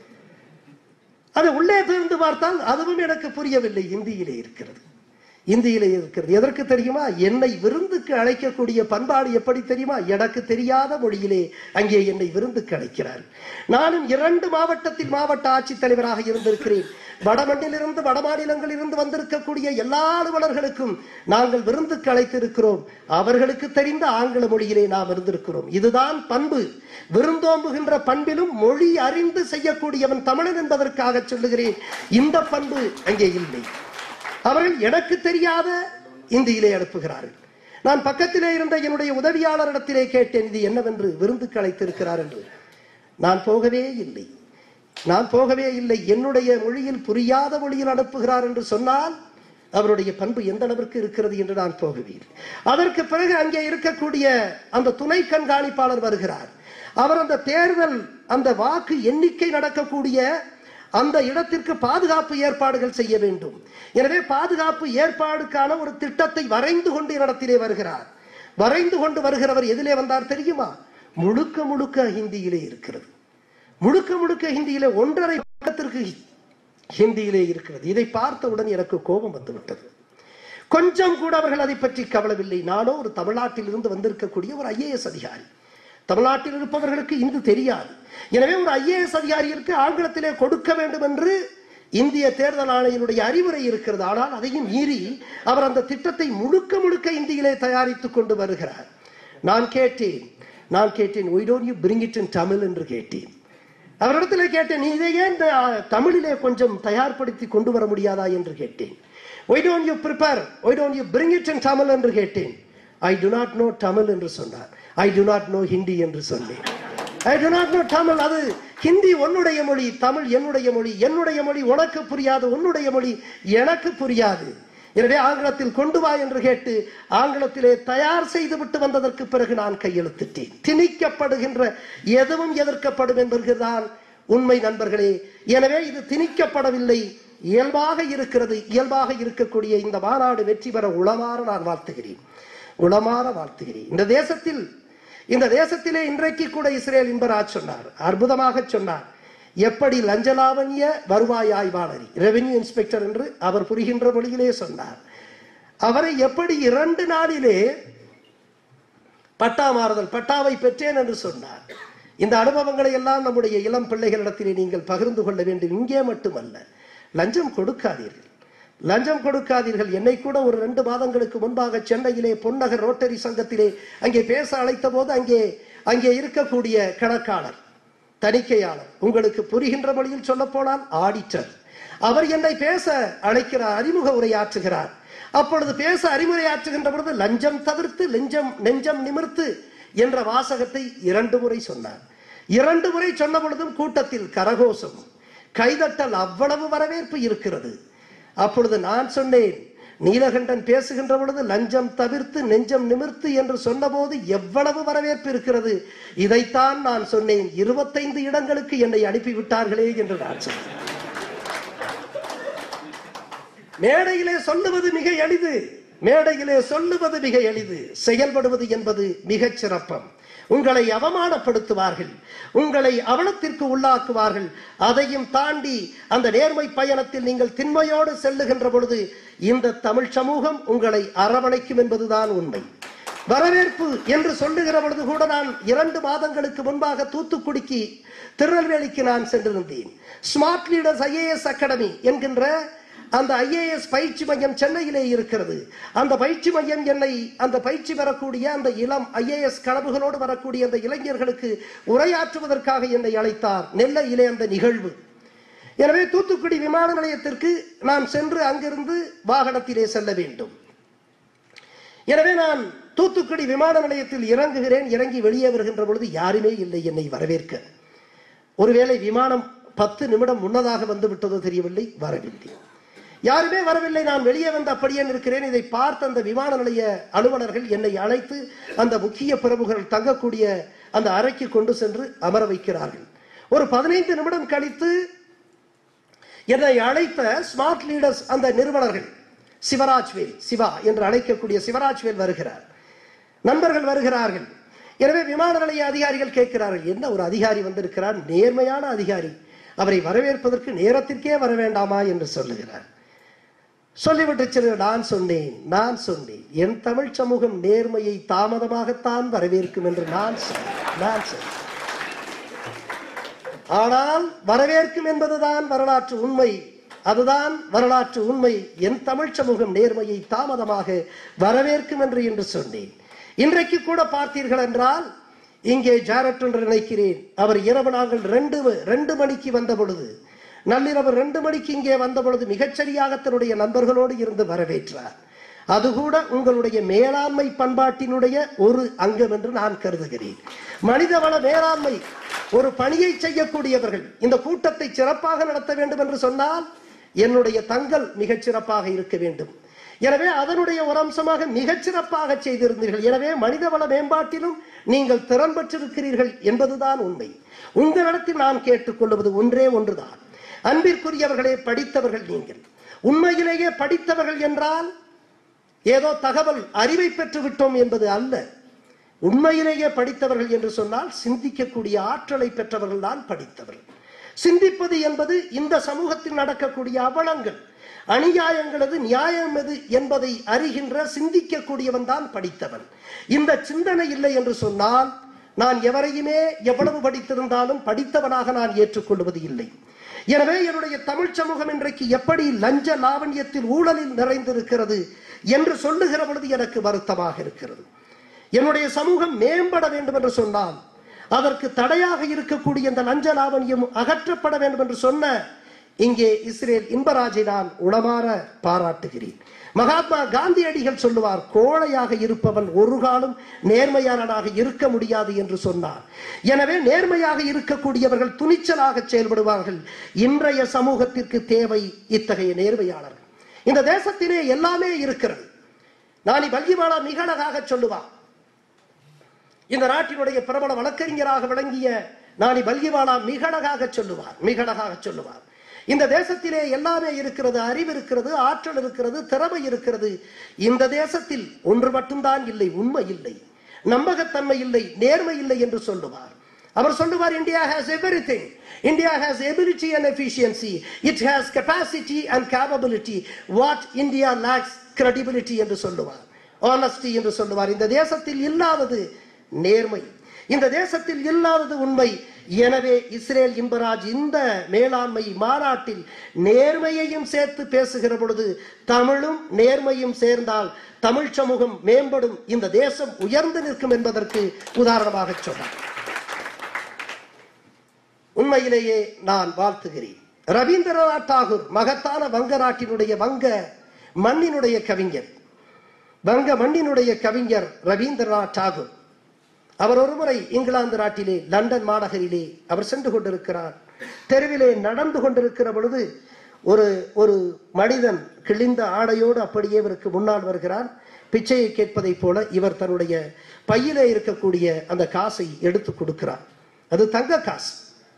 அது உள்ளே திறந்து பார்த்தால் அதுவும் எனக்கு புரியவில்லை இந்தியிலே இருக்கிறது இந்தியிலே இருக்கிறது எதற்கு தெரியுமா என்னை விருந்துக்கு அழைக்கக்கூடிய பண்பாடு எப்படி தெரியுமா எனக்கு தெரியாத மொழியிலே அங்கே என்னை விருந்துக்கு அழைக்கிறார் நானும் இரண்டு மாவட்டத்தில் மாவட்ட ஆட்சித்தலைவராக இருந்திருக்கிறேன் வடமண்ணிலிருந்து வடமாநிலங்களிலிருந்து வந்திருக்கக்கூடிய எல்லா அலுவலர்களுக்கும் நாங்கள் விருந்துக்கு அழைத்திருக்கிறோம் அவர்களுக்கு தெரிந்த ஆங்கில மொழியிலே நாம் இருந்திருக்கிறோம் இதுதான் பண்பு விருந்தோம்புகின்ற பண்பிலும் மொழி அறிந்து செய்யக்கூடியவன் தமிழன் என்பதற்காக சொல்லுகிறேன் இந்த பண்பு அங்கே இல்லை அவர்கள் எனக்கு தெரியாத இந்தியிலே அனுப்புகிறார்கள் நான் பக்கத்திலே இருந்த என்னுடைய உதவியாளரிடத்திலே கேட்டேன் இது என்னவென்று விருந்துக்கு அழைத்திருக்கிறார் என்று நான் போகவே இல்லை நான் போகவே இல்லை என்னுடைய மொழியில் புரியாத மொழியில் அனுப்புகிறார் என்று சொன்னால் அவருடைய பண்பு எந்த அளவிற்கு இருக்கிறது என்று நான் போகவே இல்லை அதற்கு பிறகு அங்கே இருக்கக்கூடிய அந்த துணை கண்காணிப்பாளர் வருகிறார் அவர் அந்த தேர்தல் அந்த வாக்கு எண்ணிக்கை நடக்கக்கூடிய அந்த இடத்திற்கு பாதுகாப்பு ஏற்பாடுகள் செய்ய வேண்டும் எனவே பாதுகாப்பு ஏற்பாடுக்கான ஒரு திட்டத்தை வரைந்து கொண்டு இடத்திலே வருகிறார் வரைந்து கொண்டு வருகிறவர் எதிலே வந்தார் தெரியுமா முழுக்க முழுக்க ஹிந்தியிலே இருக்கிறது முழுக்க முழுக்க ஹிந்தியிலே ஒன்றரை பக்கத்திற்கு ஹிந்தியிலே இருக்கிறது இதை பார்த்தவுடன் எனக்கு கோபம் வந்து விட்டது கொஞ்சம் கூட அவர்கள் அதை பற்றி கவலவில்லை நானோ ஒரு தமிழ்நாட்டில் இருந்து வந்திருக்கக்கூடிய ஒரு ஐஏஎஸ் அதிகாரி தமிழ்நாட்டில் இருப்பவர்களுக்கு இந்து தெரியாது எனவே ஒரு ஐஏஎஸ் அதிகாரியிற்கு ஆங்கிலத்திலே கொடுக்க வேண்டும் என்று இந்திய தேர்தல் ஆணையனுடைய அறிவுரை இருக்கிறது ஆனால் அதையும் மீறி அவர் அந்த திட்டத்தை முழுக்க முழுக்க இந்தியிலே தயாரித்துக் கொண்டு வருகிறார் நான் கேட்டேன் நான் கேட்டேன் why don't you bring it in Tamil என்று கேட்டேன் அவரிடத்தில் கேட்டேன் நீ இதை ஏன் த- தமிழிலே கொஞ்சம் தயார்படுத்தி கொண்டு வர முடியாதா என்று கேட்டேன் why don't you prepare why don't you bring it in Tamil என்று கேட்டேன் I do not know Tamil என்று சொன்னார் I do not know Hindi என்று சொன்னேன் I do not know Tamil அது ஹிந்தி உன்னுடைய மொழி தமிழ் என்னுடைய மொழி என்னுடைய மொழி உனக்கு புரியாது உன்னுடைய மொழி எனக்கு புரியாது எனவே ஆங்கிலத்தில் கொண்டு வா என்று கேட்டு ஆங்கிலத்திலே தயார் செய்து விட்டு வந்ததற்கு பிறகு நான் கையெழுத்திட்டேன் திணிக்கப்படுகின்ற எதுவும் எதிர்க்கப்படும் என்பதுதான் உண்மை நண்பர்களே எனவே இது திணிக்கப்படவில்லை இயல்பாக இருக்கிறது இயல்பாக இருக்கக்கூடிய இந்த மாநாடு வெற்றி பெற உளமாற நான் வாழ்த்துகிறேன் உளமாற வாழ்த்துகிறேன் இந்த தேசத்தில் இந்த தேசத்திலே இன்றைக்கு கூட இஸ்ரேல் இன்பராஜ் சொன்னார் அற்புதமாக சொன்னார் எப்படி லஞ்சலாவண்ய வருவாய் ஆய்வாளர் ரெவென்யூ இன்ஸ்பெக்டர் என்று அவர் புரிகின்ற மொழியிலே சொன்னார் அவரை எப்படி இரண்டு நாளிலே பட்டா மாறுதல் பட்டாவை பெற்றேன் என்று சொன்னார் இந்த அனுபவங்களை எல்லாம் நம்முடைய இளம் பிள்ளைகளிடத்திலே நீங்கள் பகிர்ந்து கொள்ள வேண்டும் இங்கே மட்டுமல்ல லஞ்சம் கொடுக்காதீர்கள் லஞ்சம் கொடுக்காதீர்கள் என்னை கூட ஒரு ரெண்டு மாதங்களுக்கு முன்பாக சென்னையிலே பொன்னகர் ரோட்டரி சங்கத்திலே அங்கே பேச அழைத்த போது அங்கே அங்கே இருக்கக்கூடிய கணக்காளர் தணிக்கையாளர் உங்களுக்கு புரிகின்ற மொழியில் சொல்ல போனால் ஆடிட்டர் அவர் என்னை பேச அழைக்கிறார் அறிமுக உரையாற்றுகிறார் அப்பொழுது பேச அறிமுறையாற்றுகின்ற பொழுது லஞ்சம் தவிர்த்து லெஞ்சம் நெஞ்சம் நிமிர்த்து என்ற வாசகத்தை இரண்டு முறை சொன்னார் இரண்டு முறை சொன்ன பொழுதும் கூட்டத்தில் கரகோஷம் கைதட்டல் அவ்வளவு வரவேற்பு இருக்கிறது அப்பொழுது நான் சொன்னேன் நீலகண்டன் பேசுகின்ற பொழுது லஞ்சம் தவிர்த்து நெஞ்சம் நிமிர்த்து என்று சொன்னபோது எவ்வளவு வரவேற்பு இருக்கிறது இதைத்தான் நான் சொன்னேன் இருபத்தைந்து இடங்களுக்கு என்னை அனுப்பிவிட்டார்களே என்று நான் சொன்னேன் மேடையிலே சொல்லுவது மிக எளிது மேடையிலே சொல்லுவது மிக எளிது செயல்படுவது என்பது மிகச் சிறப்பம் உங்களை அவமானப்படுத்துவார்கள் உங்களை அவலத்திற்கு உள்ளாக்குவார்கள் அதையும் தாண்டி அந்த நேர்மை பயணத்தில் நீங்கள் திண்மையோடு செல்லுகின்ற பொழுது இந்த தமிழ் சமூகம் உங்களை அரவணைக்கும் என்பதுதான் உண்மை வரவேற்பு என்று சொல்லுகிற பொழுது கூட நான் இரண்டு மாதங்களுக்கு முன்பாக தூத்துக்குடிக்கு திருநெல்வேலிக்கு நான் சென்றிருந்தேன் ஸ்மார்ட் லீடர்ஸ் ஐஏஎஸ் அகாடமி என்கின்ற அந்த ஐஏஎஸ் பயிற்சி மையம் சென்னையிலே இருக்கிறது அந்த பயிற்சி மையம் என்னை அந்த பயிற்சி பெறக்கூடிய அந்த இளம் ஐஏஎஸ் கனவுகளோடு வரக்கூடிய அந்த இளைஞர்களுக்கு உரையாற்றுவதற்காக என்னை அழைத்தார் நெல்லையிலே அந்த நிகழ்வு எனவே தூத்துக்குடி விமான நிலையத்திற்கு நான் சென்று அங்கிருந்து வாகனத்திலே செல்ல வேண்டும் எனவே நான் தூத்துக்குடி விமான நிலையத்தில் இறங்குகிறேன் இறங்கி வெளியே வருகின்ற பொழுது யாருமே இல்லை என்னை வரவேற்க ஒருவேளை விமானம் பத்து நிமிடம் முன்னதாக வந்து விட்டதோ தெரியவில்லை வரவில்லை யாருமே வரவில்லை நான் வெளியே வந்து அப்படியே இருக்கிறேன் இதை பார்த்த அந்த விமான நிலைய அலுவலர்கள் என்னை அழைத்து அந்த முக்கிய பிரமுகர்கள் தங்கக்கூடிய அந்த அறைக்கு கொண்டு சென்று அமர வைக்கிறார்கள் ஒரு பதினைந்து நிமிடம் கழித்து என்னை அழைத்த ஸ்மார்ட் லீடர்ஸ் அந்த நிறுவனர்கள் சிவராஜ்வேல் சிவா என்று அழைக்கக்கூடிய சிவராஜ்வேல் வருகிறார் நண்பர்கள் வருகிறார்கள் எனவே விமான நிலைய அதிகாரிகள் கேட்கிறார்கள் என்ன ஒரு அதிகாரி வந்திருக்கிறார் நேர்மையான அதிகாரி அவரை வரவேற்பதற்கு நேரத்திற்கே வர வேண்டாமா என்று சொல்லுகிறார் சொல்லிவிட்டு சென்று நான் சொன்னேன் நான் சொன்னேன் என் தமிழ் சமூகம் நேர்மையை தாமதமாகத்தான் வரவேற்கும் என்று நான் சொன்னேன் நான் சொன்னேன் ஆனால் வரவேற்கும் என்பதுதான் வரலாற்று உண்மை அதுதான் வரலாற்று உண்மை என் தமிழ் சமூகம் நேர்மையை தாமதமாக வரவேற்கும் என்று என்று சொன்னேன் இன்றைக்கு கூட பார்த்தீர்கள் என்றால் இங்கே ஜாரட் என்று நினைக்கிறேன் அவர் இரவு நாங்கள் ரெண்டு ரெண்டு மணிக்கு வந்த பொழுது நள்ளிரவு ரெண்டு மணிக்கு இங்கே வந்த பொழுது மிகச்சரியாக தன்னுடைய நண்பர்களோடு இருந்து வரவேற்றார் அது கூட உங்களுடைய மேலாண்மை பண்பாட்டினுடைய ஒரு அங்கம் என்று நான் கருதுகிறேன் மனிதவள மேலாண்மை ஒரு பணியை செய்யக்கூடியவர்கள் இந்த கூட்டத்தை சிறப்பாக நடத்த வேண்டும் என்று சொன்னால் என்னுடைய தங்கள் மிகச் சிறப்பாக இருக்க வேண்டும் எனவே அதனுடைய ஒரு அம்சமாக மிகச் சிறப்பாக செய்திருந்தீர்கள் எனவே மனிதவள மேம்பாட்டிலும் நீங்கள் திறன் பெற்றிருக்கிறீர்கள் என்பதுதான் உண்மை உங்களிடத்தில் நான் கேட்டுக்கொள்வது ஒன்றே ஒன்றுதான் அன்பிற்குரியவர்களே படித்தவர்கள் நீங்கள் உண்மையிலேயே படித்தவர்கள் என்றால் ஏதோ தகவல் அறிவை பெற்று விட்டோம் என்பது அல்ல உண்மையிலேயே படித்தவர்கள் என்று சொன்னால் சிந்திக்கக்கூடிய ஆற்றலை பெற்றவர்கள் தான் படித்தவர்கள் சிந்திப்பது என்பது இந்த சமூகத்தில் நடக்கக்கூடிய அவலங்கள் அநியாயங்களது நியாயம் எது என்பதை அறிகின்ற சிந்திக்கக்கூடியவன் தான் படித்தவன் இந்த சிந்தனை இல்லை என்று சொன்னால் நான் எவரையுமே எவ்வளவு படித்திருந்தாலும் படித்தவனாக நான் ஏற்றுக்கொள்வது இல்லை எனவே என்னுடைய தமிழ் சமூகம் இன்றைக்கு எப்படி லஞ்ச லாவண்யத்தில் ஊழலில் நிறைந்திருக்கிறது என்று சொல்லுகிற பொழுது எனக்கு வருத்தமாக இருக்கிறது என்னுடைய சமூகம் மேம்பட வேண்டும் என்று சொன்னால் அதற்கு தடையாக இருக்கக்கூடிய இந்த லஞ்ச லாவண்யம் அகற்றப்பட வேண்டும் என்று சொன்ன இங்கே இஸ்ரேல் இன்பராஜை நான் உளமாற பாராட்டுகிறேன் மகாத்மா காந்தியடிகள் சொல்லுவார் கோழையாக இருப்பவன் ஒரு காலம் நேர்மையாளனாக இருக்க முடியாது என்று சொன்னார் எனவே நேர்மையாக இருக்கக்கூடியவர்கள் துணிச்சலாக செயல்படுவார்கள் இன்றைய சமூகத்திற்கு தேவை இத்தகைய நேர்மையாளர்கள் இந்த தேசத்திலே எல்லாமே இருக்கிறது நானி வல்லிவாளா மிக அழகாக சொல்லுவார் இந்த நாட்டினுடைய பிரபல வழக்கறிஞராக விளங்கிய நானி பல்கிவாலா மிக அழகாக சொல்லுவார் மிக அழகாக சொல்லுவார் இந்த தேசத்திலே எல்லாமே இருக்கிறது அறிவு இருக்கிறது ஆற்றல் இருக்கிறது திறமை இருக்கிறது இந்த தேசத்தில் ஒன்று மட்டும்தான் இல்லை உண்மை இல்லை நம்பகத்தன்மை இல்லை நேர்மை இல்லை என்று சொல்லுவார் அவர் சொல்லுவார் India has everything India has ability and efficiency it has capacity and capability what India lacks credibility என்று சொல்லுவார் ஆனஸ்டி என்று சொல்லுவார் இந்த தேசத்தில் இல்லாதது நேர்மை இந்த தேசத்தில் இல்லாதது உண்மை எனவே இஸ்ரேல் இன்பராஜ் இந்த மேலாண்மை மாநாட்டில் நேர்மையையும் சேர்த்து பேசுகிற பொழுது தமிழும் நேர்மையும் சேர்ந்தால் தமிழ் சமூகம் மேம்படும் இந்த தேசம் உயர்ந்து நிற்கும் என்பதற்கு உதாரணமாக சொன்னார் உண்மையிலேயே நான் வாழ்த்துகிறேன் ரவீந்திரநாத் தாகூர் மகத்தான வங்க நாட்டினுடைய வங்க மண்ணினுடைய கவிஞர் வங்க மண்ணினுடைய கவிஞர் ரவீந்திரநாத் தாகூர் அவர் ஒருமுறை இங்கிலாந்து நாட்டிலே லண்டன் மாநகரிலே அவர் சென்று கொண்டிருக்கிறார் தெருவிலே நடந்து கொண்டிருக்கிற பொழுது ஒரு ஒரு மனிதன் கிழிந்த ஆடையோடு அப்படியே இவருக்கு முன்னால் வருகிறார் பிச்சையை கேட்பதைப் போல இவர் தன்னுடைய பையிலே இருக்கக்கூடிய அந்த காசை எடுத்து கொடுக்கிறார் அது தங்க காசு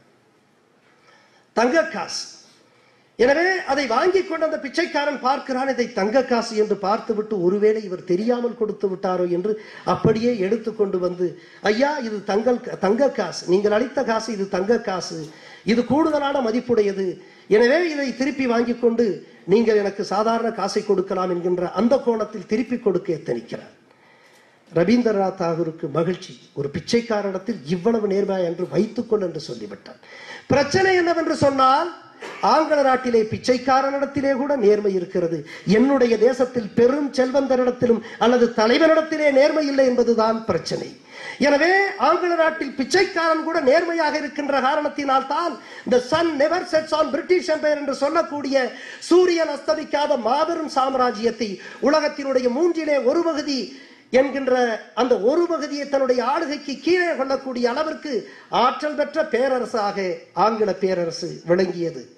தங்க காசு எனவே அதை வாங்கி கொண்டு அந்த பிச்சைக்காரன் பார்க்கிறான் இதை தங்க காசு என்று பார்த்துவிட்டு ஒருவேளை இவர் தெரியாமல் கொடுத்து விட்டாரோ என்று அப்படியே எடுத்து கொண்டு வந்து ஐயா இது தங்கள் தங்க காசு நீங்கள் அளித்த காசு இது தங்க காசு இது கூடுதலான மதிப்புடையது எனவே இதை திருப்பி வாங்கி கொண்டு நீங்கள் எனக்கு சாதாரண காசை கொடுக்கலாம் என்கின்ற அந்த கோணத்தில் திருப்பி கொடுக்க எத்தனிக்கிறார் ரவீந்திரநாத் தாகூருக்கு மகிழ்ச்சி ஒரு பிச்சைக்காரனிடத்தில் இவ்வளவு நேர்மை என்று வைத்துக்கொள் என்று சொல்லிவிட்டார் பிரச்சனை என்னவென்று சொன்னால் ஆங்கில நாட்டிலே பிச்சைக்காரனிடத்திலே கூட நேர்மை இருக்கிறது என்னுடைய தேசத்தில் பெரும் செல்வந்தரிடத்திலும் அல்லது தலைவனிடத்திலே நேர்மை இல்லை என்பதுதான் பிரச்சனை எனவே ஆங்கில நாட்டில் பிச்சைக்காரன் கூட நேர்மையாக இருக்கின்ற காரணத்தினால் தான் the sun never sets on british empire என்று சொல்லக்கூடிய சூரியன் அஸ்தமிக்காத மாபெரும் சாம்ராஜ்யத்தை உலகத்தினுடைய மூன்றிலே ஒரு பகுதி என்கின்ற அந்த ஒரு பகுதியை தன்னுடைய ஆளுகைக்கு கீழே கொள்ளக்கூடிய அளவிற்கு ஆற்றல் பெற்ற பேரரசாக ஆங்கில பேரரசு விளங்கியது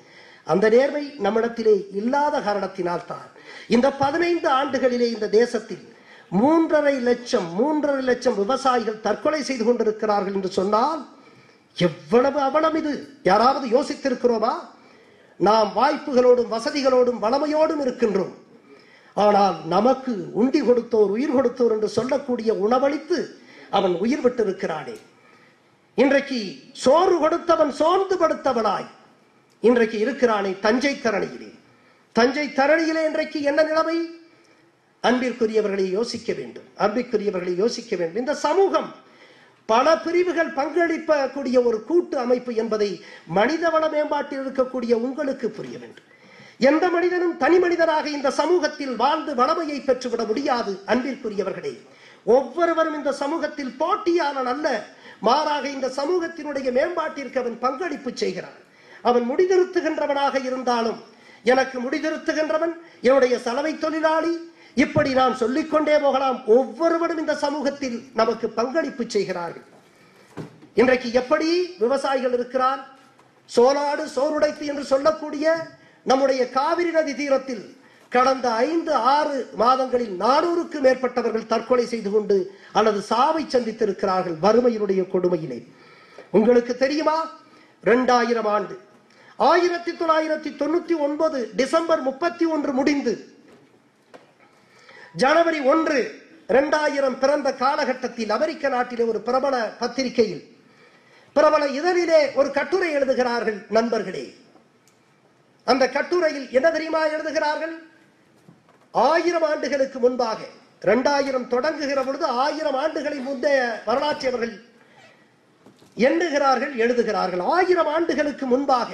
அந்த நேர்மை நம்மிடத்திலே இல்லாத காரணத்தினால் தான் இந்த பதினைந்து ஆண்டுகளிலே இந்த தேசத்தில் மூன்றரை லட்சம் மூன்றரை லட்சம் விவசாயிகள் தற்கொலை செய்து கொண்டிருக்கிறார்கள் என்று சொன்னால் எவ்வளவு அவலம் இது யாராவது யோசித்திருக்கிறோமா நாம் வாய்ப்புகளோடும் வசதிகளோடும் வளமையோடும் இருக்கின்றோம் ஆனால் நமக்கு உண்டி கொடுத்தோர் உயிர் கொடுத்தோர் என்று சொல்லக்கூடிய உணவளித்து அவன் உயிர் விட்டிருக்கிறானே இன்றைக்கு சோறு கொடுத்தவன் சோர்ந்து படுத்தவனாய் இன்றைக்கு இருக்கிறானே தஞ்சை தரணியிலே தஞ்சை தரணியிலே இன்றைக்கு என்ன நிலைமை அன்பிற்குரியவர்களை யோசிக்க வேண்டும் அன்பிற்குரியவர்களை யோசிக்க வேண்டும் இந்த சமூகம் பல பிரிவுகள் பங்களிக்கக்கூடிய ஒரு கூட்டு அமைப்பு என்பதை மனிதவள மேம்பாட்டில் இருக்கக்கூடிய உங்களுக்கு புரிய வேண்டும் எந்த மனிதனும் தனி மனிதராக இந்த சமூகத்தில் வாழ்ந்து வளமையை பெற்றுவிட முடியாது அன்பிற்குரியவர்களே ஒவ்வொருவரும் இந்த சமூகத்தில் போட்டியாளன் அல்ல மாறாக இந்த சமூகத்தினுடைய மேம்பாட்டிற்கு அவன் பங்களிப்பு செய்கிறான் அவன் முடிதிருத்துகின்றவனாக இருந்தாலும் எனக்கு முடிதிருத்துகின்றவன் என்னுடைய சலவை தொழிலாளி இப்படி நான் சொல்லிக்கொண்டே போகலாம் ஒவ்வொருவரும் இந்த சமூகத்தில் நமக்கு பங்களிப்பு செய்கிறார்கள் இன்றைக்கு எப்படி விவசாயிகள் இருக்கிறார் சோலாடு சோறுடைத்து என்று சொல்லக்கூடிய நம்முடைய காவிரி நதி தீரத்தில் கடந்த ஐந்து ஆறு மாதங்களில் நானூறுக்கு மேற்பட்டவர்கள் தற்கொலை செய்து கொண்டு அல்லது சாவை சந்தித்திருக்கிறார்கள் வறுமையினுடைய கொடுமையிலே உங்களுக்கு தெரியுமா இரண்டாயிரம் ஆண்டு ஆயிரத்தி தொள்ளாயிரத்தி தொண்ணூத்தி ஒன்பது டிசம்பர் முப்பத்தி ஒன்று முடிந்து ஜனவரி ஒன்று இரண்டாயிரம் பிறந்த காலகட்டத்தில் அமெரிக்க நாட்டிலே ஒரு பிரபல பத்திரிகையில் பிரபல இதழிலே ஒரு கட்டுரை எழுதுகிறார்கள் நண்பர்களே அந்த கட்டுரையில் என்ன தெரியுமா எழுதுகிறார்கள் ஆயிரம் ஆண்டுகளுக்கு முன்பாக இரண்டாயிரம் தொடங்குகிற பொழுது ஆயிரம் ஆண்டுகளின் முந்தைய வரலாற்றை அவர்கள் எண்ணுகிறார்கள் எழுதுகிறார்கள் ஆயிரம் ஆண்டுகளுக்கு முன்பாக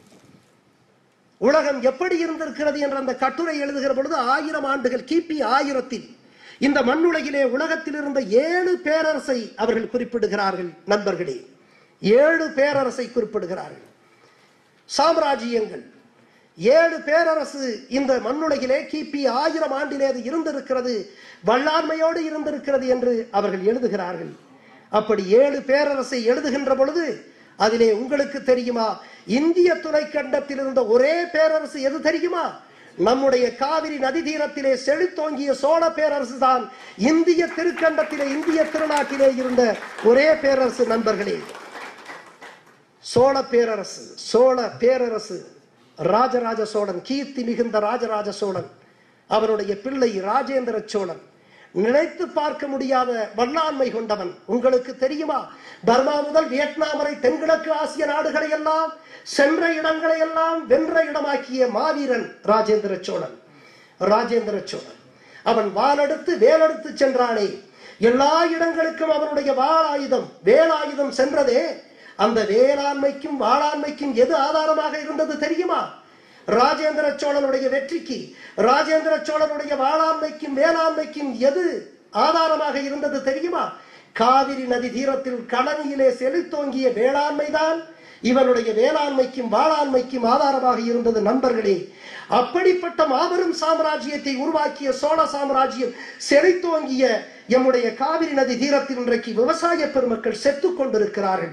உலகம் எப்படி இருந்திருக்கிறது என்ற அந்த கட்டுரை எழுதுகிற பொழுது ஆயிரம் ஆண்டுகள் கிபி ஆயிரத்தில் இந்த மண்ணுலகிலே உலகத்தில் இருந்த ஏழு பேரரசை அவர்கள் குறிப்பிடுகிறார்கள் நண்பர்களே ஏழு பேரரசை குறிப்பிடுகிறார்கள் சாம்ராஜ்யங்கள் ஏழு பேரரசு இந்த மண்ணுலகிலே கிபி ஆயிரம் ஆண்டிலே அது இருந்திருக்கிறது வல்லாண்மையோடு இருந்திருக்கிறது என்று அவர்கள் எழுதுகிறார்கள் அப்படி ஏழு பேரரசை எழுதுகின்ற பொழுது அதிலே உங்களுக்கு தெரியுமா இந்திய துணைக்கண்டத்தில் இருந்த ஒரே பேரரசு எது தெரியுமா நம்முடைய காவிரி நதி தீரத்திலே செழித்தோங்கிய சோழ பேரரசு தான் இந்திய திருக்கண்டத்திலே இந்திய திருநாட்டிலே இருந்த ஒரே பேரரசு நண்பர்களே சோழ பேரரசு சோழ பேரரசு ராஜராஜ சோழன் கீர்த்தி மிகுந்த ராஜராஜ சோழன் அவருடைய பிள்ளை ராஜேந்திர சோழன் நினைத்து பார்க்க முடியாத வல்லாண்மை கொண்டவன் உங்களுக்கு தெரியுமா பர்மா முதல் வியட்நாம் வரை தென்கிழக்கு ஆசிய நாடுகளை எல்லாம் சென்ற இடங்களை எல்லாம் வென்ற இடமாக்கிய மாவீரன் ராஜேந்திர சோழன் ராஜேந்திர சோழன் அவன் வாளெடுத்து வேலெடுத்து சென்றானே எல்லா இடங்களுக்கும் அவனுடைய வாளாயுதம் வேலாயுதம் சென்றதே அந்த வேளாண்மைக்கும் வாளாண்மைக்கும் எது ஆதாரமாக இருந்தது தெரியுமா ராஜேந்திர சோழனுடைய வெற்றிக்கு ராஜேந்திர சோழனுடைய வாளாண்மைக்கும் வேளாண்மைக்கும் எது ஆதாரமாக இருந்தது தெரியுமா காவிரி நதி தீரத்தில் கடனியிலே செழித்தோங்கிய வேளாண்மைதான் இவனுடைய வேளாண்மைக்கும் வாளாண்மைக்கும் ஆதாரமாக இருந்தது நண்பர்களே அப்படிப்பட்ட மாபெரும் சாம்ராஜ்யத்தை உருவாக்கிய சோழ சாம்ராஜ்யம் செழித்தோங்கிய எம்முடைய காவிரி நதி தீரத்தில் இன்றைக்கு விவசாய பெருமக்கள் செத்துக் கொண்டிருக்கிறார்கள்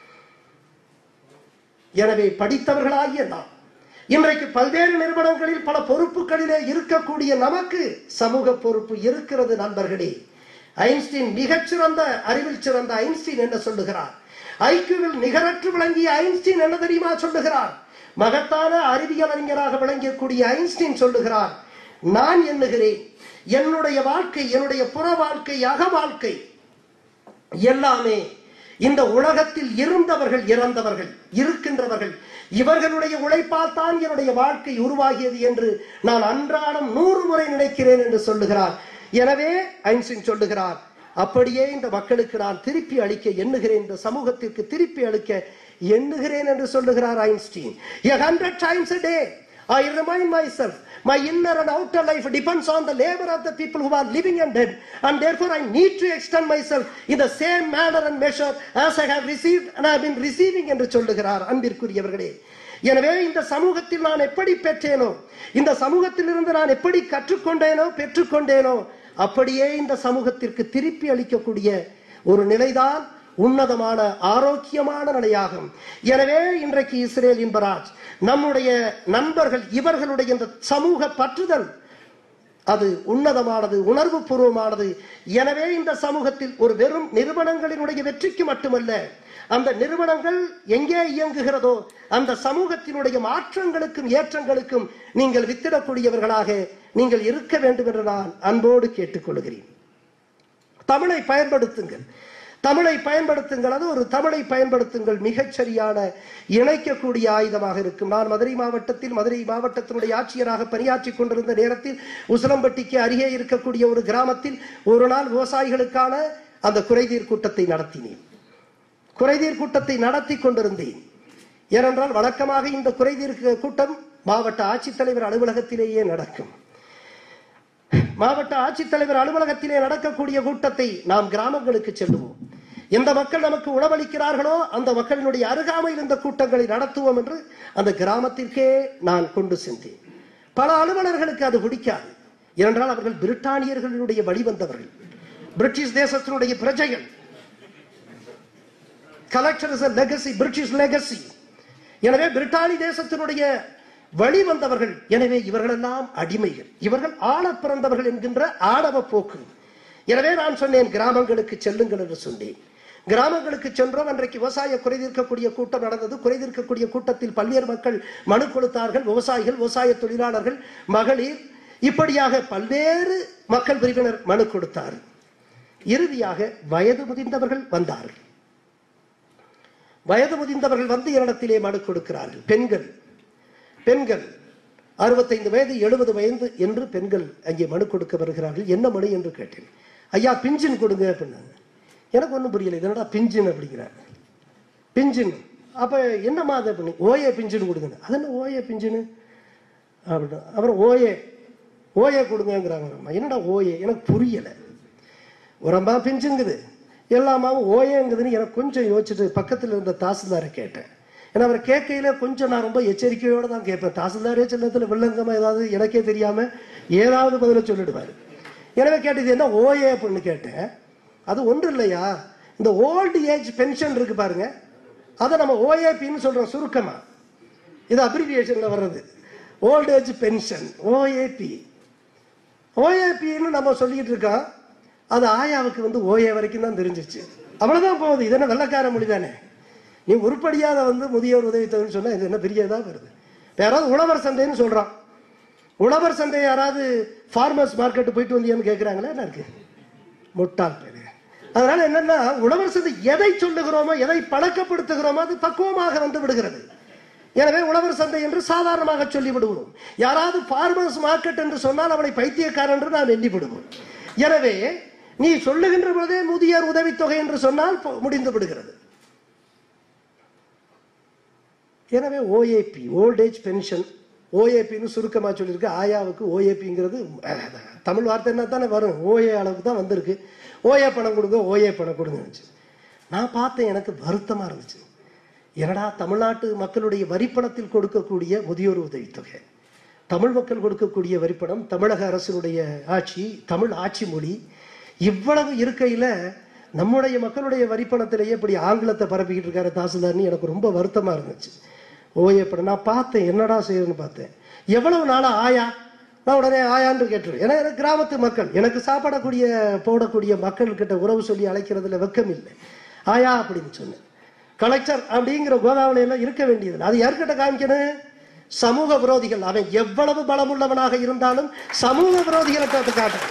எனவே படித்தவர்களாகிய நாம் இன்றைக்கு பல்வேறு நிறுவனங்களில் பல பொறுப்புகளிலே இருக்கக்கூடிய நமக்கு சமூக பொறுப்பு இருக்கிறது நண்பர்களே ஐன்ஸ்டீன் மிகச்சிறந்த அறிவில் சிறந்த ஐன்ஸ்டீன் என்ன சொல்லுகிறார் ஐக்கியூவில் நிகரற்று விளங்கிய ஐன்ஸ்டீன் என்ன தெரியுமா சொல்லுகிறார் மகத்தான அறிவியல் அறிஞராக விளங்கக்கூடிய ஐன்ஸ்டீன் சொல்லுகிறார் நான் எண்ணுகிறேன் என்னுடைய வாழ்க்கை என்னுடைய புற வாழ்க்கை அக வாழ்க்கை எல்லாமே இந்த உலகத்தில் இருந்தவர்கள் இறந்தவர்கள் இருக்கின்றவர்கள் இவர்களுடைய உழைப்பால் தான் என்னுடைய வாழ்க்கை உருவாகியது என்று நான் அன்றாடம் நூறு முறை நினைக்கிறேன் என்று சொல்லுகிறார் எனவே ஐன்ஸ்டீன் சொல்லுகிறார் அப்படியே இந்த மக்களுக்கு நான் திருப்பி அளிக்க எண்ணுகிறேன் இந்த சமூகத்திற்கு திருப்பி அளிக்க எண்ணுகிறேன் என்று சொல்லுகிறார் Einstein a hundred times a day I remind myself my inner and outer life depends on the labor of the people who are living and dead and therefore I need to extend myself in the same manner and measure as I have received and I have been receiving என்று சொல்லுகிறார் அன்பிற்குரியவர்களே எனவே இந்த சமூகத்தில் நான் எப்படி பெற்றேனோ இந்த சமூகத்திலிருந்து நான் எப்படி கற்றுக்கொண்டேனோ பெற்றுக்கொண்டேனோ அப்படியே இந்த சமூகத்திற்கு திருப்பி அளிக்கக்கூடிய ஒரு நிலைதான் உன்னதமான ஆரோக்கியமான நிலையாகும் எனவே இன்றைக்கு இஸ்ரேல் இன்பராஜ் நம்முடைய நண்பர்கள் இவர்களுடைய இந்த சமூக பற்றுதல் அது உன்னதமானது உணர்வு பூர்வமானது எனவே இந்த சமூகத்தில் ஒரு வெறும் நிறுவனங்களினுடைய வெற்றிக்கு மட்டுமல்ல அந்த நிறுவனங்கள் எங்கே இயங்குகிறதோ அந்த சமூகத்தினுடைய மாற்றங்களுக்கும் ஏற்றங்களுக்கும் நீங்கள் வித்திடக்கூடியவர்களாக நீங்கள் இருக்க வேண்டும் என்று நான் அன்போடு கேட்டுக்கொள்கிறேன் தமிழை பயன்படுத்துங்கள் தமிழை பயன்படுத்துங்கள் அது ஒரு தமிழை பயன்படுத்துங்கள் மிகச்சரியான இணைக்கக்கூடிய ஆயுதமாக இருக்கும் நான் மதுரை மாவட்டத்தில் மதுரை மாவட்டத்தினுடைய ஆட்சியராக பணியாற்றி கொண்டிருந்த நேரத்தில் உசிலம்பட்டிக்கு அருகே இருக்கக்கூடிய ஒரு கிராமத்தில் ஒரு நாள் விவசாயிகளுக்கான அந்த குறைதீர் கூட்டத்தை நடத்தினேன் குறைதீர் கூட்டத்தை நடத்தி கொண்டிருந்தேன் ஏனென்றால் வழக்கமாக இந்த குறைதீர் கூட்டம் மாவட்ட ஆட்சித்தலைவர் அலுவலகத்திலேயே நடக்கும் மாவட்ட ஆட்சித்தலைவர் அலுவலகத்திலே நடக்கக்கூடிய கூட்டத்தை நாம் கிராமங்களுக்கு செல்லுவோம் எந்த மக்கள் நமக்கு உணவளிக்கிறார்களோ அந்த மக்களினுடைய அருகாமையில் இந்த கூட்டங்களை நடத்துவோம் என்று அந்த கிராமத்திற்கே நான் கொண்டு சென்றேன் பல அலுவலர்களுக்கு அது பிடிக்காது ஏனென்றால் அவர்கள் பிரிட்டானியர்களுடைய வழிவந்தவர்கள் பிரிட்டிஷ் தேசத்தினுடைய பிரஜைகள் collector is legacy British legacy எனவே பிரிட்டானி தேசத்தினுடைய வழி வந்தவர்கள் எனவே இவர்களெல்லாம் அடிமைகள் இவர்கள் ஆள பிறந்தவர்கள் என்கின்ற ஆணவ போக்கு எனவே நான் சொன்னேன் கிராமங்களுக்கு செல்லுங்கள் என்று சொன்னேன் கிராமங்களுக்கு சென்றோம் அன்றைக்கு விவசாய குறைதீர்க்கக்கூடிய கூட்டம் நடந்தது குறைதீர்க்கக்கூடிய கூட்டத்தில் பல்வேறு மக்கள் மனு கொடுத்தார்கள் விவசாயிகள் விவசாய தொழிலாளர்கள் மகளிர் இப்படியாக பல்வேறு மக்கள் பிரிவினர் மனு கொடுத்தார் இறுதியாக வயது முதிர்ந்தவர்கள் வந்தார்கள் வயது முதிர்ந்தவர்கள் வந்து என்னிடத்திலே மனு கொடுக்கிறார்கள் பெண்கள் பெண்கள் அறுபத்தைந்து வயது எழுபது வயது என்று பெண்கள் அங்கே மனு கொடுக்க வருகிறார்கள் என்ன மனு என்று கேட்டேன் ஐயா பிஞ்சின் கொடுங்க அப்படின்னாங்க எனக்கு ஒன்றும் புரியல இது என்னடா பிஞ்சின் அப்படிங்கிறார் பிஞ்சின் அப்போ என்னம்மா அதை பண்ணி ஓஏ பிஞ்சின் கொடுங்க அது என்ன ஓஏ பிஞ்சின் அப்படின்னு அப்புறம் ஓஏ ஓஏ கொடுங்கங்கிறாங்க அம்மா என்னடா ஓஏ எனக்கு புரியலை ஒரு அம்மா பிஞ்சுங்குது எல்லா அம்மாவும் ஓஏங்குதுன்னு எனக்கு கொஞ்சம் யோசிச்சுட்டு பக்கத்தில் இருந்த தாசில்தாரை கேட்டேன் ஏன்னா அவர் கேட்கையில கொஞ்சம் நான் ரொம்ப எச்சரிக்கையோடு தான் கேட்பேன் தாசில்தாரே சில நேரத்தில் வில்லங்கமா ஏதாவது எனக்கே தெரியாம ஏதாவது பதில சொல்லிடுவார் எனவே கேட்டது என்ன ஓஏ அப்படின்னு கேட்டேன் அது ஒன்றும் இல்லையா இந்த ஓல்டு ஏஜ் பென்ஷன் இருக்கு பாருங்க அதை நம்ம ஓஏபின்னு சொல்றோம் சுருக்கமா இது அப்ரிவியேஷன்ல வர்றது ஓல்டு ஏஜ் பென்ஷன் ஓஏபி ஓஏபின்னு நம்ம சொல்லிட்டு இருக்கோம் அது ஆயாவுக்கு வந்து ஓஏ வரைக்கும் தான் தெரிஞ்சிச்சு அவ்வளவுதான் போகுது இது என்ன வெள்ளக்கார மொழி தானே நீ உருப்படியாத வந்து முதியோர் உதவித்தொகைன்னு சொன்னா இது என்ன பெரிய இதா வருது இப்ப யாராவது உழவர் சந்தைன்னு சொல்றான் உழவர் சந்தை யாராவது ஃபார்மர்ஸ் மார்க்கெட் போயிட்டு வந்தியான்னு கேட்குறாங்களா என்ன இருக்கு முட்டாள் பேரு அதனால என்னன்னா உழவர் சந்தை எதை சொல்லுகிறோமோ எதை பழக்கப்படுத்துகிறோமோ அது பக்குவமாக வந்து விடுகிறது எனவே உழவர் சந்தை என்று சாதாரணமாக சொல்லி விடுவோம் யாராவது ஃபார்மர்ஸ் மார்க்கெட் என்று சொன்னால் அவனை பைத்தியக்காரன் என்று நாம் எண்ணி விடுவோம் எனவே நீ சொல்லுகின்ற பொழுதே முதியோர் உதவித்தொகை என்று சொன்னால் போ- முடிந்து விடுகிறது எனவே ஓஏபி ஓல்ட் ஏஜ் பென்ஷன் ஓஏபின்னு சுருக்கமாக சொல்லியிருக்கு ஆயாவுக்கு ஓஏபிங்கிறது தமிழ் வார்த்தை என்ன தானே வரும் ஓஏ அளவுக்கு தான் வந்திருக்கு ஓஏ பணம் கொடுங்க ஓஏ பணம் கொடுங்கன்னு நான் பார்த்தேன் எனக்கு வருத்தமாக இருந்துச்சு என்னடா தமிழ்நாட்டு மக்களுடைய வரிப்பணத்தில் கொடுக்கக்கூடிய முதியோர் உதவித்தொகை தமிழ் மக்கள் கொடுக்கக்கூடிய வரிப்பணம் தமிழக அரசினுடைய ஆட்சி தமிழ் ஆட்சி மொழி இவ்வளவு இருக்கையில் நம்முடைய மக்களுடைய வரிப்பணத்திலேயே இப்படி ஆங்கிலத்தை பரப்பிக்கிட்டு இருக்காரு தாசில்தார்னு எனக்கு ரொம்ப வருத்தமா இருந்துச்சு ஓஏ படம் நான் பார்த்தேன் என்னடா செய்யறதுன்னு பார்த்தேன் எவ்வளவு நாளா ஆயா நான் உடனே ஆயான்னு கேட்டுருவேன் ஏன்னா எனக்கு கிராமத்து மக்கள் எனக்கு சாப்பிடக்கூடிய போடக்கூடிய மக்கள்கிட்ட உறவு சொல்லி அழைக்கிறதுல வெக்கம் இல்லை ஆயா அப்படின்னு சொன்னேன் கலெக்டர் அப்படிங்கிற கோதாவளி எல்லாம் இருக்க வேண்டியது அது யார்கிட்ட காமிக்கணும் சமூக விரோதிகள் அவன் எவ்வளவு பலமுள்ளவனாக இருந்தாலும் சமூக விரோதிகளை காட்டணும்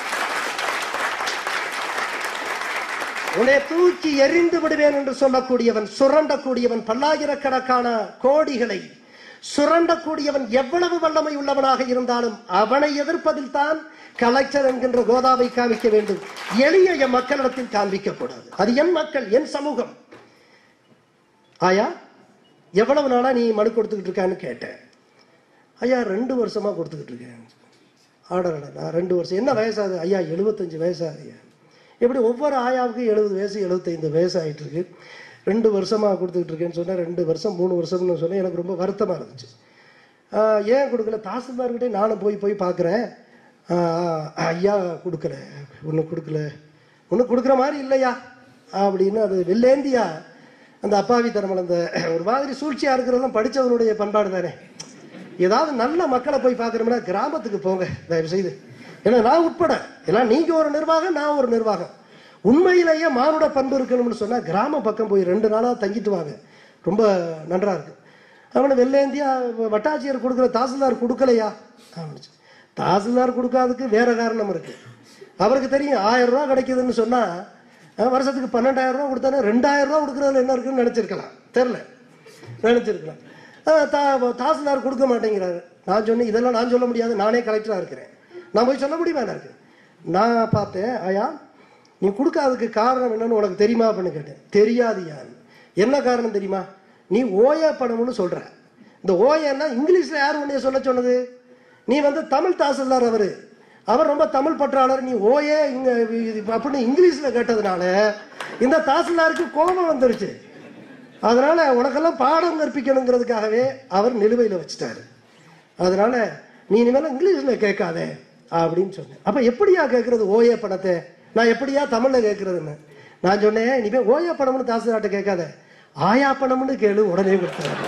உன்னை தூக்கி எறிந்து விடுவேன் என்று சொல்லக்கூடியவன் சுரண்டக்கூடியவன் பல்லாயிரக்கணக்கான கோடிகளை சுரண்டக்கூடியவன் எவ்வளவு வல்லமை உள்ளவனாக இருந்தாலும் அவனை எதிர்ப்பதில் தான் கலெக்டர் என்கின்ற கோதாவை காமிக்க வேண்டும் எளிய என் மக்களிடத்தில் காண்பிக்க கூடாது அது என் மக்கள் என் சமூகம் ஆயா எவ்வளவு நாளா நீ மனு கொடுத்துக்கிட்டு இருக்கான்னு கேட்டேன் ஐயா ரெண்டு வருஷமா கொடுத்துக்கிட்டு இருக்கேன் ஆர்டர் நான் ரெண்டு வருஷம் என்ன வயசாகுது ஐயா எழுபத்தஞ்சு வயசாகுது ஐயா இப்படி ஒவ்வொரு ஆயாவுக்கும் எழுபது வயசு எழுபத்தைந்து வயசு ஆயிட்டு இருக்கு ரெண்டு வருஷமா கொடுத்துக்கிட்டு இருக்கேன்னு சொன்னேன் ரெண்டு வருஷம் மூணு வருஷம்னு சொன்னேன் எனக்கு ரொம்ப வருத்தமா இருந்துச்சு ஆஹ் ஏன் கொடுக்கல தாசில்தார்கிட்டே நானும் போய் போய் பார்க்குறேன் ஐயா கொடுக்கல ஒன்றும் கொடுக்கல ஒன்றும் கொடுக்குற மாதிரி இல்லையா அப்படின்னு அது வெள்ளேந்தியா அந்த அப்பாவித்தனம் அந்த ஒரு மாதிரி சூழ்ச்சியா இருக்கிறதெல்லாம் படிச்சவனுடைய பண்பாடு தானே ஏதாவது நல்ல மக்களை போய் பார்க்கணும்னா கிராமத்துக்கு போங்க தயவு செய்து ஏன்னா நான் உட்பட எல்லாம் நீங்க ஒரு நிர்வாகம் நான் ஒரு நிர்வாகம் உண்மையிலேயே மானுட பண்பு இருக்கணும்னு சொன்னா கிராம பக்கம் போய் ரெண்டு நாளா தங்கிட்டு வாங்க ரொம்ப நன்றா இருக்கு அவனை வெள்ளேந்தியா வட்டாட்சியர் கொடுக்குற தாசில்தார் கொடுக்கலையா அவனுச்சு தாசில்தார் கொடுக்காததுக்கு வேற காரணம் இருக்கு அவருக்கு தெரியும் ஆயிரம் ரூபா கிடைக்குதுன்னு சொன்னா அஹ், வருஷத்துக்கு பன்னெண்டாயிரம் ரூபா கொடுத்தானே ரெண்டாயிரம் ரூபா கொடுக்குறதுல என்ன இருக்குன்னு நினைச்சிருக்கலாம் தெரில நினைச்சிருக்கலாம் அஹ், தா- தாசில்தார் கொடுக்க மாட்டேங்கிறாரு நான் சொன்னேன் இதெல்லாம் நான் சொல்ல முடியாது நானே கலெக்டரா இருக்கிறேன் நான் போய் சொல்ல முடியுமா எனக்கு நான் பார்த்தேன் ஆயா நீ கொடுக்காததுக்கு காரணம் என்னன்னு உனக்கு தெரியுமா அப்படின்னு கேட்டேன் தெரியாது யான் என்ன காரணம் தெரியுமா நீ ஓயா பணம்னு சொல்ற இந்த ஓயன்னா இங்கிலீஷ்ல யார் உன்னைய சொல்ல சொன்னது நீ வந்து தமிழ் தாசில்தார் அவரு அவர் ரொம்ப தமிழ் பற்றாளர் நீ ஓயே இங்க இது அப்படின்னு இங்கிலீஷ்ல கேட்டதுனால இந்த தாசில்தாருக்கு கோபம் வந்துருச்சு அதனால உனக்கெல்லாம் பாடம் கற்பிக்கணுங்கிறதுக்காகவே அவர் நிலுவையில் வச்சுட்டாரு அதனால நீ இனிமேல் இங்கிலீஷ்ல கேட்காத அப்படின்னு சொன்னேன் அப்ப எப்படியா கேட்கறது ஓய பணத்தை நான் எப்படியா தமிழ்ல கேட்கறதுன்னு நான் சொன்னேன் இனிமே ஓய பணம்னு தாசில்தார்ட்ட கேட்காத ஆயா பணம்னு கேளு உடனே கொடுத்தாரு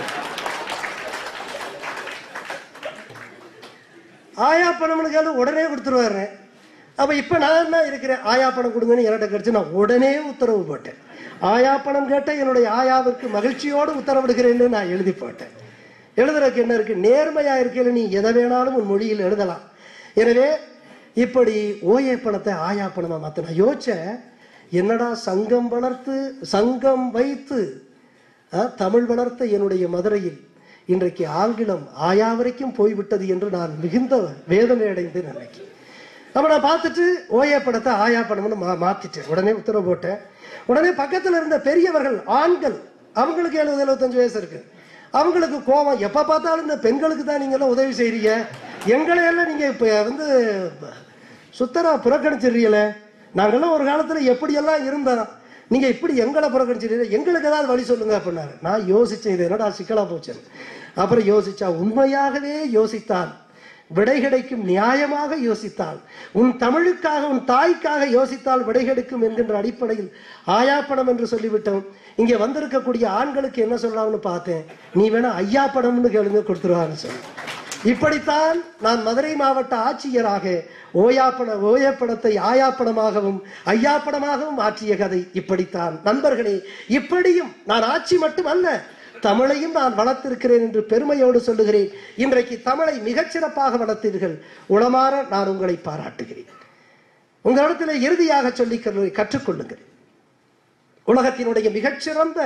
ஆயா பணம்னு கேளு உடனே கொடுத்துருவாரு அப்ப இப்ப நான் என்ன இருக்கிறேன் ஆயா பணம் கொடுங்கன்னு என்கிட்ட கிடைச்சு நான் உடனே உத்தரவு போட்டேன் ஆயா பணம் கேட்ட என்னுடைய ஆயாவிற்கு மகிழ்ச்சியோடு உத்தரவிடுகிறேன்னு நான் எழுதி போட்டேன் எழுதுறதுக்கு என்ன இருக்கு நேர்மையா இருக்கையில நீ எதை வேணாலும் உன் மொழியில் எழுதலாம் எனவே இப்படி ஓஏ பணத்தை ஆயா பணமா மாத்த நான் யோசிச்சேன் என்னடா சங்கம் வளர்த்து சங்கம் வைத்து அஹ், தமிழ் வளர்த்த என்னுடைய மதுரையில் இன்றைக்கு ஆங்கிலம் ஆயா வரைக்கும் போய்விட்டது என்று நான் மிகுந்த வேதனை அடைந்து நினைக்கிறேன் அப்ப நான் பார்த்துட்டு ஓஏ படத்தை ஆயா படம்னு மா மாத்திட்டேன் உடனே உத்தரவு போட்டேன் உடனே பக்கத்துல இருந்த பெரியவர்கள் ஆண்கள் அவங்களுக்கு எழுபது எழுபத்தஞ்சு வயசு இருக்கு அவங்களுக்கு கோபம் எப்ப பார்த்தாலும் இந்த பெண்களுக்கு தான் நீங்க எல்லாம் உதவி செய்றீங்க எங்களை எல்லாம் நீங்க இப்ப வந்து சுத்தரா புறக்கணிச்சிடுறீங்களே நாங்கெல்லாம் ஒரு காலத்துல எப்படியெல்லாம் இருந்தோம் நீங்க இப்படி எங்களை புறக்கணிச்சிருக்கீங்க எங்களுக்கு ஏதாவது வழி சொல்லுங்க அப்படின்னாரு நான் யோசிச்சேன் இது என்னடா சிக்கலா போச்சேன் அப்புறம் யோசிச்சா உண்மையாகவே யோசித்தான் விடை கிடைக்கும் நியாயமாக யோசித்தால் உன் தமிழுக்காக உன் தாய்க்காக யோசித்தால் விடை கிடைக்கும் என்கின்ற அடிப்படையில் ஆயாப்படம் என்று சொல்லிவிட்டோம் இங்கே வந்திருக்கக்கூடிய ஆண்களுக்கு என்ன சொல்லலாம்னு பார்த்தேன் நீ வேணா ஐயா படம்னு கேளுங்க கொடுத்துருவான்னு சொல்லி இப்படித்தான் நான் மதுரை மாவட்ட ஆட்சியராக ஓயாப்பட ஓயப்படத்தை ஆயாப்படமாகவும் ஐயாப்படமாகவும் ஆற்றிய கதை இப்படித்தான் நண்பர்களே இப்படியும் நான் ஆட்சி மட்டுமல்ல தமிழையும் நான் வளர்த்திருக்கிறேன் என்று பெருமையோடு சொல்லுகிறேன் இன்றைக்கு தமிழை மிகச்சிறப்பாக வளர்த்தீர்கள் உளமாற நான் உங்களை பாராட்டுகிறேன் உங்களிடத்தில் இறுதியாக சொல்லிக் கொள்ள- கற்றுக்கொள்ளுங்கள் உலகத்தினுடைய மிகச்சிறந்த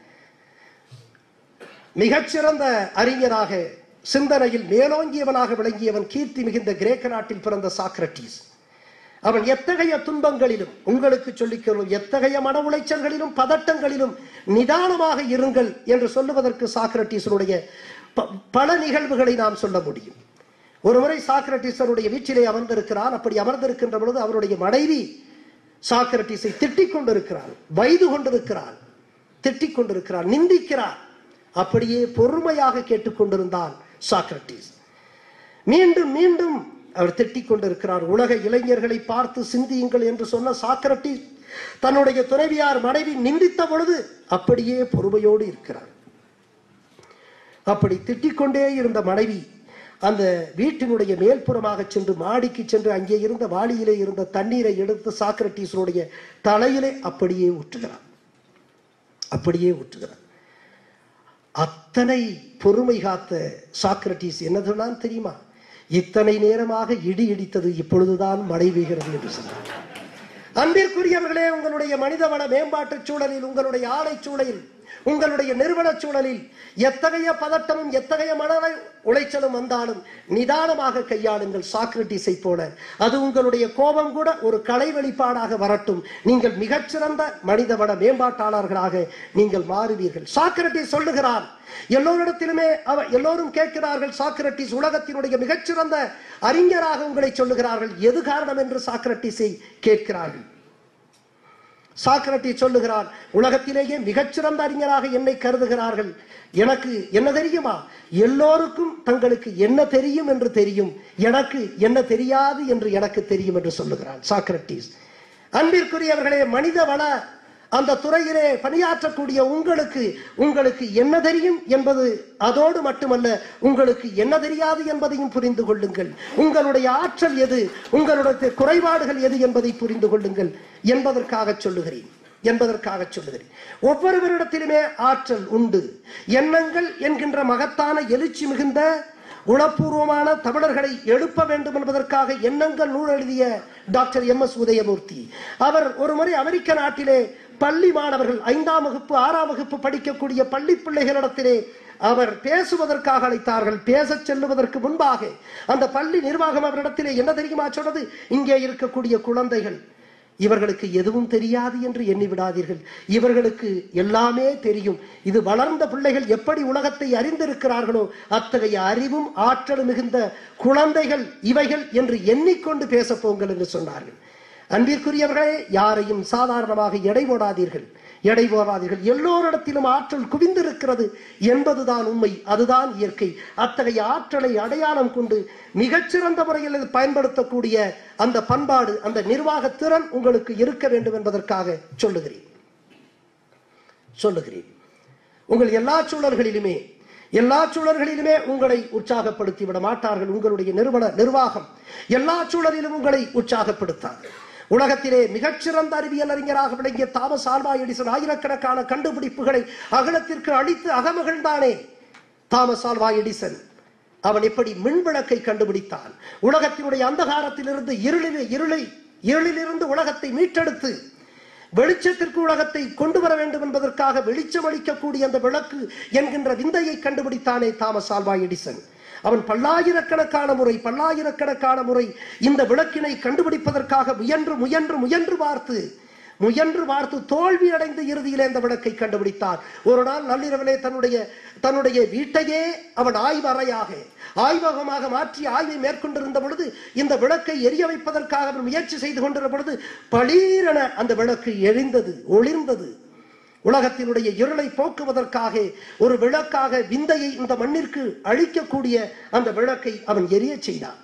மிகச்சிறந்த அறிஞராக சிந்தனையில் மேலோங்கியவனாக விளங்கியவன் கீர்த்தி மிகுந்த கிரேக்க நாட்டில் பிறந்த சாக்ரட்டிஸ் அவன் எத்தகைய துன்பங்களிலும் உங்களுக்கு சொல்லிக்கொள்ளும் எத்தகைய மன உளைச்சல்களிலும் பதட்டங்களிலும் நிதானமாக இருங்கள் என்று சொல்லுவதற்கு சாக்ரட்டிஸனுடைய ப- பல நிகழ்வுகளை நாம் சொல்ல முடியும் ஒருமுறை சாக்ரட்டிஸருடைய வீட்டிலே அமர்ந்திருக்கிறான் அப்படி அமர்ந்திருக்கின்ற பொழுது அவருடைய மனைவி சாக்ரட்டிஸை திட்டிக் கொண்டிருக்கிறார் வைது கொண்டிருக்கிறார் திட்டிக் கொண்டிருக்கிறார் நிந்திக்கிறார் அப்படியே பொறுமையாக கேட்டுக்கொண்டிருந்தான் சாக்ரட்டிஸ் மீண்டும் மீண்டும் அவர் திட்டிக் கொண்டிருக்கிறார் உலக இளைஞர்களை பார்த்து சிந்தியுங்கள் என்று சொன்ன சாக்ரட்டிஸ் தன்னுடைய துணைவியார் மனைவி நிந்தித்த பொழுது அப்படியே பொறுமையோடு இருக்கிறார் அப்படி திட்டிக்கொண்டே இருந்த மனைவி அந்த வீட்டினுடைய மேல்புறமாக சென்று மாடிக்கு சென்று அங்கே இருந்த வாளியிலே இருந்த தண்ணீரை எடுத்து சாக்ரட்டிஸனுடைய தலையிலே அப்படியே ஊற்றுகிறார் அப்படியே ஊற்றுகிறார் அத்தனை பொறுமை காத்த சாக்ரட்டிஸ் என்ன சொன்னான் தெரியுமா இத்தனை நேரமாக இடி இடித்தது இப்பொழுதுதான் மழை பெய்கிறது என்று சொன்னார் அன்பிற்குரியவர்களே உங்களுடைய மனிதவள மேம்பாட்டு சூழலில் உங்களுடைய ஆலை சூழலில் உங்களுடைய நிறுவன சூழலில் எத்தகைய பதட்டமும் எத்தகைய மன உளைச்சலும் வந்தாலும் நிதானமாக கையாளுங்கள் சாக்ரட்டிஸை போல அது உங்களுடைய கோபம் கூட ஒரு கலை வெளிப்பாடாக வரட்டும் நீங்கள் மிகச்சிறந்த மனிதவள மேம்பாட்டாளர்களாக நீங்கள் மாறுவீர்கள் சாக்ரட்டிஸ் சொல்லுகிறார் எல்லோரிடத்திலுமே அவ எல்லோரும் கேட்கிறார்கள் சாக்ரட்டிஸ் உலகத்தினுடைய மிகச்சிறந்த அறிஞராக உங்களை சொல்லுகிறார்கள் எது காரணம் என்று சாக்ரட்டிஸை கேட்கிறார்கள் சாக்ரட்டிஸ் சொல்லுகிறார் உலகத்திலேயே மிகச்சிறந்த அறிஞராக என்னை கருதுகிறார்கள் எனக்கு என்ன தெரியுமா எல்லோருக்கும் தங்களுக்கு என்ன தெரியும் என்று தெரியும் எனக்கு என்ன தெரியாது என்று எனக்கு தெரியும் என்று சொல்லுகிறார் சாக்ரட்டிஸ் அன்பிற்குரியவர்களே மனித வள அந்த துறையிலே பணியாற்றக்கூடிய உங்களுக்கு உங்களுக்கு என்ன தெரியும் என்பது அதோடு மட்டுமல்ல உங்களுக்கு என்ன தெரியாது என்பதையும் புரிந்து கொள்ளுங்கள் உங்களுடைய ஆற்றல் எது உங்களுடைய குறைபாடுகள் எது என்பதை புரிந்து கொள்ளுங்கள் என்பதற்காக சொல்லுகிறேன் என்பதற்காக சொல்லுகிறேன் ஒவ்வொருவரிடத்திலுமே ஆற்றல் உண்டு எண்ணங்கள் என்கின்ற மகத்தான எழுச்சி மிகுந்த உளப்பூர்வமான தமிழர்களை எழுப்ப வேண்டும் என்பதற்காக எண்ணங்கள் நூல் எழுதிய டாக்டர் எம் எஸ் உதயமூர்த்தி அவர் ஒரு முறை அமெரிக்க நாட்டிலே பள்ளி மாணவர்கள் ஐந்தாம் வகுப்பு ஆறாம் வகுப்பு படிக்கக்கூடிய பள்ளி பிள்ளைகளிடத்திலே அவர் பேசுவதற்காக அழைத்தார்கள் பேசச் செல்லுவதற்கு முன்பாக அந்த பள்ளி நிர்வாகம் அவரிடத்திலே என்ன தெரியுமா சொன்னது இங்கே இருக்கக்கூடிய குழந்தைகள் இவர்களுக்கு எதுவும் தெரியாது என்று எண்ணி விடாதீர்கள் இவர்களுக்கு எல்லாமே தெரியும் இது வளர்ந்த பிள்ளைகள் எப்படி உலகத்தை அறிந்திருக்கிறார்களோ அத்தகைய அறிவும் ஆற்றலும் மிகுந்த குழந்தைகள் இவைகள் என்று எண்ணிக்கொண்டு பேசப் போங்கள் என்று சொன்னார்கள் அன்பிற்குரியவர்களே யாரையும் சாதாரணமாக எடை போடாதீர்கள் எடை போடாதீர்கள் எல்லோரிடத்திலும் ஆற்றல் குவிந்திருக்கிறது என்பதுதான் உண்மை அதுதான் இயற்கை அத்தகைய ஆற்றலை அடையாளம் கொண்டு மிகச்சிறந்த முறையில் இது பயன்படுத்தக்கூடிய அந்த பண்பாடு அந்த நிர்வாக திறன் உங்களுக்கு இருக்க வேண்டும் என்பதற்காக சொல்லுகிறேன் சொல்லுகிறேன் உங்கள் எல்லா சூழல்களிலுமே எல்லா சூழல்களிலுமே உங்களை உற்சாகப்படுத்தி விட மாட்டார்கள் உங்களுடைய நிறுவன நிர்வாகம் எல்லா சூழலிலும் உங்களை உற்சாகப்படுத்தாது உலகத்திலே மிகச்சிறந்த அறிவியல் அறிஞராக விளங்கிய தாமஸ் ஆல்வா எடிசன் ஆயிரக்கணக்கான கண்டுபிடிப்புகளை அகலத்திற்கு அளித்து அகமகிழ்ந்தானே தாமஸ் ஆல்வா எடிசன் அவன் எப்படி மின்விளக்கை கண்டுபிடித்தான் உலகத்தினுடைய அந்தகாரத்திலிருந்து இருளில் இருளை இருளிலிருந்து உலகத்தை மீட்டெடுத்து வெளிச்சத்திற்கு உலகத்தை கொண்டு வர வேண்டும் என்பதற்காக வெளிச்சம் அளிக்கக்கூடிய அந்த விளக்கு என்கின்ற விந்தையை கண்டுபிடித்தானே தாமஸ் ஆல்வா எடிசன் அவன் பல்லாயிரக்கணக்கான முறை பல்லாயிரக்கணக்கான முறை இந்த விளக்கினை கண்டுபிடிப்பதற்காக முயன்று முயன்று முயன்று பார்த்து முயன்று பார்த்து தோல்வி அடைந்து இறுதியிலே இந்த விளக்கை கண்டுபிடித்தார் ஒரு நாள் நள்ளிரவிலே தன்னுடைய தன்னுடைய வீட்டையே அவன் ஆய்வறையாக ஆய்வகமாக மாற்றி ஆய்வை மேற்கொண்டிருந்த பொழுது இந்த விளக்கை எரிய வைப்பதற்காக அவர் முயற்சி செய்து கொண்டிருந்த பொழுது பளீரென அந்த விளக்கு எரிந்தது ஒளிர்ந்தது உலகத்தினுடைய இருளை போக்குவதற்காக ஒரு விளக்காக விந்தையை இந்த மண்ணிற்கு அழிக்கக்கூடிய அந்த விளக்கை அவன் எரியச் செய்தான்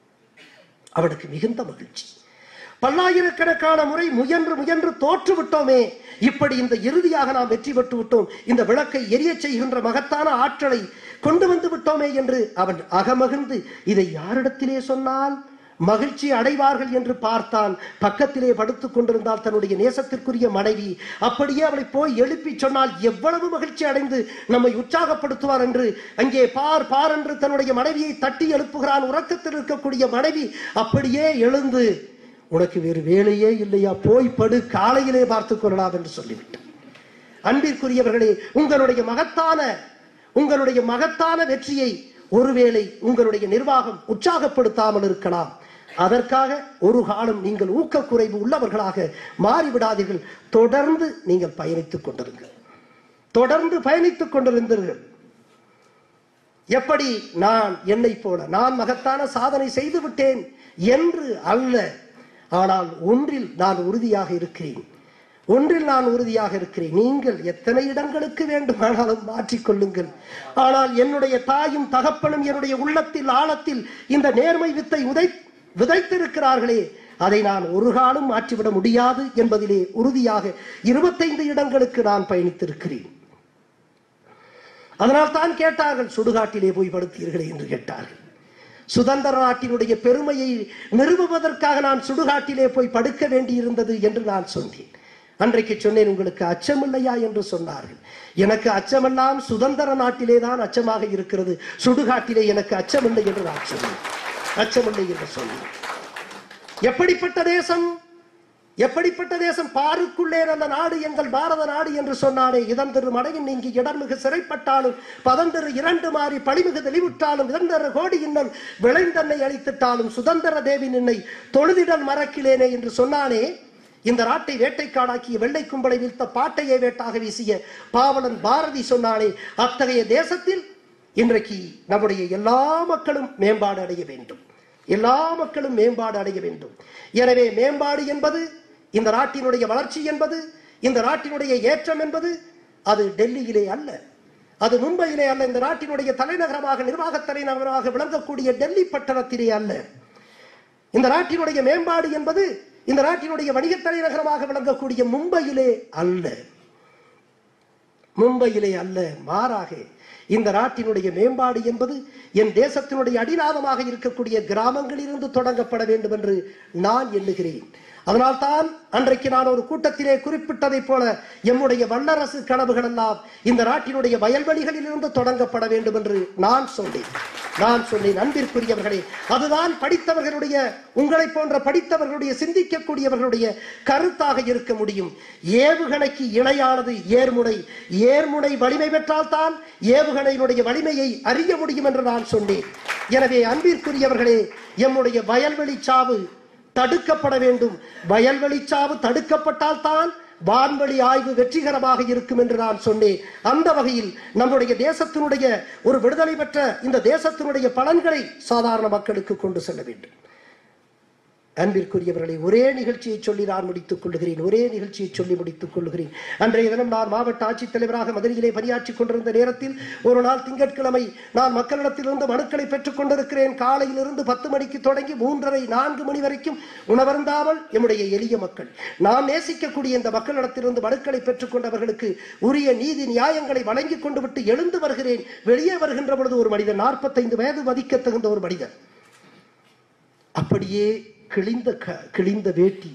அவனுக்கு மிகுந்த மகிழ்ச்சி பல்லாயிரக்கணக்கான முறை முயன்று முயன்று தோற்று விட்டோமே இப்படி இந்த இறுதியாக நாம் வெற்றி பெற்று விட்டோம் இந்த விளக்கை எரியச் செய்கின்ற மகத்தான ஆற்றலை கொண்டு வந்து விட்டோமே என்று அவன் அகமகிழ்ந்து இதை யாரிடத்திலே சொன்னால் மகிழ்ச்சி அடைவார்கள் என்று பார்த்தான் பக்கத்திலே படுத்துக் கொண்டிருந்தால் தன்னுடைய நேசத்திற்குரிய மனைவி அப்படியே அவளை போய் எழுப்பி சொன்னால் எவ்வளவு மகிழ்ச்சி அடைந்து நம்மை உற்சாகப்படுத்துவார் என்று அங்கே பார் பார் என்று தன்னுடைய மனைவியை தட்டி எழுப்புகிறான் உறக்கத்தில் இருக்கக்கூடிய மனைவி அப்படியே எழுந்து உனக்கு வேறு வேலையே இல்லையா போய் படு காலையிலே பார்த்துக் கொள்ளலாம் என்று சொல்லிவிட்டார் அன்பிற்குரியவர்களே உங்களுடைய மகத்தான உங்களுடைய மகத்தான வெற்றியை ஒருவேளை உங்களுடைய நிர்வாகம் உற்சாகப்படுத்தாமல் இருக்கலாம் அதற்காக ஒரு காலம் நீங்கள் ஊக்கக்குறைவு உள்ளவர்களாக மாறிவிடாதீர்கள் தொடர்ந்து நீங்கள் பயணித்துக் கொண்டிருங்கள் தொடர்ந்து பயணித்துக் கொண்டிருந்தீர்கள் எப்படி நான் என்னை போல நான் மகத்தான சாதனை செய்து விட்டேன் என்று அல்ல ஆனால் ஒன்றில் நான் உறுதியாக இருக்கிறேன் ஒன்றில் நான் உறுதியாக இருக்கிறேன் நீங்கள் எத்தனை இடங்களுக்கு வேண்டுமானாலும் மாற்றிக்கொள்ளுங்கள் ஆனால் என்னுடைய தாயும் தகப்பனும் என்னுடைய உள்ளத்தில் ஆழத்தில் இந்த நேர்மை வித்தை உதை விதைத்திருக்கிறார்களே அதை நான் ஒரு காலம் மாற்றிவிட முடியாது என்பதிலே உறுதியாக இருபத்தைந்து இடங்களுக்கு நான் பயணித்திருக்கிறேன் அதனால் தான் கேட்டார்கள் சுடுகாட்டிலே போய் படுத்தீர்களே என்று கேட்டார்கள் சுதந்திர நாட்டினுடைய பெருமையை நிறுவுவதற்காக நான் சுடுகாட்டிலே போய் படுக்க வேண்டியிருந்தது என்று நான் சொன்னேன் அன்றைக்கு சொன்னேன் உங்களுக்கு அச்சமில்லையா என்று சொன்னார்கள் எனக்கு அச்சமெல்லாம் சுதந்திர நாட்டிலே தான் அச்சமாக இருக்கிறது சுடுகாட்டிலே எனக்கு அச்சமில்லை என்று நான் சொன்னேன் அச்சமில்லை என்று சொன்னேன் எப்படிப்பட்ட தேசம் எப்படிப்பட்ட தேசம் பாருக்குள்ளே அந்த நாடு எங்கள் பாரத நாடு என்று சொன்னானே இதன் திரு மடையின் நீங்கி இடர்மிகு சிறைப்பட்டாலும் பதந்திரு இரண்டு மாறி பழிமிகு தெளிவுற்றாலும் இதந்தர கோடி இன்னல் விளைந்தன்னை அழித்திட்டாலும் சுதந்திர தேவி நின்னை தொழுதிடல் மறக்கிலேனே என்று சொன்னானே இந்த நாட்டை வேட்டைக்காடாக்கிய வெள்ளை கும்பலை வீழ்த்த பாட்டையே வேட்டாக வீசிய பாவலன் பாரதி சொன்னானே அத்தகைய தேசத்தில் இன்றைக்கு நம்முடைய எல்லா மக்களும் மேம்பாடு அடைய வேண்டும் எல்லா மக்களும் மேம்பாடு அடைய வேண்டும் எனவே மேம்பாடு என்பது இந்த நாட்டினுடைய வளர்ச்சி என்பது இந்த நாட்டினுடைய ஏற்றம் என்பது அது டெல்லியிலே அல்ல அது மும்பையிலே அல்ல இந்த நாட்டினுடைய தலைநகரமாக நிர்வாக தலைநகரமாக விளங்கக்கூடிய டெல்லி பட்டணத்திலே அல்ல இந்த நாட்டினுடைய மேம்பாடு என்பது இந்த நாட்டினுடைய வணிக தலைநகரமாக விளங்கக்கூடிய மும்பையிலே அல்ல மும்பையிலே அல்ல மாறாக இந்த நாட்டினுடைய மேம்பாடு என்பது என் தேசத்தினுடைய அடிநாதமாக இருக்கக்கூடிய கிராமங்களிலிருந்து தொடங்கப்பட வேண்டும் என்று நான் எண்ணுகிறேன் அதனால்தான் அன்றைக்கு நான் ஒரு கூட்டத்திலே குறிப்பிட்டதைப் போல எம்முடைய வல்லரசு கனவுகள் எல்லாம் இந்த நாட்டினுடைய வயல்வெளிகளிலிருந்து தொடங்கப்பட வேண்டும் என்று நான் சொன்னேன் நான் சொன்னேன் அன்பிற்குரியவர்களே அதுதான் படித்தவர்களுடைய உங்களை போன்ற படித்தவர்களுடைய சிந்திக்கக்கூடியவர்களுடைய கருத்தாக இருக்க முடியும் ஏவுகணைக்கு இணையானது ஏர்முனை ஏர்முனை வலிமை பெற்றால்தான் ஏவுகணையினுடைய வலிமையை அறிய முடியும் என்று நான் சொன்னேன் எனவே அன்பிற்குரியவர்களே எம்முடைய வயல்வெளி சாவு தடுக்கப்பட வேண்டும் வயல்வெளி சாவு தடுக்கப்பட்டால் தான் வான்வெளி ஆய்வு வெற்றிகரமாக இருக்கும் என்று நான் சொன்னேன் அந்த வகையில் நம்முடைய தேசத்தினுடைய ஒரு விடுதலை பெற்ற இந்த தேசத்தினுடைய பலன்களை சாதாரண மக்களுக்கு கொண்டு செல்ல வேண்டும் அன்பிற்குரியவர்களை ஒரே நிகழ்ச்சியை சொல்லி நான் முடித்துக் கொள்கிறேன் ஒரே நிகழ்ச்சியை சொல்லி முடித்துக் கொள்கிறேன் அன்றைய தினம் நான் மாவட்ட ஆட்சித்தலைவராக மதுரையிலே பணியாற்றிக் கொண்டிருந்த நேரத்தில் ஒரு நாள் திங்கட்கிழமை நான் மக்களிடத்திலிருந்து மனுக்களை பெற்றுக் கொண்டிருக்கிறேன் காலையிலிருந்து பத்து மணிக்கு தொடங்கி மூன்றரை நான்கு மணி வரைக்கும் உணவருந்தாமல் எம்முடைய எளிய மக்கள் நாம் நேசிக்கக்கூடிய இந்த மக்களிடத்திலிருந்து மனுக்களை பெற்றுக் கொண்டவர்களுக்கு உரிய நீதி நியாயங்களை வழங்கிக் கொண்டு விட்டு எழுந்து வருகிறேன் வெளியே வருகின்ற பொழுது ஒரு மனிதன் நாற்பத்தைந்து வயது மதிக்க தகுந்த ஒரு மனிதன் அப்படியே கிழிந்த க- கிழிந்த வேட்டி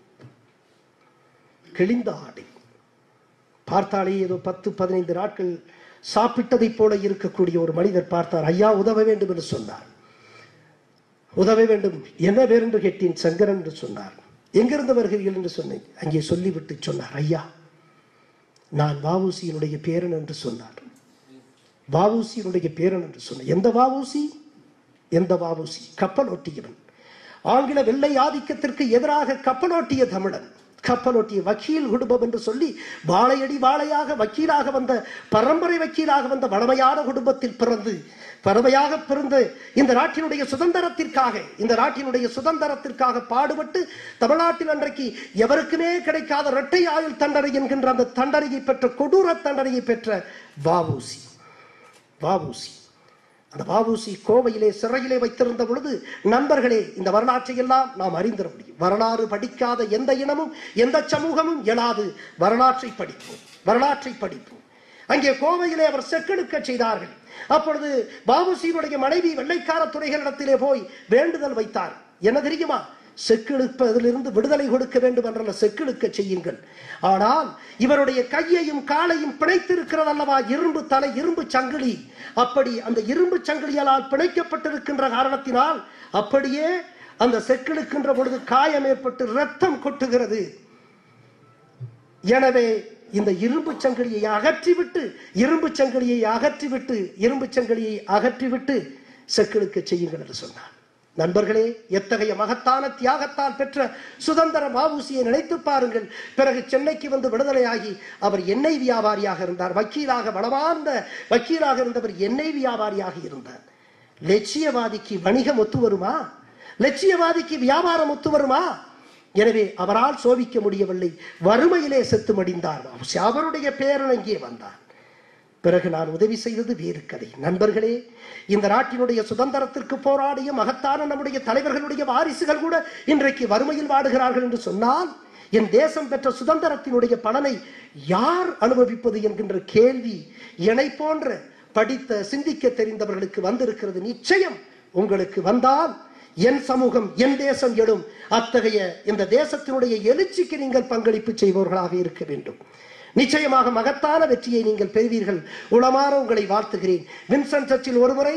கிழிந்த ஆடை பார்த்தாலே ஏதோ பத்து பதினைந்து நாட்கள் சாப்பிட்டதைப் போல இருக்கக்கூடிய ஒரு மனிதர் பார்த்தார் ஐயா உதவ வேண்டும் என்று சொன்னார் உதவ வேண்டும் என்ன பேர் என்று கேட்டேன் சங்கரன் என்று சொன்னார் எங்கிருந்து வருகிறீர்கள் என்று சொன்னேன் அங்கே சொல்லிவிட்டு சொன்னார் ஐயா நான் வாவூசியினுடைய பேரன் என்று சொன்னார் வாவூசியினுடைய பேரன் என்று சொன்னார் எந்த வாவூசி எந்த வாவூசி கப்பலோட்டியவன் ஆங்கில வெள்ளை ஆதிக்கத்திற்கு எதிராக கப்பலோட்டிய தமிழன் கப்பலோட்டிய வக்கீல் குடும்பம் என்று சொல்லி வாழையடி வாழையாக வக்கீலாக வந்த பரம்பரை வக்கீலாக வந்த வளமையான குடும்பத்தில் பிறந்து பறவையாக பிறந்து இந்த நாட்டினுடைய சுதந்திரத்திற்காக இந்த நாட்டினுடைய சுதந்திரத்திற்காக பாடுபட்டு தமிழ்நாட்டில் அன்றைக்கு எவருக்குமே கிடைக்காத இரட்டை ஆயுள் தண்டனை என்கின்ற அந்த தண்டனையை பெற்ற கொடூர தண்டனையை பெற்ற வாவூசி வாவூசி அந்த வாவூசி கோவையிலே சிறையிலே வைத்திருந்த பொழுது நண்பர்களே இந்த வரலாற்றை எல்லாம் நாம் அறிந்திட முடியும் வரலாறு படிக்காத எந்த இனமும் எந்த சமூகமும் எழாது வரலாற்றை படிப்போம் வரலாற்றை படிப்போம் அங்கே கோவையிலே அவர் செக்கெடுக்க செய்தார்கள் அப்பொழுது பாபுசியினுடைய மனைவி வெள்ளைக்கார துறைகளிடத்திலே போய் வேண்டுதல் வைத்தார் என்ன தெரியுமா செக்கெடுப்பதிலிருந்து விடுதலை கொடுக்க வேண்டும் என்ற செக்கெடுக்க செய்யுங்கள் ஆனால் இவருடைய கையையும் காலையும் பிணைத்திருக்கிறது அல்லவா இரும்பு தலை இரும்பு சங்கிலி அப்படி அந்த இரும்பு சங்கிலியால் பிணைக்கப்பட்டிருக்கின்ற காரணத்தினால் அப்படியே அந்த செக்கெடுக்கின்ற பொழுது காயம் ஏற்பட்டு ரத்தம் கொட்டுகிறது எனவே இந்த இரும்பு சங்கிலியை அகற்றிவிட்டு இரும்பு சங்கிலியை அகற்றிவிட்டு இரும்பு சங்கிலியை அகற்றிவிட்டு செக்கிழுக்க செய்யுங்கள் என்று சொன்னார் நண்பர்களே எத்தகைய மகத்தான தியாகத்தால் பெற்ற சுதந்திர மாவூசியை நினைத்து பாருங்கள் பிறகு சென்னைக்கு வந்து விடுதலையாகி அவர் எண்ணெய் வியாபாரியாக இருந்தார் வக்கீலாக வளமார்ந்த வக்கீலாக இருந்தவர் எண்ணெய் வியாபாரியாக இருந்தார் லட்சியவாதிக்கு வணிகம் ஒத்து வருமா லட்சியவாதிக்கு வியாபாரம் ஒத்து வருமா எனவே அவரால் சோபிக்க முடியவில்லை வறுமையிலே செத்து மடிந்தார் வாவுசி. அவருடைய பேரன் அங்கே வந்தார் பிறகு நான் உதவி செய்தது வேறு கதை நண்பர்களே இந்த நாட்டினுடைய சுதந்திரத்திற்கு போராடிய மகத்தான நம்முடைய தலைவர்களுடைய வாரிசுகள் கூட இன்றைக்கு வறுமையில் வாடுகிறார்கள் என்று சொன்னால் என் தேசம் பெற்ற சுதந்திரத்தினுடைய பலனை யார் அனுபவிப்பது என்கின்ற கேள்வி என்னை போன்ற படித்த சிந்திக்க தெரிந்தவர்களுக்கு வந்திருக்கிறது நிச்சயம் உங்களுக்கு வந்தால் என் சமூகம் என் தேசம் எழும் அத்தகைய இந்த தேசத்தினுடைய எழுச்சிக்கு நீங்கள் பங்களிப்பு செய்பவர்களாக இருக்க வேண்டும் நிச்சயமாக மகத்தான வெற்றியை நீங்கள் பெறுவீர்கள் உளமாற உங்களை வாழ்த்துகிறேன் வின்சென்ட் சர்ச்சில் ஒருமுறை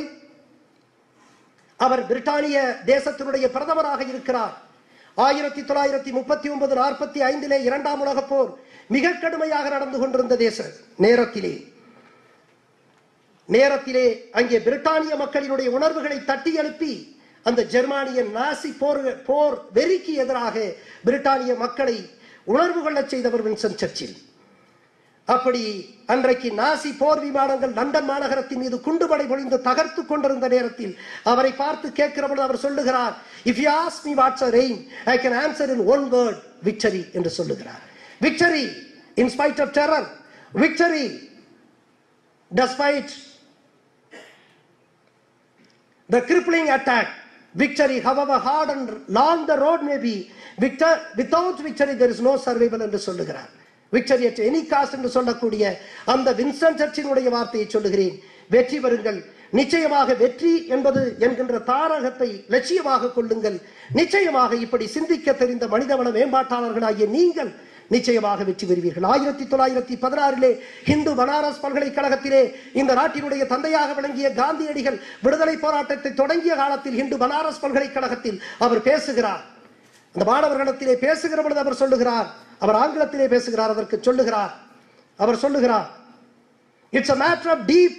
அவர் பிரிட்டானிய தேசத்தினுடைய பிரதமராக இருக்கிறார் ஆயிரத்தி தொள்ளாயிரத்தி முப்பத்தி ஒன்பது நாற்பத்தி ஐந்திலே இரண்டாம் உலகப் போர் மிக கடுமையாக நடந்து கொண்டிருந்த தேச நேரத்திலே நேரத்திலே அங்கே பிரிட்டானிய மக்களினுடைய உணர்வுகளை தட்டி எழுப்பி அந்த ஜெர்மானிய நாசி போர் போர் வெறிக்கு எதிராக பிரிட்டானிய மக்களை உணர்வு கொள்ளச் செய்தவர் வின்சென்ட் சர்ச்சில் அப்படி அன்றைக்கு நாசி போர் விமானங்கள் லண்டன் மாநகரத்தின் மீது குண்டுபடை பொழிந்து தகர்த்து கொண்டிருந்த நேரத்தில் அவரை பார்த்து கேட்கிற பொழுது அவர் சொல்லுகிறார் if you ask me what's a rain I can answer in one word victory என்று சொல்லுகிறார் victory in spite of terror victory despite the crippling attack victory however hard and long the road may be victor without victory there is no survival என்று சொல்லுகிறார் victory at any cost என்று சொல்லக்கூடிய அந்த Vincent சர்ச்சினுடைய வார்த்தையை சொல்லுகிறேன் வெற்றி பெறுங்கள் நிச்சயமாக வெற்றி என்பது என்கின்ற தாரகத்தை லட்சியமாக கொள்ளுங்கள் நிச்சயமாக இப்படி சிந்திக்க தெரிந்த மனிதவள மேம்பாட்டாளர்களாகிய நீங்கள் நிச்சயமாக வெற்றி பெறுவீர்கள் ஆயிரத்தி தொள்ளாயிரத்தி பதினாறிலே இந்து பனாரஸ் பல்கலைக்கழகத்திலே இந்த நாட்டினுடைய தந்தையாக விளங்கிய காந்தியடிகள் விடுதலை போராட்டத்தை தொடங்கிய காலத்தில் இந்து பனாரஸ் பல்கலைக்கழகத்தில் அவர் பேசுகிறார் அந்த மாணவர்களிடத்திலே பேசுகிற பொழுது அவர் சொல்லுகிறார் அவர் ஆங்கிலத்திலே பேசுகிறார் அதற்கு சொல்லுகிறார் அவர் சொல்லுகிறார் it's a matter of deep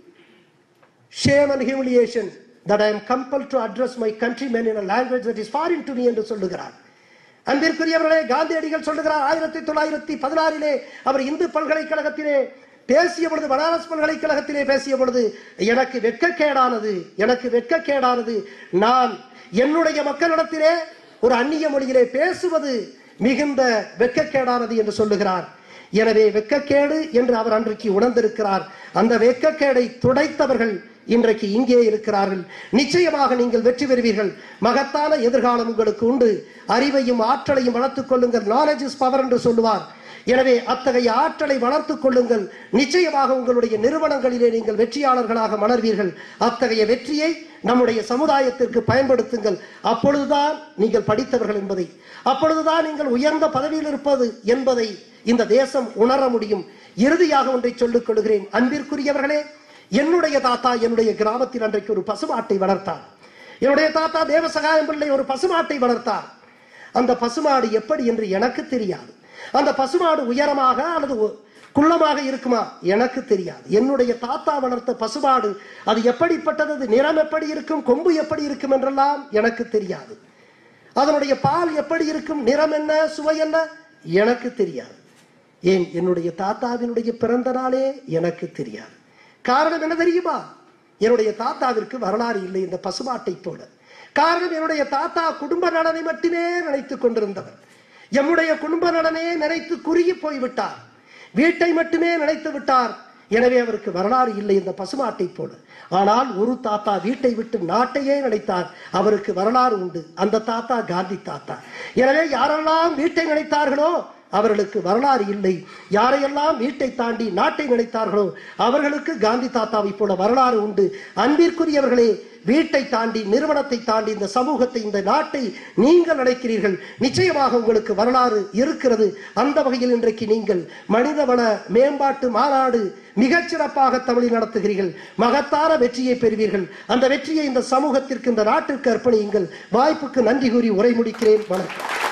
shame and humiliation that I am compelled to address my countrymen in a language that is foreign to me என்று சொல்லுகிறார் அன்பிற்குரியவர்களே காந்தியடிகள் சொல்லுகிறார் ஆயிரத்தி தொள்ளாயிரத்தி பதினாறிலே அவர் இந்து பல்கலைக்கழகத்திலே பேசிய பொழுது பனாரஸ் பல்கலைக்கழகத்திலே பேசிய பொழுது எனக்கு வெட்கக்கேடானது எனக்கு வெட்கக்கேடானது நான் என்னுடைய மக்களிடத்திலே ஒரு அந்நிய மொழியிலே பேசுவது மிகுந்த வெட்கக்கேடானது என்று சொல்லுகிறார் எனவே வெட்கக்கேடு என்று அவர் அன்றைக்கு உணர்ந்திருக்கிறார் அந்த வெட்கக்கேடை துடைத்தவர்கள் இன்றைக்கு இங்கே இருக்கிறார்கள் நிச்சயமாக நீங்கள் வெற்றி பெறுவீர்கள் மகத்தான எதிர்காலம் உங்களுக்கு உண்டு அறிவையும் ஆற்றலையும் வளர்த்துக் கொள்ளுங்கள் நாலேஜ் இஸ் பவர் என்று சொல்லுவார் எனவே அத்தகைய ஆற்றலை வளர்த்துக் கொள்ளுங்கள் நிச்சயமாக உங்களுடைய நிறுவனங்களிலே நீங்கள் வெற்றியாளர்களாக மலர்வீர்கள் அத்தகைய வெற்றியை நம்முடைய சமுதாயத்திற்கு பயன்படுத்துங்கள் அப்பொழுதுதான் நீங்கள் படித்தவர்கள் என்பதை அப்பொழுதுதான் நீங்கள் உயர்ந்த பதவியில் இருப்பது என்பதை இந்த தேசம் உணர முடியும் இறுதியாக ஒன்றை சொல்லிக் கொள்கிறேன் அன்பிற்குரியவர்களே என்னுடைய தாத்தா என்னுடைய கிராமத்தில் அன்றைக்கு ஒரு பசுமாட்டை வளர்த்தார் என்னுடைய தாத்தா தேவசகாயம் பிள்ளை ஒரு பசுமாட்டை வளர்த்தார் அந்த பசுமாடு எப்படி என்று எனக்கு தெரியாது அந்த பசுமாடு உயரமாக அல்லது ஒ- குள்ளமாக இருக்குமா எனக்கு தெரியாது என்னுடைய தாத்தா வளர்த்த பசுமாடு அது எப்படிப்பட்டது அது நிறம் எப்படி இருக்கும் கொம்பு எப்படி இருக்கும் என்றெல்லாம் எனக்கு தெரியாது அதனுடைய பால் எப்படி இருக்கும் நிறம் என்ன சுவை என்ன எனக்கு தெரியாது ஏன் என்னுடைய தாத்தாவினுடைய பிறந்த நாளே எனக்கு தெரியாது காரணம் என்ன தெரியுமா என்னுடைய தாத்தாவிற்கு வரலாறு இல்லை இந்த பசுமாட்டை போல காரணம் என்னுடைய தாத்தா குடும்ப நலனை மட்டுமே நினைத்துக் கொண்டிருந்தவர் எம்முடைய குடும்ப நலனே நினைத்து குறுகி போய்விட்டார் வீட்டை மட்டுமே நினைத்து விட்டார் எனவே அவருக்கு வரலாறு இல்லை இந்த பசுமாட்டை போல ஆனால் ஒரு தாத்தா வீட்டை விட்டு நாட்டையே நினைத்தார் அவருக்கு வரலாறு உண்டு அந்த தாத்தா காந்தி தாத்தா எனவே யாரெல்லாம் வீட்டை நினைத்தார்களோ அவர்களுக்கு வரலாறு இல்லை யாரையெல்லாம் வீட்டை தாண்டி நாட்டை நினைத்தார்களோ அவர்களுக்கு காந்தி தாத்தாவை போல வரலாறு உண்டு அன்பிற்குரியவர்களே வீட்டை தாண்டி நிறுவனத்தை தாண்டி இந்த சமூகத்தை இந்த நாட்டை நீங்கள் நினைக்கிறீர்கள் நிச்சயமாக உங்களுக்கு வரலாறு இருக்கிறது அந்த வகையில் இன்றைக்கு நீங்கள் மனிதவள மேம்பாட்டு மாநாடு மிகச்சிறப்பாக தமிழில் நடத்துகிறீர்கள் மகத்தான வெற்றியை பெறுவீர்கள் அந்த வெற்றியை இந்த சமூகத்திற்கு இந்த நாட்டிற்கு அர்ப்பணியுங்கள் வாய்ப்புக்கு நன்றி கூறி உரை முடிக்கிறேன் வணக்கம்